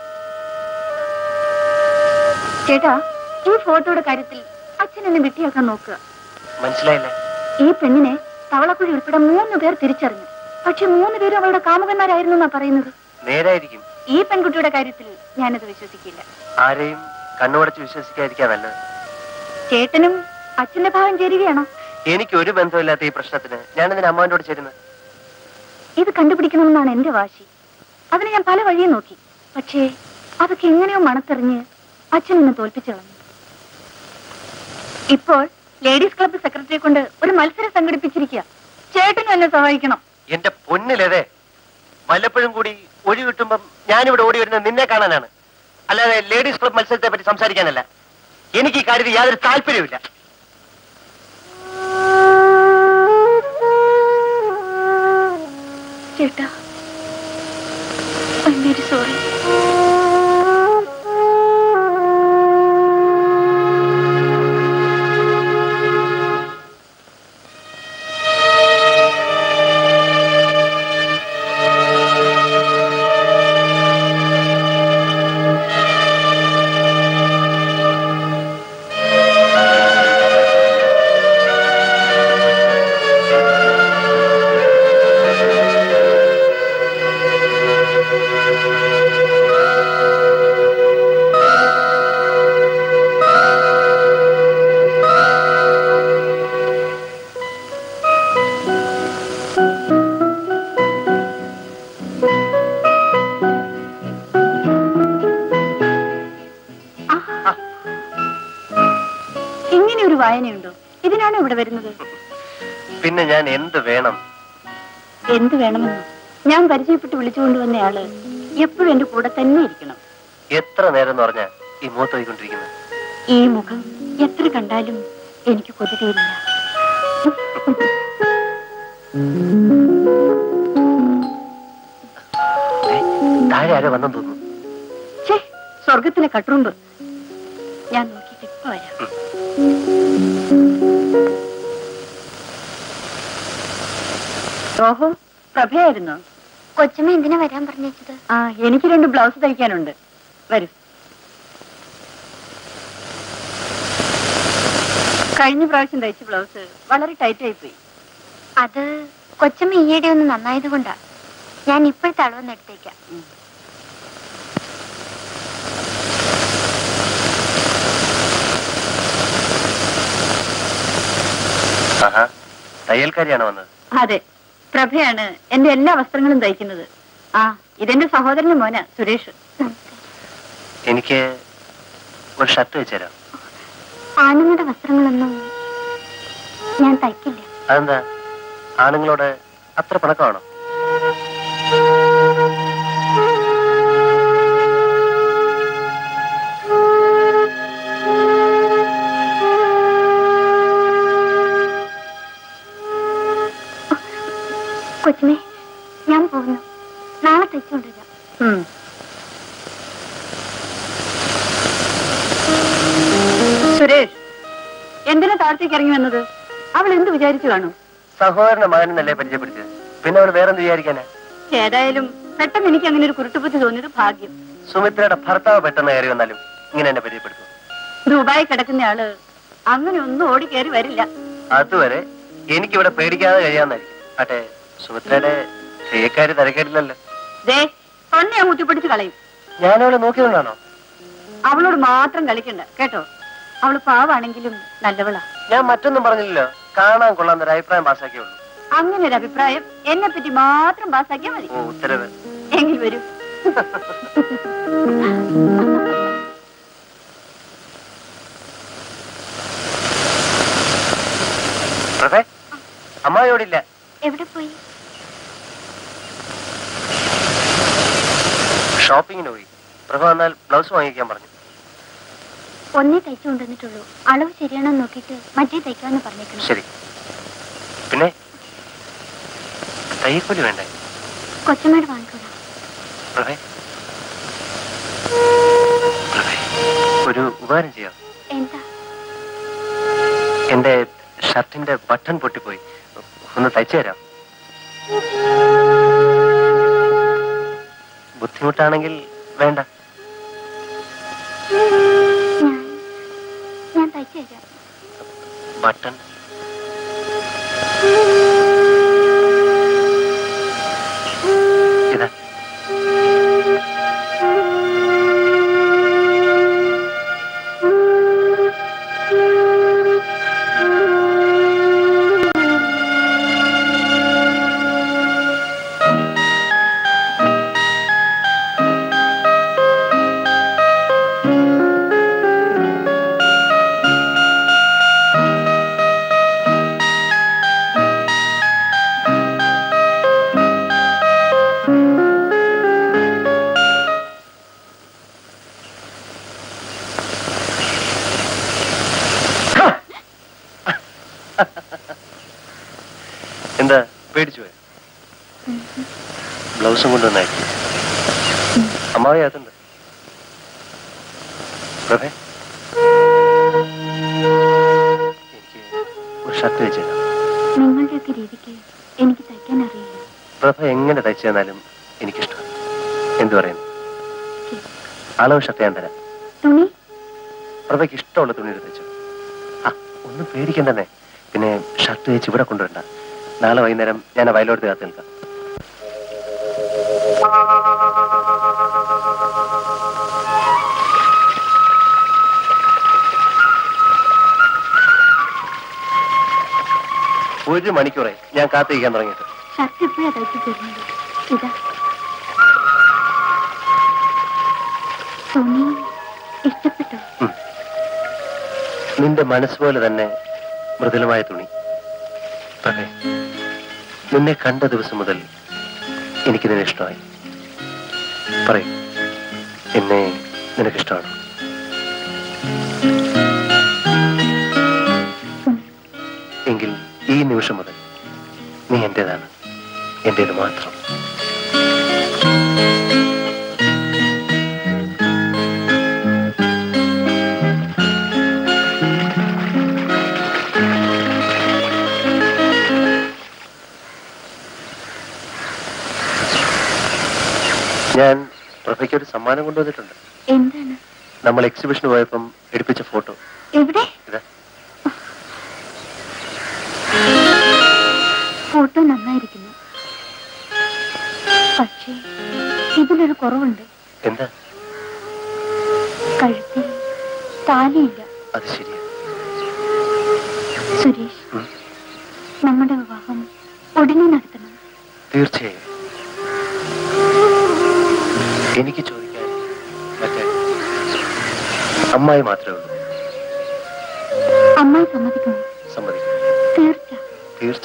ചേട്ടാ ഈ ഫോട്ടോയുടെ കാര്യത്തിൽ അച്ഛൻ എന്നെ വിട്ടിയാക്കാൻ നോക്കുക മനസ്സിലായില്ല ഈ പെണ്ണിനെ തവളക്കുഴി ഉൾപ്പെടെ മൂന്ന് പേർ തിരിച്ചറിഞ്ഞു പക്ഷെ മൂന്ന് പേരും അവളുടെ കാമുകന്മാരായിരുന്നു എന്നാ പറയുന്നത് നേരായിരിക്കും ഈ പെൺകുട്ടിയുടെ കാര്യത്തിൽ ഞാനത് വിശ്വസിക്കില്ല ആരെയും കണ്ണുടച്ച് വിശ്വസിക്കാതിരിക്കാ നല്ലത് ചേട്ടനും അച്ഛന്റെ ഭാഗം ചേരുകയാണോ എനിക്ക് ഒരു ബന്ധമില്ലാത്ത ഈ പ്രശ്നത്തിന് ഞാനിതിന് അമ്മാവിനോട് ചേരുന്നത് ഇത് കണ്ടുപിടിക്കണമെന്നാണ് എന്റെ വാശി അതിന് ഞാൻ പല വഴിയും നോക്കി പക്ഷേ അതൊക്കെ എങ്ങനെയോ മണത്തെറിഞ്ഞ് അച്ഛൻ എന്നെ തോൽപ്പിച്ചു കളഞ്ഞു ഇപ്പോൾ ലേഡീസ് ക്ലബ്ബ് സെക്രട്ടറിയെ കൊണ്ട് ഒരു മത്സരം സംഘടിപ്പിച്ചിരിക്കുക ചേട്ടനും എന്നെ സഹായിക്കണം എന്റെ പൊന്നിലേതേ വല്ലപ്പോഴും കൂടി ഒഴി കിട്ടുമ്പം ഞാനിവിടെ ഓടി വരുന്നത് നിന്നെ കാണാനാണ് അല്ലാതെ ലേഡീസ് ക്ലബ് മത്സരത്തെ പറ്റി സംസാരിക്കാനല്ല എനിക്ക് ഈ കാര്യത്തിൽ യാതൊരു താല്പര്യവുമില്ല ചേട്ടാ ഐ വെരി സോറി ഇങ്ങനെ ഒരു വായനയുണ്ടോ ഇതിനാണോ ഇവിടെ വരുന്നത് പിന്നെ ഞാൻ എന്ത് വേണം എന്ത് വേണമെന്നോ ഞാൻ പരിചയപ്പെട്ട് വിളിച്ചുകൊണ്ടുവന്നയാള് എപ്പോഴും എന്റെ കൂടെ തന്നെ ഇരിക്കണം എത്ര നേരം എന്ന് പറഞ്ഞാ ഈ മൂത്ത് പോയിക്കൊണ്ടിരിക്കുന്നത് ഈ മുഖം എത്ര കണ്ടാലും എനിക്ക് കൊതി തീരില്ല ദേ, താഴെ ആരോ വന്നെന്ന് തോന്നുന്നു ഛേ സ്വർഗത്തിലെ കട്ടുറുമ്പ് ഞാൻ നോക്കിയിട്ട് ഇപ്പൊ വരാം ഓഹോ പ്രഭയായിരുന്നോ കൊച്ചമ്മ എന്തിനാ വരാൻ പറഞ്ഞത് ആ എനിക്ക് രണ്ട് ബ്ലൗസ് തയ്ക്കാനുണ്ട് വരൂ കഴിഞ്ഞ പ്രാവശ്യം തയ്ച്ച ബ്ലൗസ് വളരെ ടൈറ്റ് ആയി പോയി അത് കൊച്ചമ്മ ഈയിടെ ഒന്ന് നന്നായത് കൊണ്ടാ ഞാൻ ഇപ്പോഴത്തെ അളവെന്ന് എടുത്തേക്കാം ആഹാ തയ്യൽക്കാരിയാണോ വന്നത് അതെ പ്രഭയാണ് എന്റെ എല്ലാ വസ്ത്രങ്ങളും തയ്ക്കുന്നത് ആ ഇതെന്റെ സഹോദരന്റെ മോന സുരേഷ് എനിക്ക് ഒരു ഷർട്ട് വെച്ചുതരാം ആണുങ്ങളുടെ വസ്ത്രങ്ങളൊന്നും ഞാൻ തയ്ക്കില്ല അതെന്താ ആണുങ്ങളോട് അത്ര പണക്കമാണോ കൊച്ചമ്മേ ഞാൻ പോകുന്നു നാളെ തയ്ച്ചുകൊണ്ടുവരാം ഉം. സുരേഷ് എന്തിനാ താഴത്തേക്ക് ഇറങ്ങി വന്നത് അവൾ എന്ത് വിചാരിച്ചു കാണും സഹോദരന്റെ മകനെന്നല്ലേ പരിചയപ്പെടുത്തിയത് പിന്നെ അവൾ വേറെന്ത് വിചാരിക്കാനാ ഏതായാലും പെട്ടെന്ന് എനിക്ക് അങ്ങനെ ഒരു കുരുട്ടുബുദ്ധി തോന്നിയത് ഭാഗ്യം സുമിത്രയുടെ ഭർത്താവ് പെട്ടെന്ന് കയറി വന്നാലും ഇങ്ങനെ എന്നെ പരിചയപ്പെടുത്തും ദുബായി കിടക്കുന്ന ആള് അങ്ങനെ ഒന്നും ഓടി കയറി വരില്ല അതുവരെ എനിക്കിവിടെ പേടിക്കാതെ കഴിയാന്നായിരിക്കും ആട്ടെ സുമിത്രയുടെ ഹൃയക്കാരി തിരക്കേടില്ലല്ലോ ദേ തന്നെ ഞാൻ കുത്തിപ്പിടിച്ച് കളയും ഞാനവളെ നോക്കിയതുകൊണ്ടാണോ അവളോട് മാത്രം കളിക്കണ്ട കേട്ടോ അവള് പാവാണെങ്കിലും നല്ലവളാ ഞാൻ മറ്റൊന്നും പറഞ്ഞില്ലല്ലോ കാണാൻ കൊള്ളാൻ ഒരു അഭിപ്രായം പാസ്സാക്കിയുള്ളൂ അങ്ങനെ ഒരു അഭിപ്രായം എന്നെ പറ്റി മാത്രം പാസ്സാക്കിയാൽ മതി ഓ ഉത്തരവ് എങ്കിൽ വരൂ പ്രഭേ അമ്മായിയോടില്ല എവിടെ പോയി ഷോപ്പിങ്ങിന് പോയി പ്രഭ വന്നാൽ ബ്ലൗസ് വാങ്ങിക്കാൻ പറഞ്ഞു ഒന്നേ തയ്ച്ചു കൊണ്ടുവന്നിട്ടുള്ളൂ അളവ് ശരിയാണോ നോക്കിയിട്ട് മറ്റേ തയ്ക്കാമെന്ന് പറഞ്ഞേക്കണം ശരി പിന്നെ തയ്യക്കൂലി വേണ്ടേ കൊച്ചമ്മയോട് വാങ്ങിക്കോളാം പ്രഭേ പ്രഭേ ഒരു ഉപകാരം ചെയ്യാം എന്താ എന്റെ ഷർട്ടിന്റെ ബട്ടൺ പൊട്ടിപ്പോയി ഒന്ന് തയ്ച്ചു തരാം ബുദ്ധിമുട്ടാണെങ്കിൽ വേണ്ട ഞാൻ ഞാൻ തയ്ച്ചു തരാം ബട്ടൺ ഇതാ എന്താ പേടിച്ചു പോയ ബ്ലൗസും കൊണ്ടുവന്നാക്കി അമ്മാവി അതുണ്ട് പ്രഭേ എനിക്ക് ഒരു ഷർട്ട് വെച്ചേക്കാം നിങ്ങളുടെയൊക്കെ രീതിക്ക് എനിക്ക് തയ്ക്കാൻ അറിയില്ല പ്രഭ എങ്ങനെ തയ്ച്ചു തന്നാലും എനിക്കിഷ്ടം എന്തു പറയുന്നു അളവ് ഷർട്ട് ഞാൻ തരാം തുണി പ്രഭയ്ക്ക് ഇഷ്ടമുള്ള തുണി എടുത്ത് വെച്ചു ആ ഒന്നും പേടിക്കണ്ടെന്നേ പിന്നെ ഷർട്ട് തയ്ച്ച് ഇവിടെ കൊണ്ടുവരണ്ട നാളെ വൈകുന്നേരം ഞാൻ ആ വയലോടത്ത് കാത്തു നിൽക്കാം ഒരു മണിക്കൂറെ ഞാൻ കാത്തിരിക്കാൻ തുടങ്ങിയിട്ട് ഷർട്ട് എപ്പോഴാ തയ്ച്ചു തരുന്നത് ഇതാ തുണി ഇഷ്ടപ്പെട്ടോ നിന്റെ മനസ്സുപോലെ തന്നെ മൃദുലമായ തുണി പക്ഷേ നിന്നെ കണ്ട ദിവസം മുതൽ എനിക്ക് നിന്നെ ഇഷ്ടമായി പറയൂ എന്നെ നിനക്കിഷ്ടമാണ് എങ്കിൽ ഈ നിമിഷം മുതൽ നീ എന്റേതാണ് എന്റേത് മാത്രം ഞാൻ പ്രഭയ്ക്ക് ഒരു സമ്മാനം കൊണ്ടുവന്നിട്ടുണ്ട് എന്താണ് നമ്മൾ എക്സിബിഷന് പോയപ്പം എടുപ്പിച്ച ഫോട്ടോ എവിടെ ഇതാ ഫോട്ടോ നന്നായിരിക്കുന്നു പക്ഷേ ഇതിലൊരു കുറവുണ്ട് എന്താ കഴുത്തിൽ താലിയില്ല അത് ശരിയാ സുരേഷ് ഉം. നമ്മുടെ വിവാഹം ഉടനെ നടത്തണം തീർച്ചയായും എനിക്ക് ചോദിക്കാൻ മറ്റേ അമ്മായി മാത്രമേ ഉള്ളൂ അമ്മായി സമ്മതിക്കണം സമ്മതിക്കും തീർച്ച തീർച്ച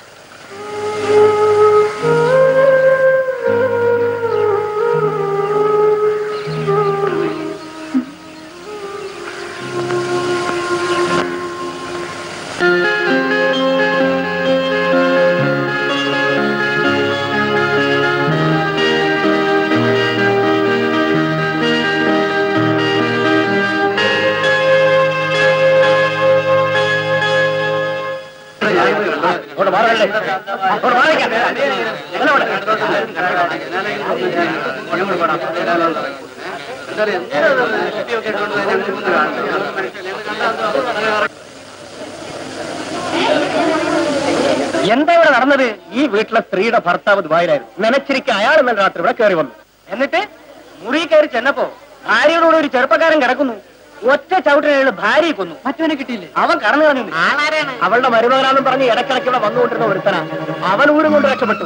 എന്താ ഇവിടെ നടന്നത് ഈ വീട്ടിലെ സ്ത്രീയുടെ ഭർത്താവ് ദുബായിലായിരുന്നു നനച്ചിരിക്കെ അയാൾ ഇന്നലെ രാത്രി ഇവിടെ കയറി വന്നു എന്നിട്ട് മുറി കയറി ചെന്നപ്പോ ഭാര്യയോട് ഒരു ചെറുപ്പക്കാരൻ കിടക്കുന്നു ഒറ്റ ചവിട്ടിനയാൾ ഭാര്യയെ കൊന്നു മറ്റവനെ കിട്ടിയില്ലേ അവൻ കടന്നു കളഞ്ഞു അവളുടെ മരുമകനാണെന്ന് പറഞ്ഞ് ഇടക്കിടയ്ക്ക് ഇവിടെ വന്നുകൊണ്ടിരുന്ന ഒരുത്തനാ അവൻ ഊരും കൊണ്ട് രക്ഷപ്പെട്ടു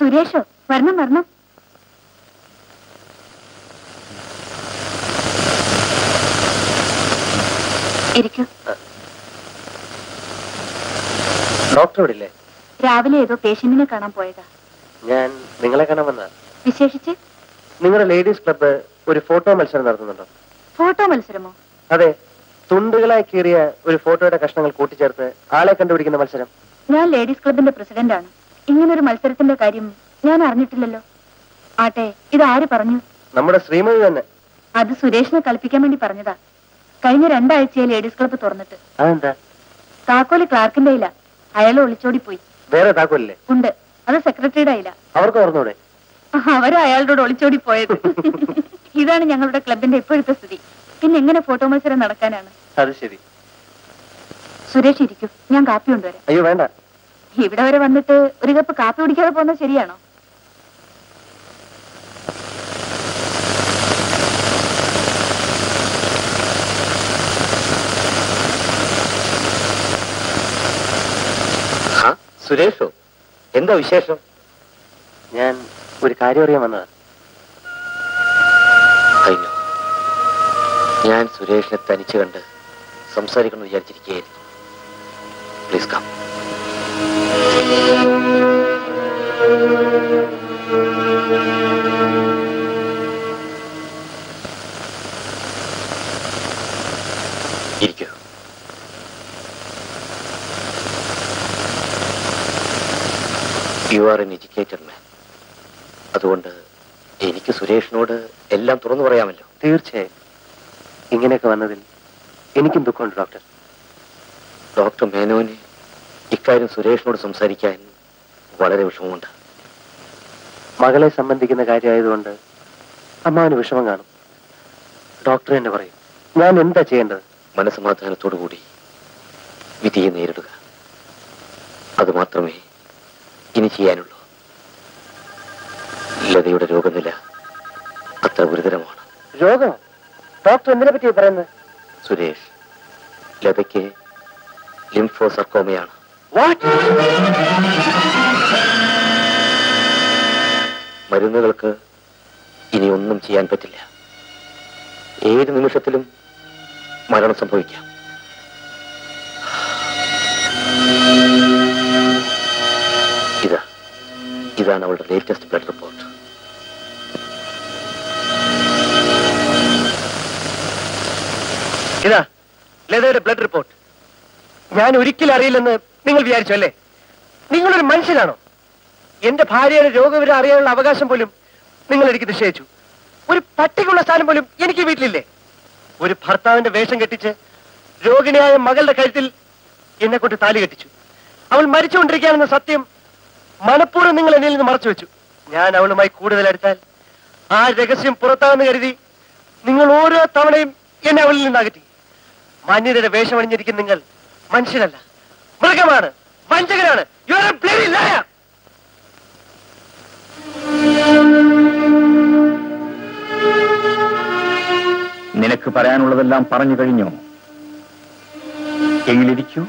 സുരേഷോ വരണം വരണം ഇരിക്കൂ ഡോക്ടർ ഇവിടെ ഇല്ലേ രാവിലെ ഏതോ പേഷ്യന്റിനെ കാണാൻ പോയതാ ഞാൻ നിങ്ങളെ കാണാൻ വന്ന വിശേഷിച്ച് നിങ്ങളുടെ ലേഡീസ് ക്ലബ്ബ് ഒരു ഫോട്ടോ മത്സരം നടത്തുന്നുണ്ടോ ഫോട്ടോ മത്സരമോ അതെ തുണ്ടുകളായി കീറിയ ഒരു ഫോട്ടോയുടെ കഷ്ണങ്ങൾ കൂട്ടിച്ചേർത്ത് ആളെ കണ്ടുപിടിക്കുന്ന മത്സരം ഞാൻ ലേഡീസ് ക്ലബിന്റെ പ്രസിഡന്റാണ് ഇങ്ങനൊരു മത്സരത്തിന്റെ കാര്യം ഞാൻ അറിഞ്ഞിട്ടില്ലല്ലോ ആട്ടെ ഇത് ആര് പറഞ്ഞു നമ്മുടെ ശ്രീമതി തന്നെ അത് സുരേഷിനെ കളിപ്പിക്കാൻ വേണ്ടി പറഞ്ഞതാ കഴിഞ്ഞ രണ്ടാഴ്ചയായി ലേഡീസ് ക്ലബ്ബ് തുറന്നിട്ട് അതെന്താ താക്കോല് ക്ലാർക്കിന്റെ ഇല്ല അയാൾ ഒളിച്ചോടി പോയി വേറെ താക്കോലില്ലേ ഉണ്ട് അത് സെക്രട്ടറിയുടെ ഇല്ല അവർക്ക് ഓർന്നൂടെ അവരും അയാളോട് ഒളിച്ചോടി പോയത് ഇതാണ് ഞങ്ങളുടെ ക്ലബിന്റെ ഇപ്പോഴത്തെ സ്ഥിതി പിന്നെ എങ്ങനെ ഫോട്ടോ മത്സരം നടക്കാനാണ് അത് ശരി സുരേഷ് ഇരിക്കൂ ഞാൻ കാപ്പി കൊണ്ടുവരാം അയ്യോ വേണ്ട ഇവിടെ വരെ വന്നിട്ട് ഒരു കപ്പ് കാപ്പി കുടിക്കാതെ പോകുന്നത് ശരിയാണോ ആ സുരേഷോ എന്താ വിശേഷം ഞാൻ ഒരു കാര്യം അറിയാൻ വന്നതാ കഴിഞ്ഞു ഞാൻ സുരേഷിനെ തനിച്ച് കണ്ട് സംസാരിക്കണമെന്ന് വിചാരിച്ചിരിക്കുകയായിരുന്നു പ്ലീസ് കം ഇരിക്കൂ you are an educated man അതുകൊണ്ട് എനിക്ക് സുരേഷിനോട് എല്ലാം തുറന്നു പറയാമല്ലോ തീർച്ചയായും ഇങ്ങനെയൊക്കെ വന്നതിൽ എനിക്കും ദുഃഖമുണ്ട് ഡോക്ടർ ഡോക്ടർ മേനോന് ഇക്കാര്യം സുരേഷിനോട് സംസാരിക്കാൻ വളരെ വിഷമമുണ്ട് മകളെ സംബന്ധിക്കുന്ന കാര്യമായതുകൊണ്ട് അമ്മാവന് വിഷമം കാണും ഡോക്ടർ തന്നെ പറയും ഞാൻ എന്താ ചെയ്യേണ്ടത് മനസമാധാനത്തോടു കൂടി വിധിയെ നേരിടുക അതുമാത്രമേ ഇനി ചെയ്യാനുള്ളൂ ലതയുടെ രോഗനില അത്ര ഗുരുതരമാണ് രോഗം ഡോക്ടർ എന്തിനെ പറ്റി പറയുന്നത് സുരേഷ് ലതയ്ക്ക് ലിംഫോസർക്കോമയാണ് വാട്ട് മരുന്നുകൾക്ക് ഇനി ഒന്നും ചെയ്യാൻ പറ്റില്ല ഏത് നിമിഷത്തിലും മരണം സംഭവിക്കാം ഇതാ ഇതാണ് അവളുടെ ലേറ്റസ്റ്റ് ബ്ലഡ് റിപ്പോർട്ട് ഇതാ ലതയുടെ ബ്ലഡ് റിപ്പോർട്ട് ഞാൻ ഒരിക്കലും അറിയില്ലെന്ന് നിങ്ങൾ വിചാരിച്ചു അല്ലേ നിങ്ങളൊരു മനുഷ്യനാണോ എന്റെ ഭാര്യയുടെ രോഗവിവരം അറിയാനുള്ള അവകാശം പോലും നിങ്ങൾ എനിക്ക് നിശ്ചയിച്ചു ഒരു പട്ടിക്കുള്ള സ്ഥാനം പോലും എനിക്ക് വീട്ടിലില്ലേ ഒരു ഭർത്താവിന്റെ വേഷം കെട്ടിച്ച് രോഗിണിയായ മകളുടെ കഴുത്തിൽ എന്നെ കൊണ്ട് താലി കെട്ടിച്ചു അവൾ മരിച്ചുകൊണ്ടിരിക്കുകയാണെന്ന സത്യം മനഃപൂർവ്വം നിങ്ങൾ എന്നിൽ നിന്ന് മറച്ചു വെച്ചു ഞാൻ അവളുമായി കൂടുതൽ അടുത്താൽ ആ രഹസ്യം പുറത്താമെന്ന് കരുതി നിങ്ങൾ ഓരോ തവണയും എന്നെ അവളിൽ നിന്ന് അകറ്റി മാന്യതയുടെ വേഷമണിഞ്ഞിരിക്കുന്ന നിങ്ങൾ മനുഷ്യനല്ല മൃഗമാണ് വഞ്ചകനാണ് You are a bloody liar. നിനക്ക് പറയാനുള്ളതെല്ലാം പറഞ്ഞു കഴിഞ്ഞോ എങ്കിലിരിക്കൂ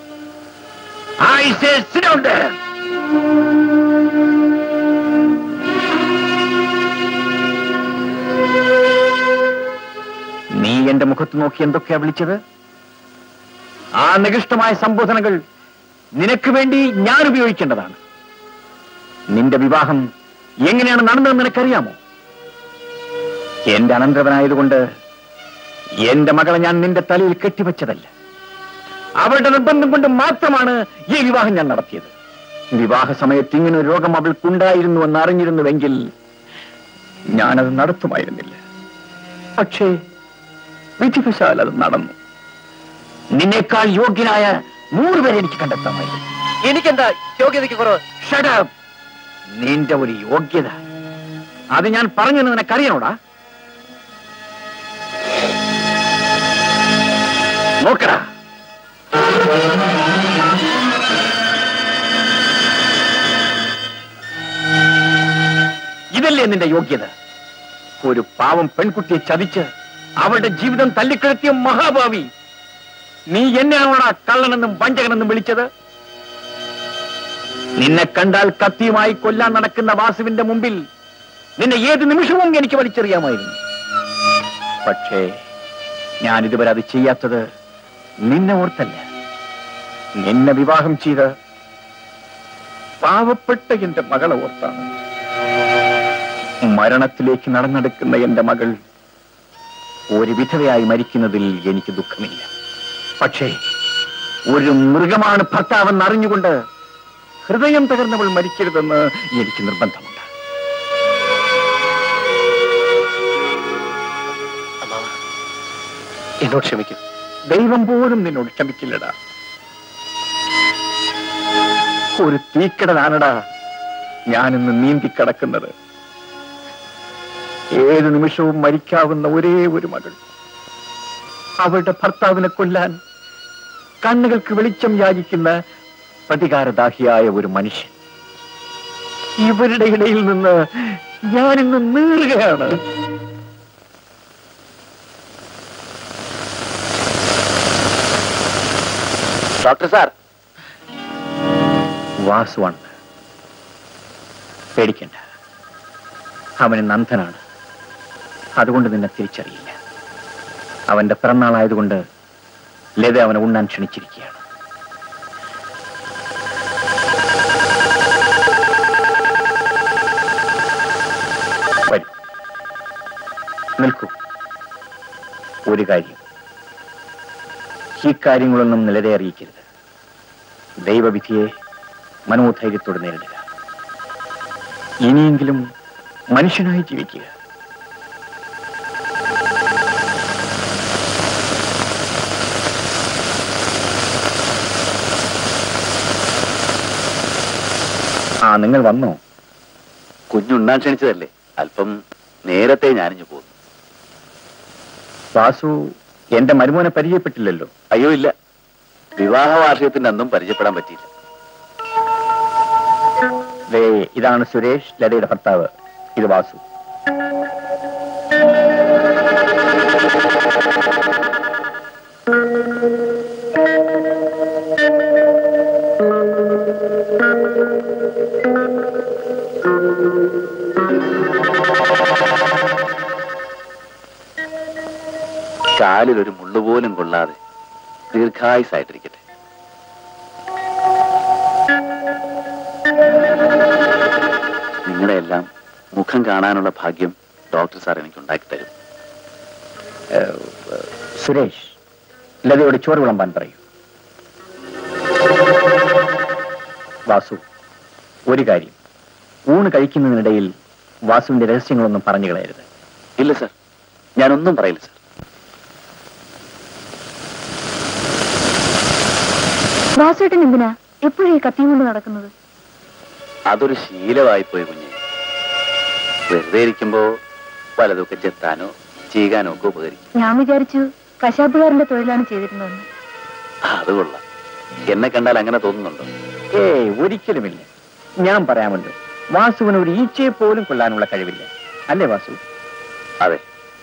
I say sit down there. നീ എന്റെ മുഖത്ത് നോക്കി എന്തൊക്കെയാ വിളിച്ചത് ആ നികൃഷ്ടമായ സംബോധനകൾ നിനക്ക് വേണ്ടി ഞാൻ ഉപയോഗിക്കേണ്ടതാണ് നിന്റെ വിവാഹം എങ്ങനെയാണ് നടന്നതെന്ന് നിനക്കറിയാമോ എന്റെ അനന്തരവനായതുകൊണ്ട് എന്റെ മകളെ ഞാൻ നിന്റെ തലയിൽ കെട്ടിവെച്ചതല്ല അവളുടെ നിർബന്ധം കൊണ്ട് മാത്രമാണ് ഈ വിവാഹം ഞാൻ നടത്തിയത് വിവാഹ സമയത്ത് ഇങ്ങനെ ഒരു രോഗം അവൾക്കുണ്ടായിരുന്നു എന്ന് അറിഞ്ഞിരുന്നുവെങ്കിൽ ഞാനത് നടത്തുമായിരുന്നില്ല പക്ഷേ വിധിവശാൽ അത് നടന്നു നിന്നേക്കാൾ യോഗ്യനായ നൂറ് പേരെ എനിക്ക് കണ്ടെത്താമായിരുന്നു എനിക്കെന്താ യോഗ്യതയ്ക്ക് കുറവ് Shut up. നിന്റെ ഒരു യോഗ്യത അത് ഞാൻ പറഞ്ഞെന്ന് നിനക്കറിയണോടാ നോക്കടാ ഇതല്ലേ നിന്റെ യോഗ്യത ഒരു പാവം പെൺകുട്ടിയെ ചതിച്ച് അവളുടെ ജീവിതം തല്ലിക്കെടുത്തിയ മഹാഭാവി നീ എന്നെയാണോടാ കള്ളനെന്നും വഞ്ചകനെന്നും വിളിച്ചത് നിന്നെ കണ്ടാൽ കത്തിയുമായി കൊല്ലാൻ നടക്കുന്ന വാസുവിന്റെ മുമ്പിൽ നിന്നെ ഏത് നിമിഷവും എനിക്ക് വലിച്ചെറിയാമായിരുന്നു പക്ഷേ ഞാൻ ഇതുവരെ അത് ചെയ്യാത്തത് നിന്നെ ഓർത്തല്ല നിന്നെ വിവാഹം ചെയ്ത് പാവപ്പെട്ട എന്റെ മകളെ ഓർത്താണ് മരണത്തിലേക്ക് നടന്നെടുക്കുന്ന എന്റെ മകൾ ഒരു വിധവയായി മരിക്കുന്നതിൽ എനിക്ക് ദുഃഖമില്ല പക്ഷേ ഒരു മൃഗമാണ് ഭർത്താവെന്ന് അറിഞ്ഞുകൊണ്ട് ഹൃദയം തകർന്നവൾ മരിക്കരുതെന്ന് എനിക്ക് നിർബന്ധമുണ്ട് അമ്മാവ എന്നോട് ക്ഷമിക്കും ദൈവം പോലും നിന്നോട് ക്ഷമിക്കില്ലടാ ഒരു തീക്കടലാണടാ ഞാനിന്ന് നീന്തിക്കടക്കുന്നത് ഏത് നിമിഷവും മരിക്കാവുന്ന ഒരേ ഒരു മകൾ അവളുടെ ഭർത്താവിനെ കൊല്ലാൻ കണ്ണുകൾക്ക് വെളിച്ചം യാചിക്കുന്ന പ്രതികാരദാഹിയായ ഒരു മനുഷ്യൻ ഇവരുടെ ഇടയിൽ നിന്ന് ഞാനിന്ന് നീറുകയാണ് ഡോക്ടർ സാർ വാസുവാണ് പേടിക്കണ്ട അവന് നന്ദനാണ് അതുകൊണ്ട് നിന്നെ തിരിച്ചറിയില്ല അവന്റെ പിറന്നാളായതുകൊണ്ട് ലത അവനെ ഉണ്ണാൻ ക്ഷണിച്ചിരിക്കുകയാണ് വരൂ നിൽക്കൂ ഒരു കാര്യം ഈ കാര്യങ്ങളൊന്നും നിലരെ അറിയിക്കരുത് ദൈവവിധിയെ മനോധൈര്യത്തോടെ നേരിടുക ഇനിയെങ്കിലും മനുഷ്യനായി ജീവിക്കുക ആ നിങ്ങൾ വന്നോ കുഞ്ഞുണ്ണാൻ ക്ഷണിച്ചതല്ലേ അല്പം നേരത്തെ ഞാനിഞ്ഞു പോന്നു വാസു എന്റെ മരുമോനെ പരിചയപ്പെട്ടില്ലല്ലോ അയ്യോ ഇല്ല വിവാഹ വാർഷികത്തിന്റെ അന്നും പരിചയപ്പെടാൻ പറ്റിയില്ല ദേ ഇതാണ് സുരേഷ് ലതയുടെ ഭർത്താവ് ഇത് വാസു കാലിൽ ഒരു മുള്ളുപോലും കൊള്ളാതെ ദീർഘായുസായിട്ടിരിക്കട്ടെ നിങ്ങളെ എല്ലാം മുഖം കാണാനുള്ള ഭാഗ്യം ഡോക്ടർ സാർ എനിക്ക് ഉണ്ടാക്കി തരും ഏഹ്, സുരേഷ് ലതയോട് ചോറ് വിളമ്പാൻ പറയൂ വാസു ഒരു കാര്യം ഊണ് കഴിക്കുന്നതിനിടയിൽ വാസുവിന്റെ രഹസ്യങ്ങളൊന്നും പറഞ്ഞു കളയരുത് ഇല്ല സാർ ഞാനൊന്നും പറയില്ല സാർ വാസുവേട്ടൻ എന്തിനാ എപ്പോഴും ഈ കത്തിയും കൊണ്ട് നടക്കുന്നത് അതൊരു ശീലമായി പോയി കുഞ്ഞെ വെറുതെ ഇരിക്കുമ്പോ വലതൊക്കെ ചെത്താനോ ചീകാനോ ഒക്കെ ഉപകരിക്കും ഞാൻ വിചാരിച്ചു കശാപ്പുകാരന്റെ തൊഴിലാണ് ചെയ്തിരുന്നതെന്ന് അത് കൊള്ളാം എന്നെ കണ്ടാൽ അങ്ങനെ തോന്നുന്നുണ്ടോ ഏയ് ഒരിക്കലുമില്ല ഞാൻ പറയാമല്ലോ വാസുവിന് ഒരു ഈച്ചയെ പോലും കൊള്ളാനുള്ള കഴിവില്ല അല്ലേ വാസു അതെ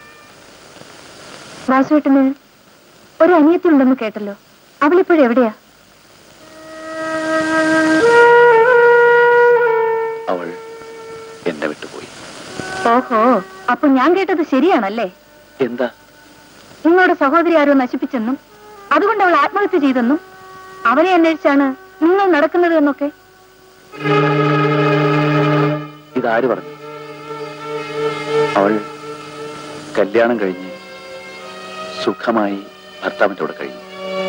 വാസുവേട്ടന് ഒരു അനിയത്തി ഉണ്ടെന്ന് കേട്ടല്ലോ അവളിപ്പോഴും എവിടെയാ അവൾ എന്നെ വിട്ടുപോയി ഓഹോ അപ്പൊ ഞാൻ കേട്ടത് ശരിയാണല്ലേ എന്താ നിങ്ങളുടെ സഹോദരി ആരോ നശിപ്പിച്ചെന്നും അതുകൊണ്ട് അവൾ ആത്മഹത്യ ചെയ്തെന്നും അവനെ അന്വേഷിച്ചാണ് നിങ്ങൾ നടക്കുന്നത് എന്നൊക്കെ ഇതാര് പറഞ്ഞു അവൾ കല്യാണം കഴിഞ്ഞ് സുഖമായി ഭർത്താവിന്റെ കൂടെ കഴിഞ്ഞു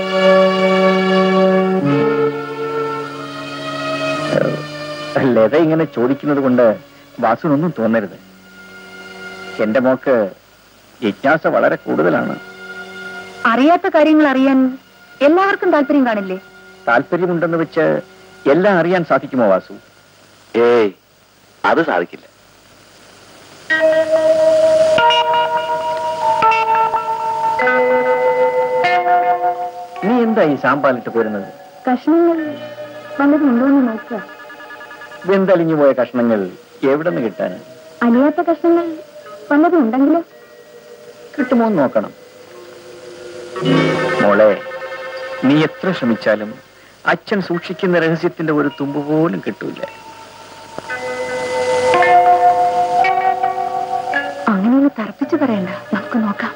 ലത ഇങ്ങനെ ചോദിക്കുന്നത് കൊണ്ട് വാസുവിനൊന്നും തോന്നരുത് എന്റെ മോക്ക് ജിജ്ഞാസ വളരെ കൂടുതലാണ് അറിയാത്ത കാര്യങ്ങൾ അറിയാൻ എല്ലാവർക്കും താല്പര്യം കാണില്ലേ താല്പര്യമുണ്ടെന്ന് വെച്ച് എല്ലാം അറിയാൻ സാധിക്കുമോ വാസു ഏയ് അത് സാധിക്കില്ല നീ എന്താ ഈ സാമ്പാലിട്ട് പോരുന്നത് കഷ്ണങ്ങൾ വല്ലതും ഉണ്ടോന്ന് നോക്കുക വെന്തലിഞ്ഞു പോയ കഷ്ണങ്ങൾ എവിടെ നിന്ന് കിട്ടാൻ അലിയാത്ത കഷ്ണങ്ങൾ വല്ലതും ഉണ്ടെങ്കിലോ കിട്ടുമോ എന്ന് നോക്കണം മോളെ നീ എത്ര ശ്രമിച്ചാലും അച്ഛൻ സൂക്ഷിക്കുന്ന രഹസ്യത്തിന്റെ ഒരു തുമ്പ് പോലും കിട്ടൂല അങ്ങനെയൊന്ന് തറപ്പിച്ചു പറയണ്ട നമുക്ക് നോക്കാം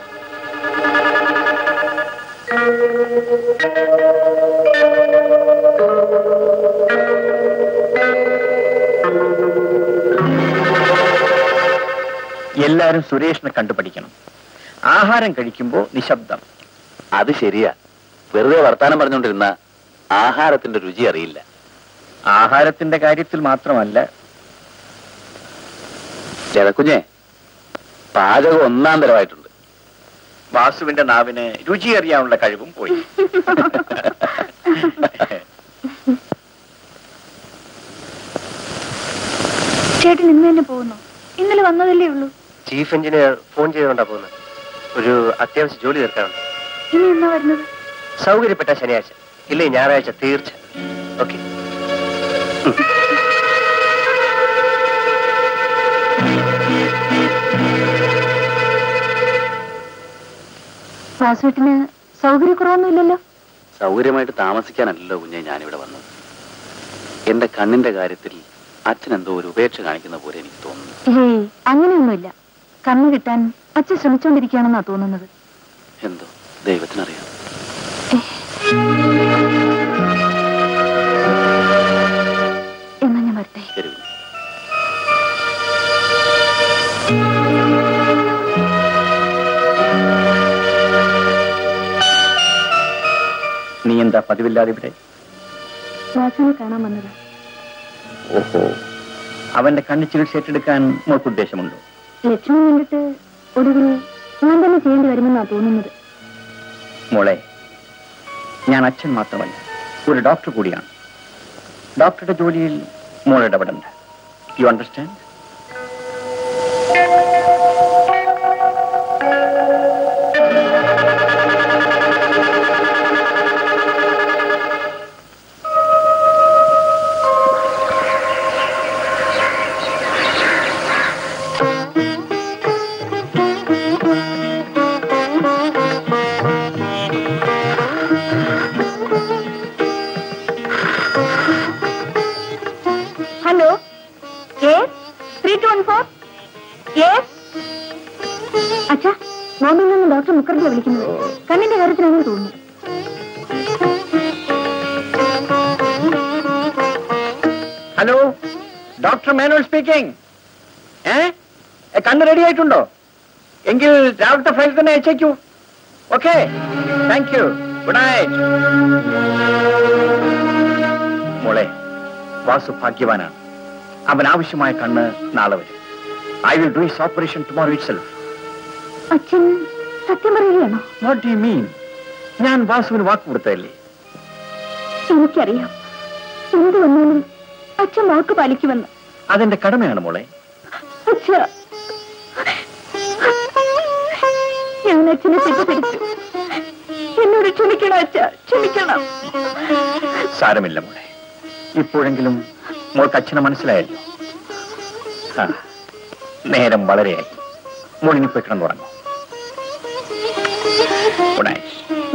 എല്ലാരും സുരേഷിനെ കണ്ടുപഠിക്കണം ആഹാരം കഴിക്കുമ്പോ നിശബ്ദം അത് ശരിയാ വെറുതെ വർത്താനം പറഞ്ഞുകൊണ്ടിരുന്ന ആഹാരത്തിന്റെ രുചി അറിയില്ല ആഹാരത്തിന്റെ കാര്യത്തിൽ മാത്രമല്ല ചെലക്കുഞ്ഞെ പാചകം ഒന്നാം തരമായിട്ടുണ്ട് വാസുവിന്റെ നാവിന് രുചി അറിയാനുള്ള കഴിവും പോയി ചേട്ടൻ ഇന്ന് തന്നെ പോകുന്നു ഇന്നലെ വന്നതല്ലേ ഉള്ളൂ ചീഫ് എഞ്ചിനീയർ ഫോൺ ചെയ്തുകൊണ്ടാ പോകുന്നത് ഒരു അത്യാവശ്യ ജോലി തീർക്കാനുണ്ട് ഇനി എന്നാ വരുന്നത് സൗകര്യപ്പെട്ട ശനിയാഴ്ച ഇല്ലേ ഞായറാഴ്ച തീർച്ച ഓക്കെ വാസുവേട്ടിന് സൗകര്യക്കുറവൊന്നുമില്ലല്ലോ സൗകര്യമായിട്ട് താമസിക്കാനല്ലല്ലോ കുഞ്ഞെ ഞാനിവിടെ വന്നത് എന്റെ കണ്ണിന്റെ കാര്യത്തിൽ അച്ഛൻ എന്തോ ഒരു ഉപേക്ഷ കാണിക്കുന്ന പോലെ എനിക്ക് തോന്നുന്നു ഏയ് അങ്ങനെയൊന്നുമില്ല കണ്ണു കിട്ടാൻ അച്ഛൻ ശ്രമിച്ചുകൊണ്ടിരിക്കുകയാണെന്നാ തോന്നുന്നത് എന്തോ ദൈവത്തിനറിയാം എന്നാ ഞാൻ വരട്ടെ ശരി കുഞ്ഞെ. നീ എന്താ പതിവില്ലാതെ ഇവിടെ വാസുവിനെ കാണാൻ വന്നത് ഓഹോ അവന്റെ കണ്ണ് ചികിത്സ ഏറ്റെടുക്കാൻ മോൾക്ക് ഉദ്ദേശമുണ്ടോ ലക്ഷണം കണ്ടിട്ട് ഒടുവിൽ ഞാൻ തന്നെ ചെയ്യേണ്ടി വരുമെന്നാ തോന്നുന്നത് മോളെ ഞാൻ അച്ഛൻ മാത്രമല്ല ഒരു ഡോക്ടർ കൂടിയാണ് ഡോക്ടറുടെ ജോലിയിൽ മോൾ ഇടപെടണ്ട you understand hello three two one four അച്ഛാ ബോംബെയിൽ നിന്ന് ഡോക്ടർ മുഖർജിയെ വിളിക്കുന്നത് കണ്ണിന്റെ കാര്യത്തിലാണെന്ന് തോന്നുന്നു ഹലോ ഡോക്ടർ മേനോൾ സ്പീക്കിംഗ് ഏ ഏ, കണ്ണ് റെഡി ആയിട്ടുണ്ടോ എങ്കിൽ രാവിലത്തെ ഫ്ലൈറ്റ് തന്നെ അയച്ചേക്കൂ okay thank you good night മോളെ വാസു ഭാഗ്യവാനാണ് അവൻ ആവശ്യമായ കണ്ണ് നാളെ വരും I will do is operation tomorrow itself അച്ഛൻ സത്യം പറയുകയാണോ വാട്ട് യു മീൻ ഞാൻ വാസുവിന് വാക്ക് കൊടുത്തതല്ലേ എനിക്കറിയാം എന്ത് വന്നാലും അച്ഛൻ വാക്ക് പാലിക്കുമെന്ന് അതെന്റെ കടമയാണ് മോളെ അച്ഛ ഞാൻ അച്ഛനെ തെറ്റിദ്ധരിച്ചു എന്നോട് ക്ഷമിക്കണം അച്ഛ ക്ഷമിക്കണം സാരമില്ല മോളെ ഇപ്പോഴെങ്കിലും മോൾക്ക് അച്ഛനെ മനസ്സിലായല്ലോ ആ, നേരം വളരെയായി മോളിനി പോയി കിടന്നുറങ്ങും good night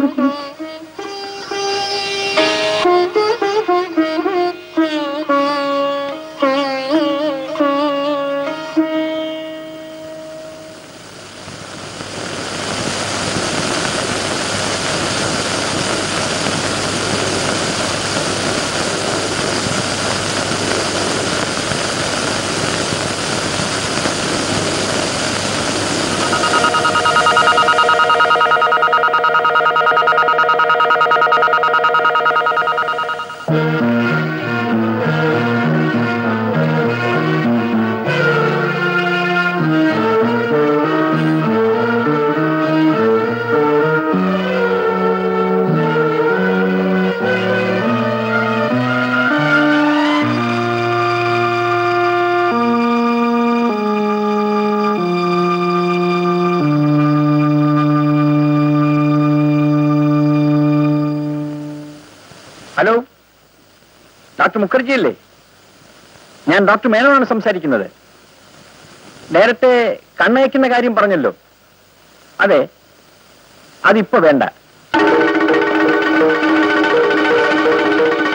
hello doctor Mukherjee അല്ലേ ഞാൻ ഡോക്ടർ മേനോനാണ് സംസാരിക്കുന്നത് നേരത്തെ കണ്ണയക്കുന്ന കാര്യം പറഞ്ഞല്ലോ അതെ അതിപ്പോ വേണ്ട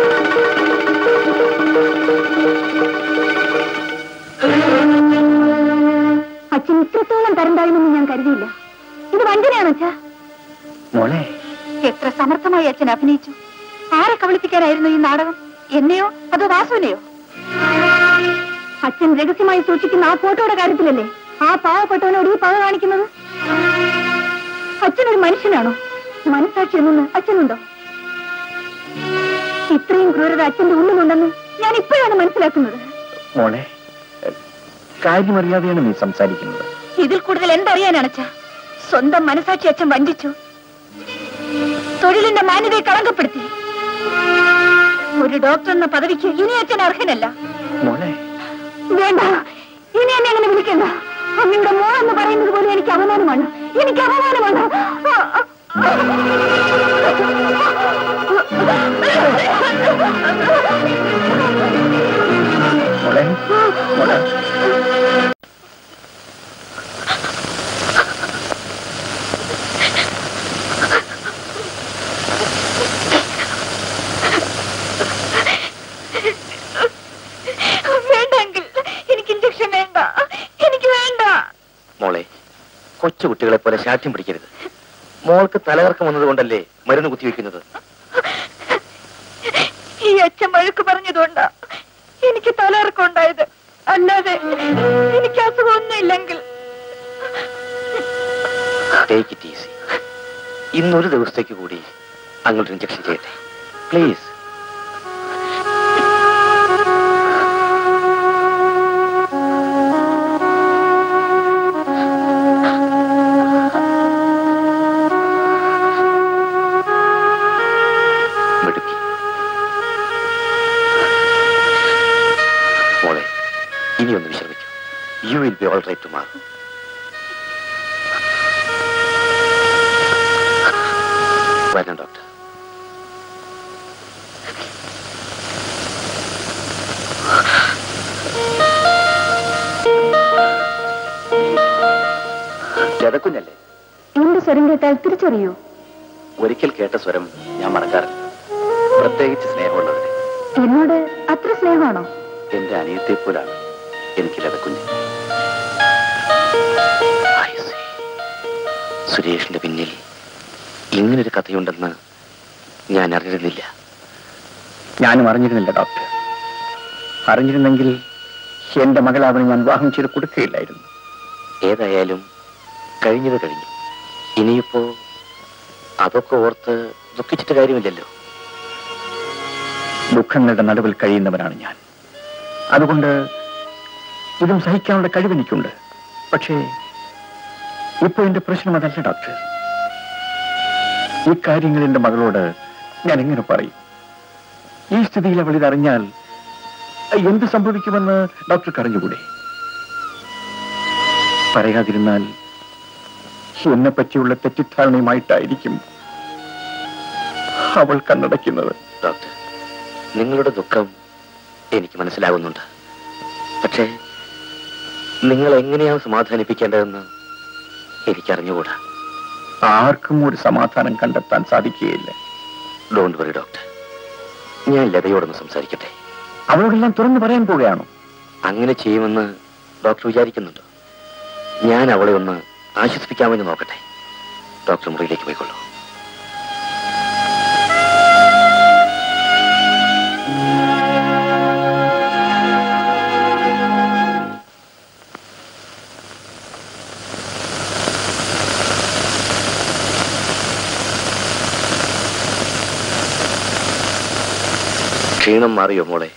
അച്ഛൻ ഇത്രത്തോളം തരണ്ടാകുമെന്ന് ഞാൻ കരുതിയില്ല ഇത് വഞ്ചനയാണ് അച്ഛാ മോളെ എത്ര സമർത്ഥമായി അച്ഛൻ അഭിനയിച്ചു ആരെ കബളിപ്പിക്കാനായിരുന്നു ഈ നാടകം എന്നെയോ അതോ വാസുവിനെയോ അച്ഛൻ രഹസ്യമായി സൂക്ഷിക്കുന്ന ആ ഫോട്ടോയുടെ കാര്യത്തിലല്ലേ ആ പാവപ്പെട്ടവനോട് ഈ പക കാണിക്കുന്നത് അച്ഛനൊരു മനുഷ്യനാണോ മനസാക്ഷി എന്നൊന്ന് അച്ഛനുണ്ടോ ഇത്രയും ക്രൂരത അച്ഛന്റെ ഉള്ളിലുണ്ടെന്ന് ഞാൻ ഇപ്പോഴാണ് മനസ്സിലാക്കുന്നത് മോളെ കാര്യമറിയാതെയാണ് നീ സംസാരിക്കുന്നത് ഇതിൽ കൂടുതൽ എന്തറിയാനാണ് അച്ഛാ സ്വന്തം മനസാക്ഷി അച്ഛൻ വഞ്ചിച്ചു തൊഴിലിന്റെ മാന്യതയെ കളങ്കപ്പെടുത്തി ഒരു ഡോക്ടർ എന്ന പദവിക്ക് ഇനി അച്ഛൻ അർഹനല്ല മോളെ വേണ്ട ഇനി എന്നെ അങ്ങനെ വിളിക്കണ്ട അങ്ങയുടെ മോൾ എന്ന് പറയുന്നത് പോലും എനിക്ക് അപമാനമാണ് എനിക്ക് അപമാനമാണ് മോളെ മോളെ വേണ്ട അങ്കിൾ എനിക്ക് ഇഞ്ചക്ഷൻ വേണ്ട എനിക്ക് വേണ്ട മോളെ കൊച്ചു കുട്ടികളെ പോലെ ശാഠ്യം പിടിക്കരുത് മോൾക്ക് തലകറക്കം വന്നതുകൊണ്ടല്ലേ മരുന്ന് കുത്തിവെക്കുന്നത് ഈ അച്ഛൻ വഴക്ക് പറഞ്ഞതുകൊണ്ടാ എനിക്ക് തലയിറക്കം ഉണ്ടായത് അല്ലാതെ എനിക്ക് അസുഖമൊന്നും ഇല്ലെങ്കിൽ ടേക്ക് ഇറ്റ് ഈസി ഇന്നൊരു ദിവസത്തേക്ക് കൂടി അങ്ങോട്ട് ഇഞ്ചക്ഷൻ ചെയ്യട്ടെ പ്ലീസ് മിടുക്കി മോളെ ഇനിയൊന്ന് വിശ്രമിക്കൂ you will be all right tomorrow വരണം ഡോക്ടർ ലതക്കുഞ്ഞല്ലേ എന്റെ സ്വരം കേട്ടാൽ തിരിച്ചറിയൂ ഒരിക്കൽ കേട്ട സ്വരം ഞാൻ മറക്കാറില്ല പ്രത്യേകിച്ച് സ്നേഹമുള്ളവരെ എന്നോട് അത്ര സ്നേഹമാണോ എന്റെ അനിയത്തെ പോലാണ് എനിക്ക് ലതക്കുഞ്ഞ് I see. സുരേഷിന്റെ പിന്നിൽ ഇങ്ങനൊരു കഥയുണ്ടെന്ന് ഞാൻ അറിഞ്ഞിരുന്നില്ല ഞാനും അറിഞ്ഞിരുന്നില്ല ഡോക്ടർ അറിഞ്ഞിരുന്നെങ്കിൽ എന്റെ മകളെ അവന് ഞാൻ വിവാഹം ചെയ്ത് കൊടുക്കുകയില്ലായിരുന്നു ഏതായാലും കഴിഞ്ഞത് കഴിഞ്ഞു ഇനിയിപ്പോ അതൊക്കെ ഓർത്ത് ദുഃഖിച്ചിട്ട് കാര്യമില്ലല്ലോ ദുഃഖങ്ങളുടെ നടുവിൽ കഴിയുന്നവനാണ് ഞാൻ അതുകൊണ്ട് ഇതും സഹിക്കാനുള്ള കഴിവെനിക്കുണ്ട് പക്ഷേ ഇപ്പൊ എന്റെ പ്രശ്നം അതല്ല ഡോക്ടർ ഈ കാര്യങ്ങൾ എന്റെ മകളോട് ഞാൻ എങ്ങനെ പറയും ഈ സ്ഥിതിയിൽ അവൾ ഇതറിഞ്ഞാൽ എന്ത് സംഭവിക്കുമെന്ന് ഡോക്ടർക്ക് അറിഞ്ഞുകൂടെ പറയാതിരുന്നാൽ എന്നെ പറ്റിയുള്ള തെറ്റിദ്ധാരണയുമായിട്ടായിരിക്കും അവൾ കണ്ണടയ്ക്കുന്നത് ഡോക്ടർ നിങ്ങളുടെ ദുഃഖം എനിക്ക് മനസ്സിലാകുന്നുണ്ട് പക്ഷേ നിങ്ങൾ എങ്ങനെയാണ് സമാധാനിപ്പിക്കേണ്ടതെന്ന് എനിക്കറിഞ്ഞുകൂടാ ആർക്കും ഒരു സമാധാനം കണ്ടെത്താൻ സാധിക്കുകയില്ല ഡോണ്ട് വറി ഡോക്ടർ ഞാൻ ലതയോടൊന്ന് സംസാരിക്കട്ടെ അവളോടെല്ലാം തുറന്നു പറയാൻ പോവുകയാണോ അങ്ങനെ ചെയ്യുമെന്ന് ഡോക്ടർ വിചാരിക്കുന്നുണ്ടോ ഞാൻ അവളെ ഒന്ന് ആശ്വസിപ്പിക്കാമെന്ന് നോക്കട്ടെ ഡോക്ടർ മുറിയിലേക്ക് പോയിക്കൊള്ളൂ ക്ഷീണം മാറിയോ മോളെ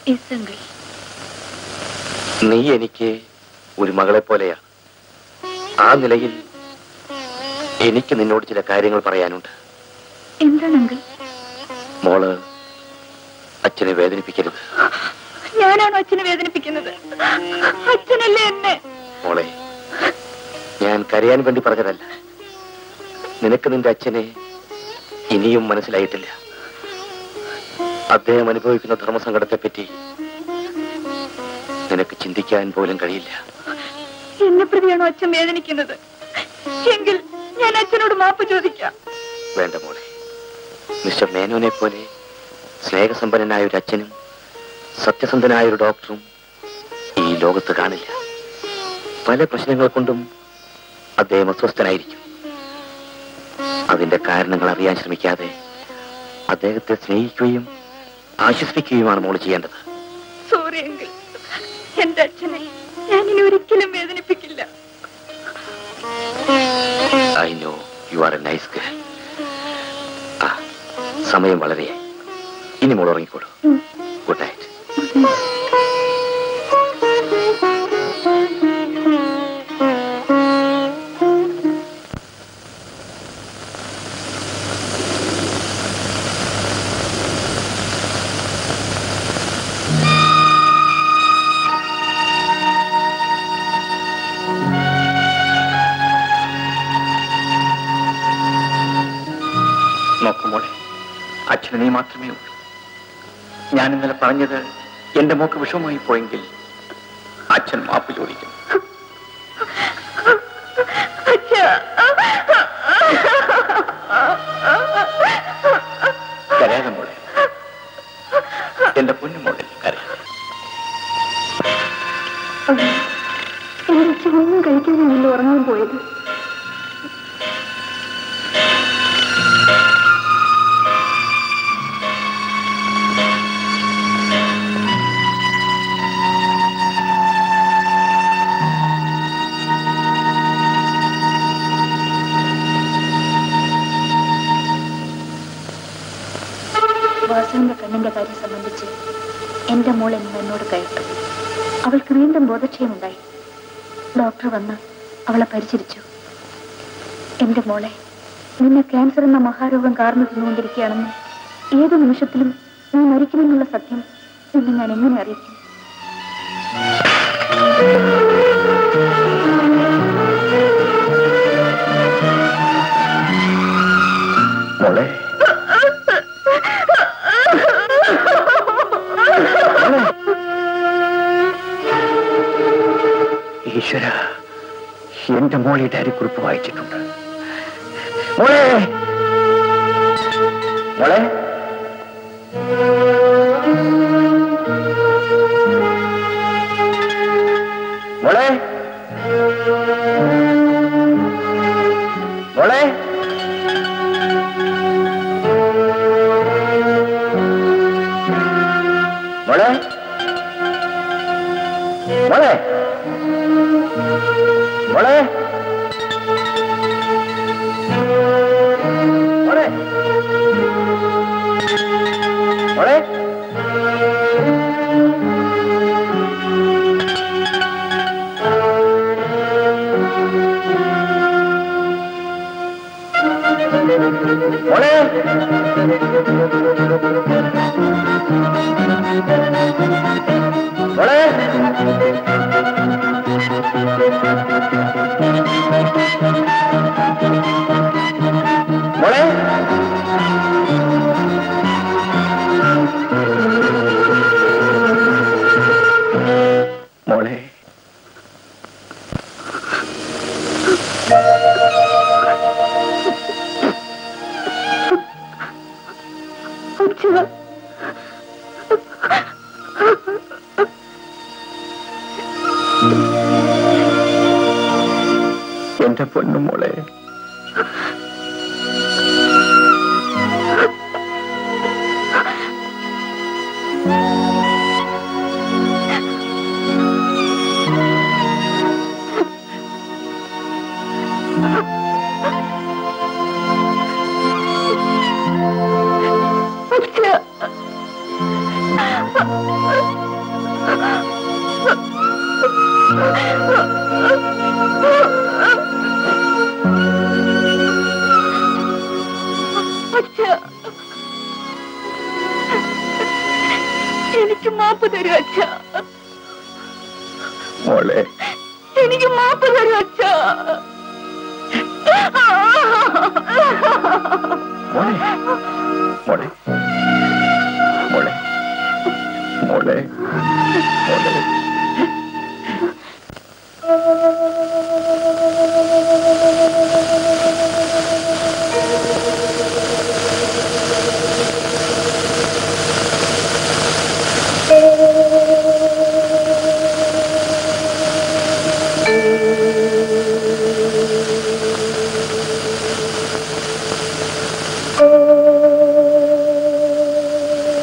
നീ എനിക്ക് ഒരു മകളെ പോലെയാ ആ നിലയിൽ എനിക്ക് നിന്നോട് ചില കാര്യങ്ങൾ പറയാനുണ്ട് എന്താണ് അങ്കിൾ മോള് അച്ഛനെ വേദനിപ്പിക്കരുത് ഞാനാണോ അച്ഛനെ വേദനിപ്പിക്കുന്നത് അച്ഛനല്ലേ എന്നെ മോളെ ഞാൻ കരയാൻ വേണ്ടി പറഞ്ഞതല്ല നിനക്ക് നിന്റെ അച്ഛനെ ഇനിയും മനസ്സിലായിട്ടില്ല അദ്ദേഹം അനുഭവിക്കുന്ന ധർമ്മസങ്കടത്തെപ്പറ്റി നിനക്ക് ചിന്തിക്കാൻ പോലും കഴിയില്ല എന്നെ പ്രതിയാണോ അച്ഛൻ വേദനിക്കുന്നത് എങ്കിൽ ഞാൻ അച്ഛനോട് മാപ്പ് ചോദിക്കാം വേണ്ട മോളെ മിസ്റ്റർ മേനോനെ പോലെ സ്നേഹസമ്പന്നനായ ഒരു അച്ഛനും സത്യസന്ധനായ ഒരു ഡോക്ടറും ഈ ലോകത്ത് കാണില്ല പല പ്രശ്നങ്ങൾ കൊണ്ടും അദ്ദേഹം അസ്വസ്ഥനായിരിക്കും അതിന്റെ കാരണങ്ങൾ അറിയാൻ ശ്രമിക്കാതെ അദ്ദേഹത്തെ സ്നേഹിക്കുകയും ആശ്വസിപ്പിക്കുകയുമാണ് മോള് ചെയ്യേണ്ടത് സോറി എങ്കിൽ എന്റെ അച്ഛനെ ഞാൻ ഇനി ഒരിക്കലും വേദനിപ്പിക്കില്ല I know you are a nice girl ആ സമയം വളരെയായി ഇനി മോൾ ഉറങ്ങിക്കോളൂ ഗുഡ് നൈറ്റ് നോക്കുമ്പോൾ അച്ഛന് നീ മാത്രമേ ഉള്ളൂ ഞാൻ ഇന്നലെ പറഞ്ഞത് എന്റെ മോക്ക് വിഷമമായി പോയെങ്കിൽ അച്ഛൻ മാപ്പ് ചോദിക്കും കരയാതെ മോളെ എന്റെ പൊന്നു മോളെ കരയാതെ എന്റെ അച്ഛൻ ഒന്നും കഴിക്കാതെ ഉറങ്ങാൻ പോയത് വാസുവിന്റെ കണ്ണിന്റെ കാര്യം സംബന്ധിച്ച് എന്റെ മോൾ എന്ന് എന്നോട് കേട്ടു അവൾക്ക് വീണ്ടും ബോധക്ഷയമുണ്ടായി ഡോക്ടർ വന്ന് അവളെ പരിചരിച്ചു എന്റെ മോളെ നിന്നെ ക്യാൻസർ എന്ന മഹാരോഗം കാർന്നു തിന്നുകൊണ്ടിരിക്കുകയാണെന്ന് ഏത് നിമിഷത്തിലും നീ മരിക്കുമെന്നുള്ള സത്യം നിന്നെ ഞാൻ എങ്ങനെ അറിയിക്കും മോളെ ഈശ്വര എന്റെ മോളി ഡയറിക്കുറിപ്പ് വായിച്ചിട്ടുണ്ട് മോളെ മോളെ മോളെ മോളെ മോളെ മോളെ മോളെ മോളെ മോളെ മോളെ മോളെ മോളെ മോളെ അച്ഛാ എന്റെ പൊന്നു മോളെ അച്ഛാ അച്ഛാ എനിക്ക് മാപ്പ് തരൂ അച്ഛാ മോളെ എനിക്ക് മാപ്പ് തരൂ അച്ഛാ മോളെ മോളെ മോളെ മോളെ മോളെ Thank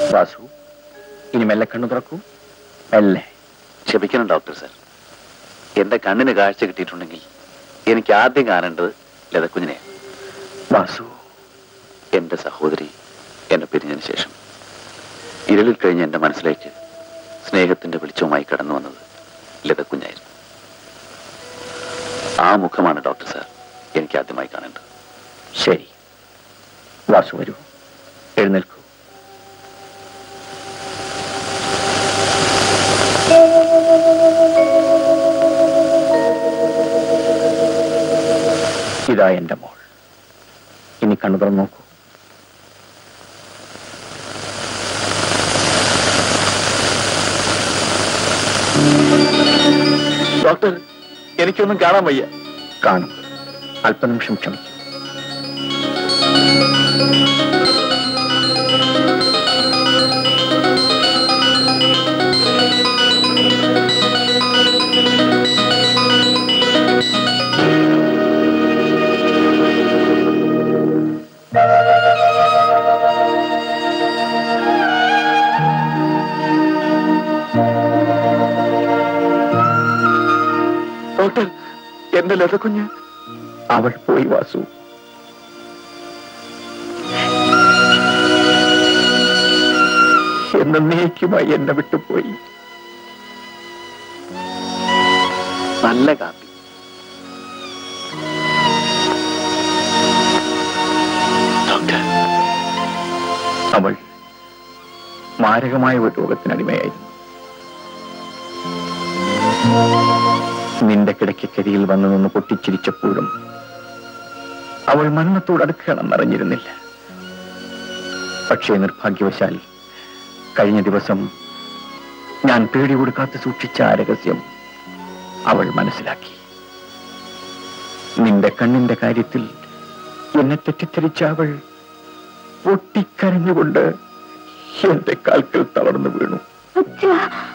വാസു ഇനി മെല്ലെ കണ്ണു തുറക്കൂ മെല്ലെ ക്ഷമിക്കണം ഡോക്ടർ സാർ എന്റെ കണ്ണിന് കാഴ്ച കിട്ടിയിട്ടുണ്ടെങ്കിൽ എനിക്ക് ആദ്യം കാണേണ്ടത് ലതക്കുഞ്ഞിനെ വാസു എന്റെ സഹോദരി എന്നെ പിരിഞ്ഞതിന് ശേഷം ഇരുളിൽ കഴിഞ്ഞ എന്റെ മനസ്സിലേക്ക് സ്നേഹത്തിന്റെ വെളിച്ചവുമായി കടന്നു വന്നത് ലതക്കുഞ്ഞായിരുന്നു ആ മുഖമാണ് ഡോക്ടർ സാർ എനിക്ക് ആദ്യമായി കാണേണ്ടത് ശരി വാസു വരൂ എഴുന്നേൽക്കൂ ഇതാ എന്റെ മോൾ ഇനി കണ്ണു തുറന്നു നോക്കൂ ഡോക്ടർ എനിക്കൊന്നും കാണാൻ വയ്യ കാണും അല്പനിമിഷം ക്ഷമിക്കും ഡോക്ടർ എന്റെ ലതക്കുഞ്ഞ് അവൾ പോയി വാസു എന്നേക്കുമായി എന്നെ വിട്ടുപോയി നല്ല കാപ്പി ഡോക്ടർ അവൾ മാരകമായ ഒരു രോഗത്തിനടിമയായിരുന്നു നിന്റെ കിടക്കക്കരിയിൽ വന്നു നിന്ന് പൊട്ടിച്ചിരിച്ചപ്പോഴും അവൾ മരണത്തോട് അടുക്കുകയാണെന്ന് അറിഞ്ഞിരുന്നില്ല പക്ഷേ നിർഭാഗ്യവശാൽ കഴിഞ്ഞ ദിവസം ഞാൻ പേടിയോട് കാത്തു സൂക്ഷിച്ച ആ രഹസ്യം അവൾ മനസ്സിലാക്കി നിന്റെ കണ്ണിന്റെ കാര്യത്തിൽ എന്നെ തെറ്റിദ്ധരിച്ച അവൾ പൊട്ടിക്കരഞ്ഞുകൊണ്ട് എന്റെ കാൽക്കൽ തളർന്നു വീണു അച്ഛാ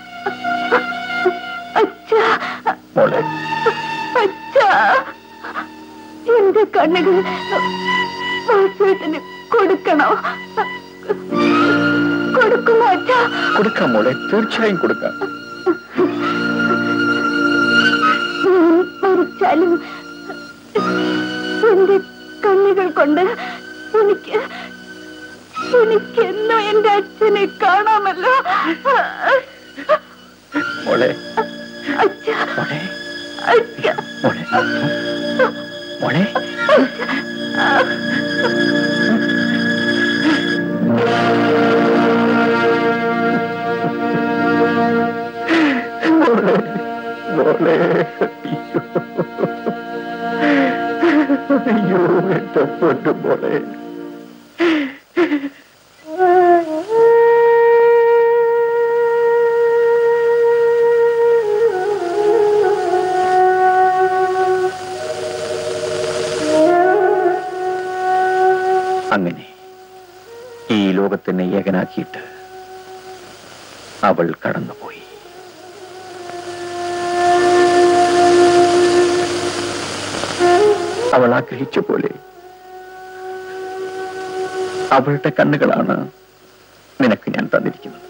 അച്ഛാ മോളെ അച്ഛാ എന്റെ കണ്ണുകൾ വാസുവേട്ടന് കൊടുക്കണോ കൊടുക്കുമോ അച്ഛാ കൊടുക്കാം മോളെ തീർച്ചയായും കൊടുക്കാം ഞാൻ മരിച്ചാലും എന്റെ കണ്ണുകൾ കൊണ്ട് എനിക്ക് എനിക്കെന്നോ എന്റെ അച്ഛനെ കാണാമല്ലോ മോളെ അച്ഛാ മോളെ അച്ഛാ മോളെ മോളെ മോളെ മോളെ അയ്യോ അയ്യോ എന്റെ പൊന്നു മോളെ അങ്ങനെ ഈ ലോകത്തിനെ ഏകനാക്കിയിട്ട് അവൾ കടന്നുപോയി അവൾ ആഗ്രഹിച്ച പോലെ അവളുടെ കണ്ണുകളാണ് നിനക്ക് ഞാൻ തന്നിരിക്കുന്നത്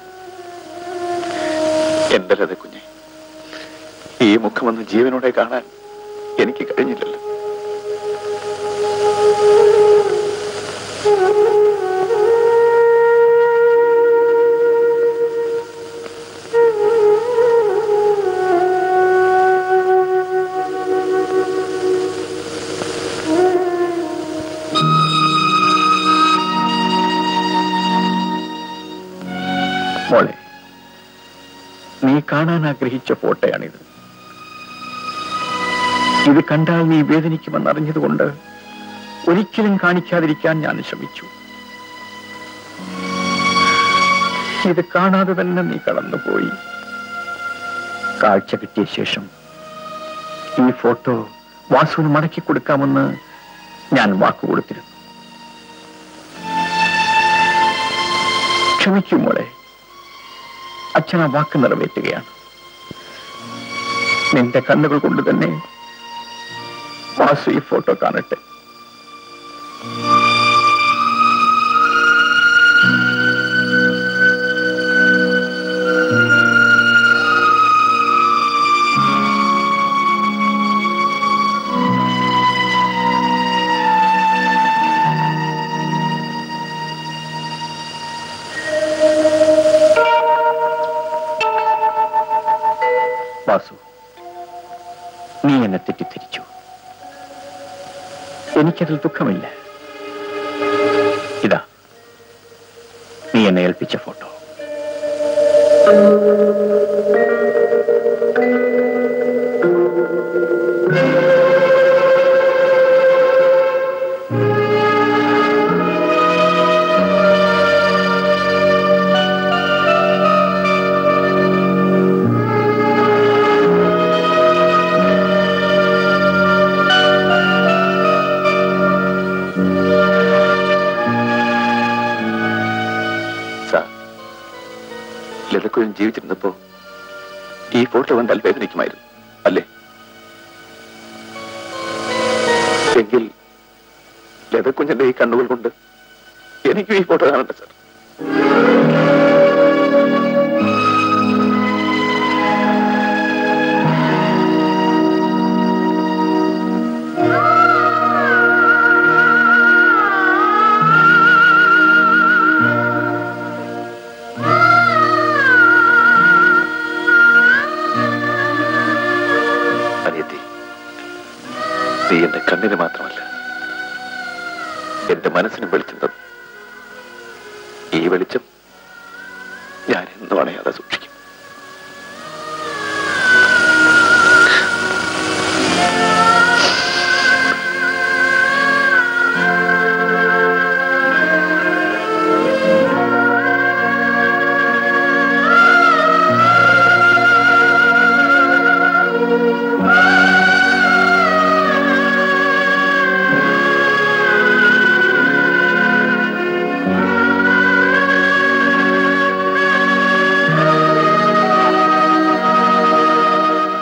എന്റെ ലതക്കുഞ്ഞെ ഈ മുഖമൊന്ന് ജീവനോടെ കാണാൻ എനിക്ക് കഴിഞ്ഞില്ലല്ലോ മോളെ നീ കാണാൻ ആഗ്രഹിച്ച ഫോട്ടോയാണിത് ഇത് കണ്ടാൽ നീ വേദനിക്കുമെന്ന് അറിഞ്ഞതുകൊണ്ട് ഒരിക്കലും കാണിക്കാതിരിക്കാൻ ഞാൻ ശ്രമിച്ചു ഇത് കാണാതെ തന്നെ നീ കടന്നുപോയി കാഴ്ച കിട്ടിയ ശേഷം ഈ ഫോട്ടോ വാസുവിന് മടക്കി കൊടുക്കാമെന്ന് ഞാൻ വാക്കുകൊടുത്തിരുന്നു ക്ഷമിക്കൂ മോളെ അച്ഛൻ ആ വാക്ക് നിറവേറ്റുകയാണ് നിന്റെ കണ്ണുകൾ കൊണ്ട് തന്നെ വാസു ഈ ഫോട്ടോ കാണട്ടെ എനിക്കതിൽ ദുഃഖമില്ല ഇതാ നീ എന്നെ ഏൽപ്പിച്ച ഫോട്ടോ സാർ ലതക്കുഴൻ ജീവിച്ചിരുന്നപ്പോ ഈ ഫോട്ടോ കണ്ടാൽ വേദനിക്കുമായിരുന്നു അല്ലേ എങ്കിൽ ലതക്കുഞ്ഞന്റെ ഈ കണ്ണുകൾ കൊണ്ട് എനിക്കും ഈ ഫോട്ടോ കാണണ്ട സാർ അനിയത്തി നീ എന്റെ കണ്ണിന് മാത്രമല്ല എന്റെ മനസ്സിനും വെളിച്ചം തന്നു ഈ വെളിച്ചം ഞാൻ എന്നും അണയാതെ സൂക്ഷിക്കും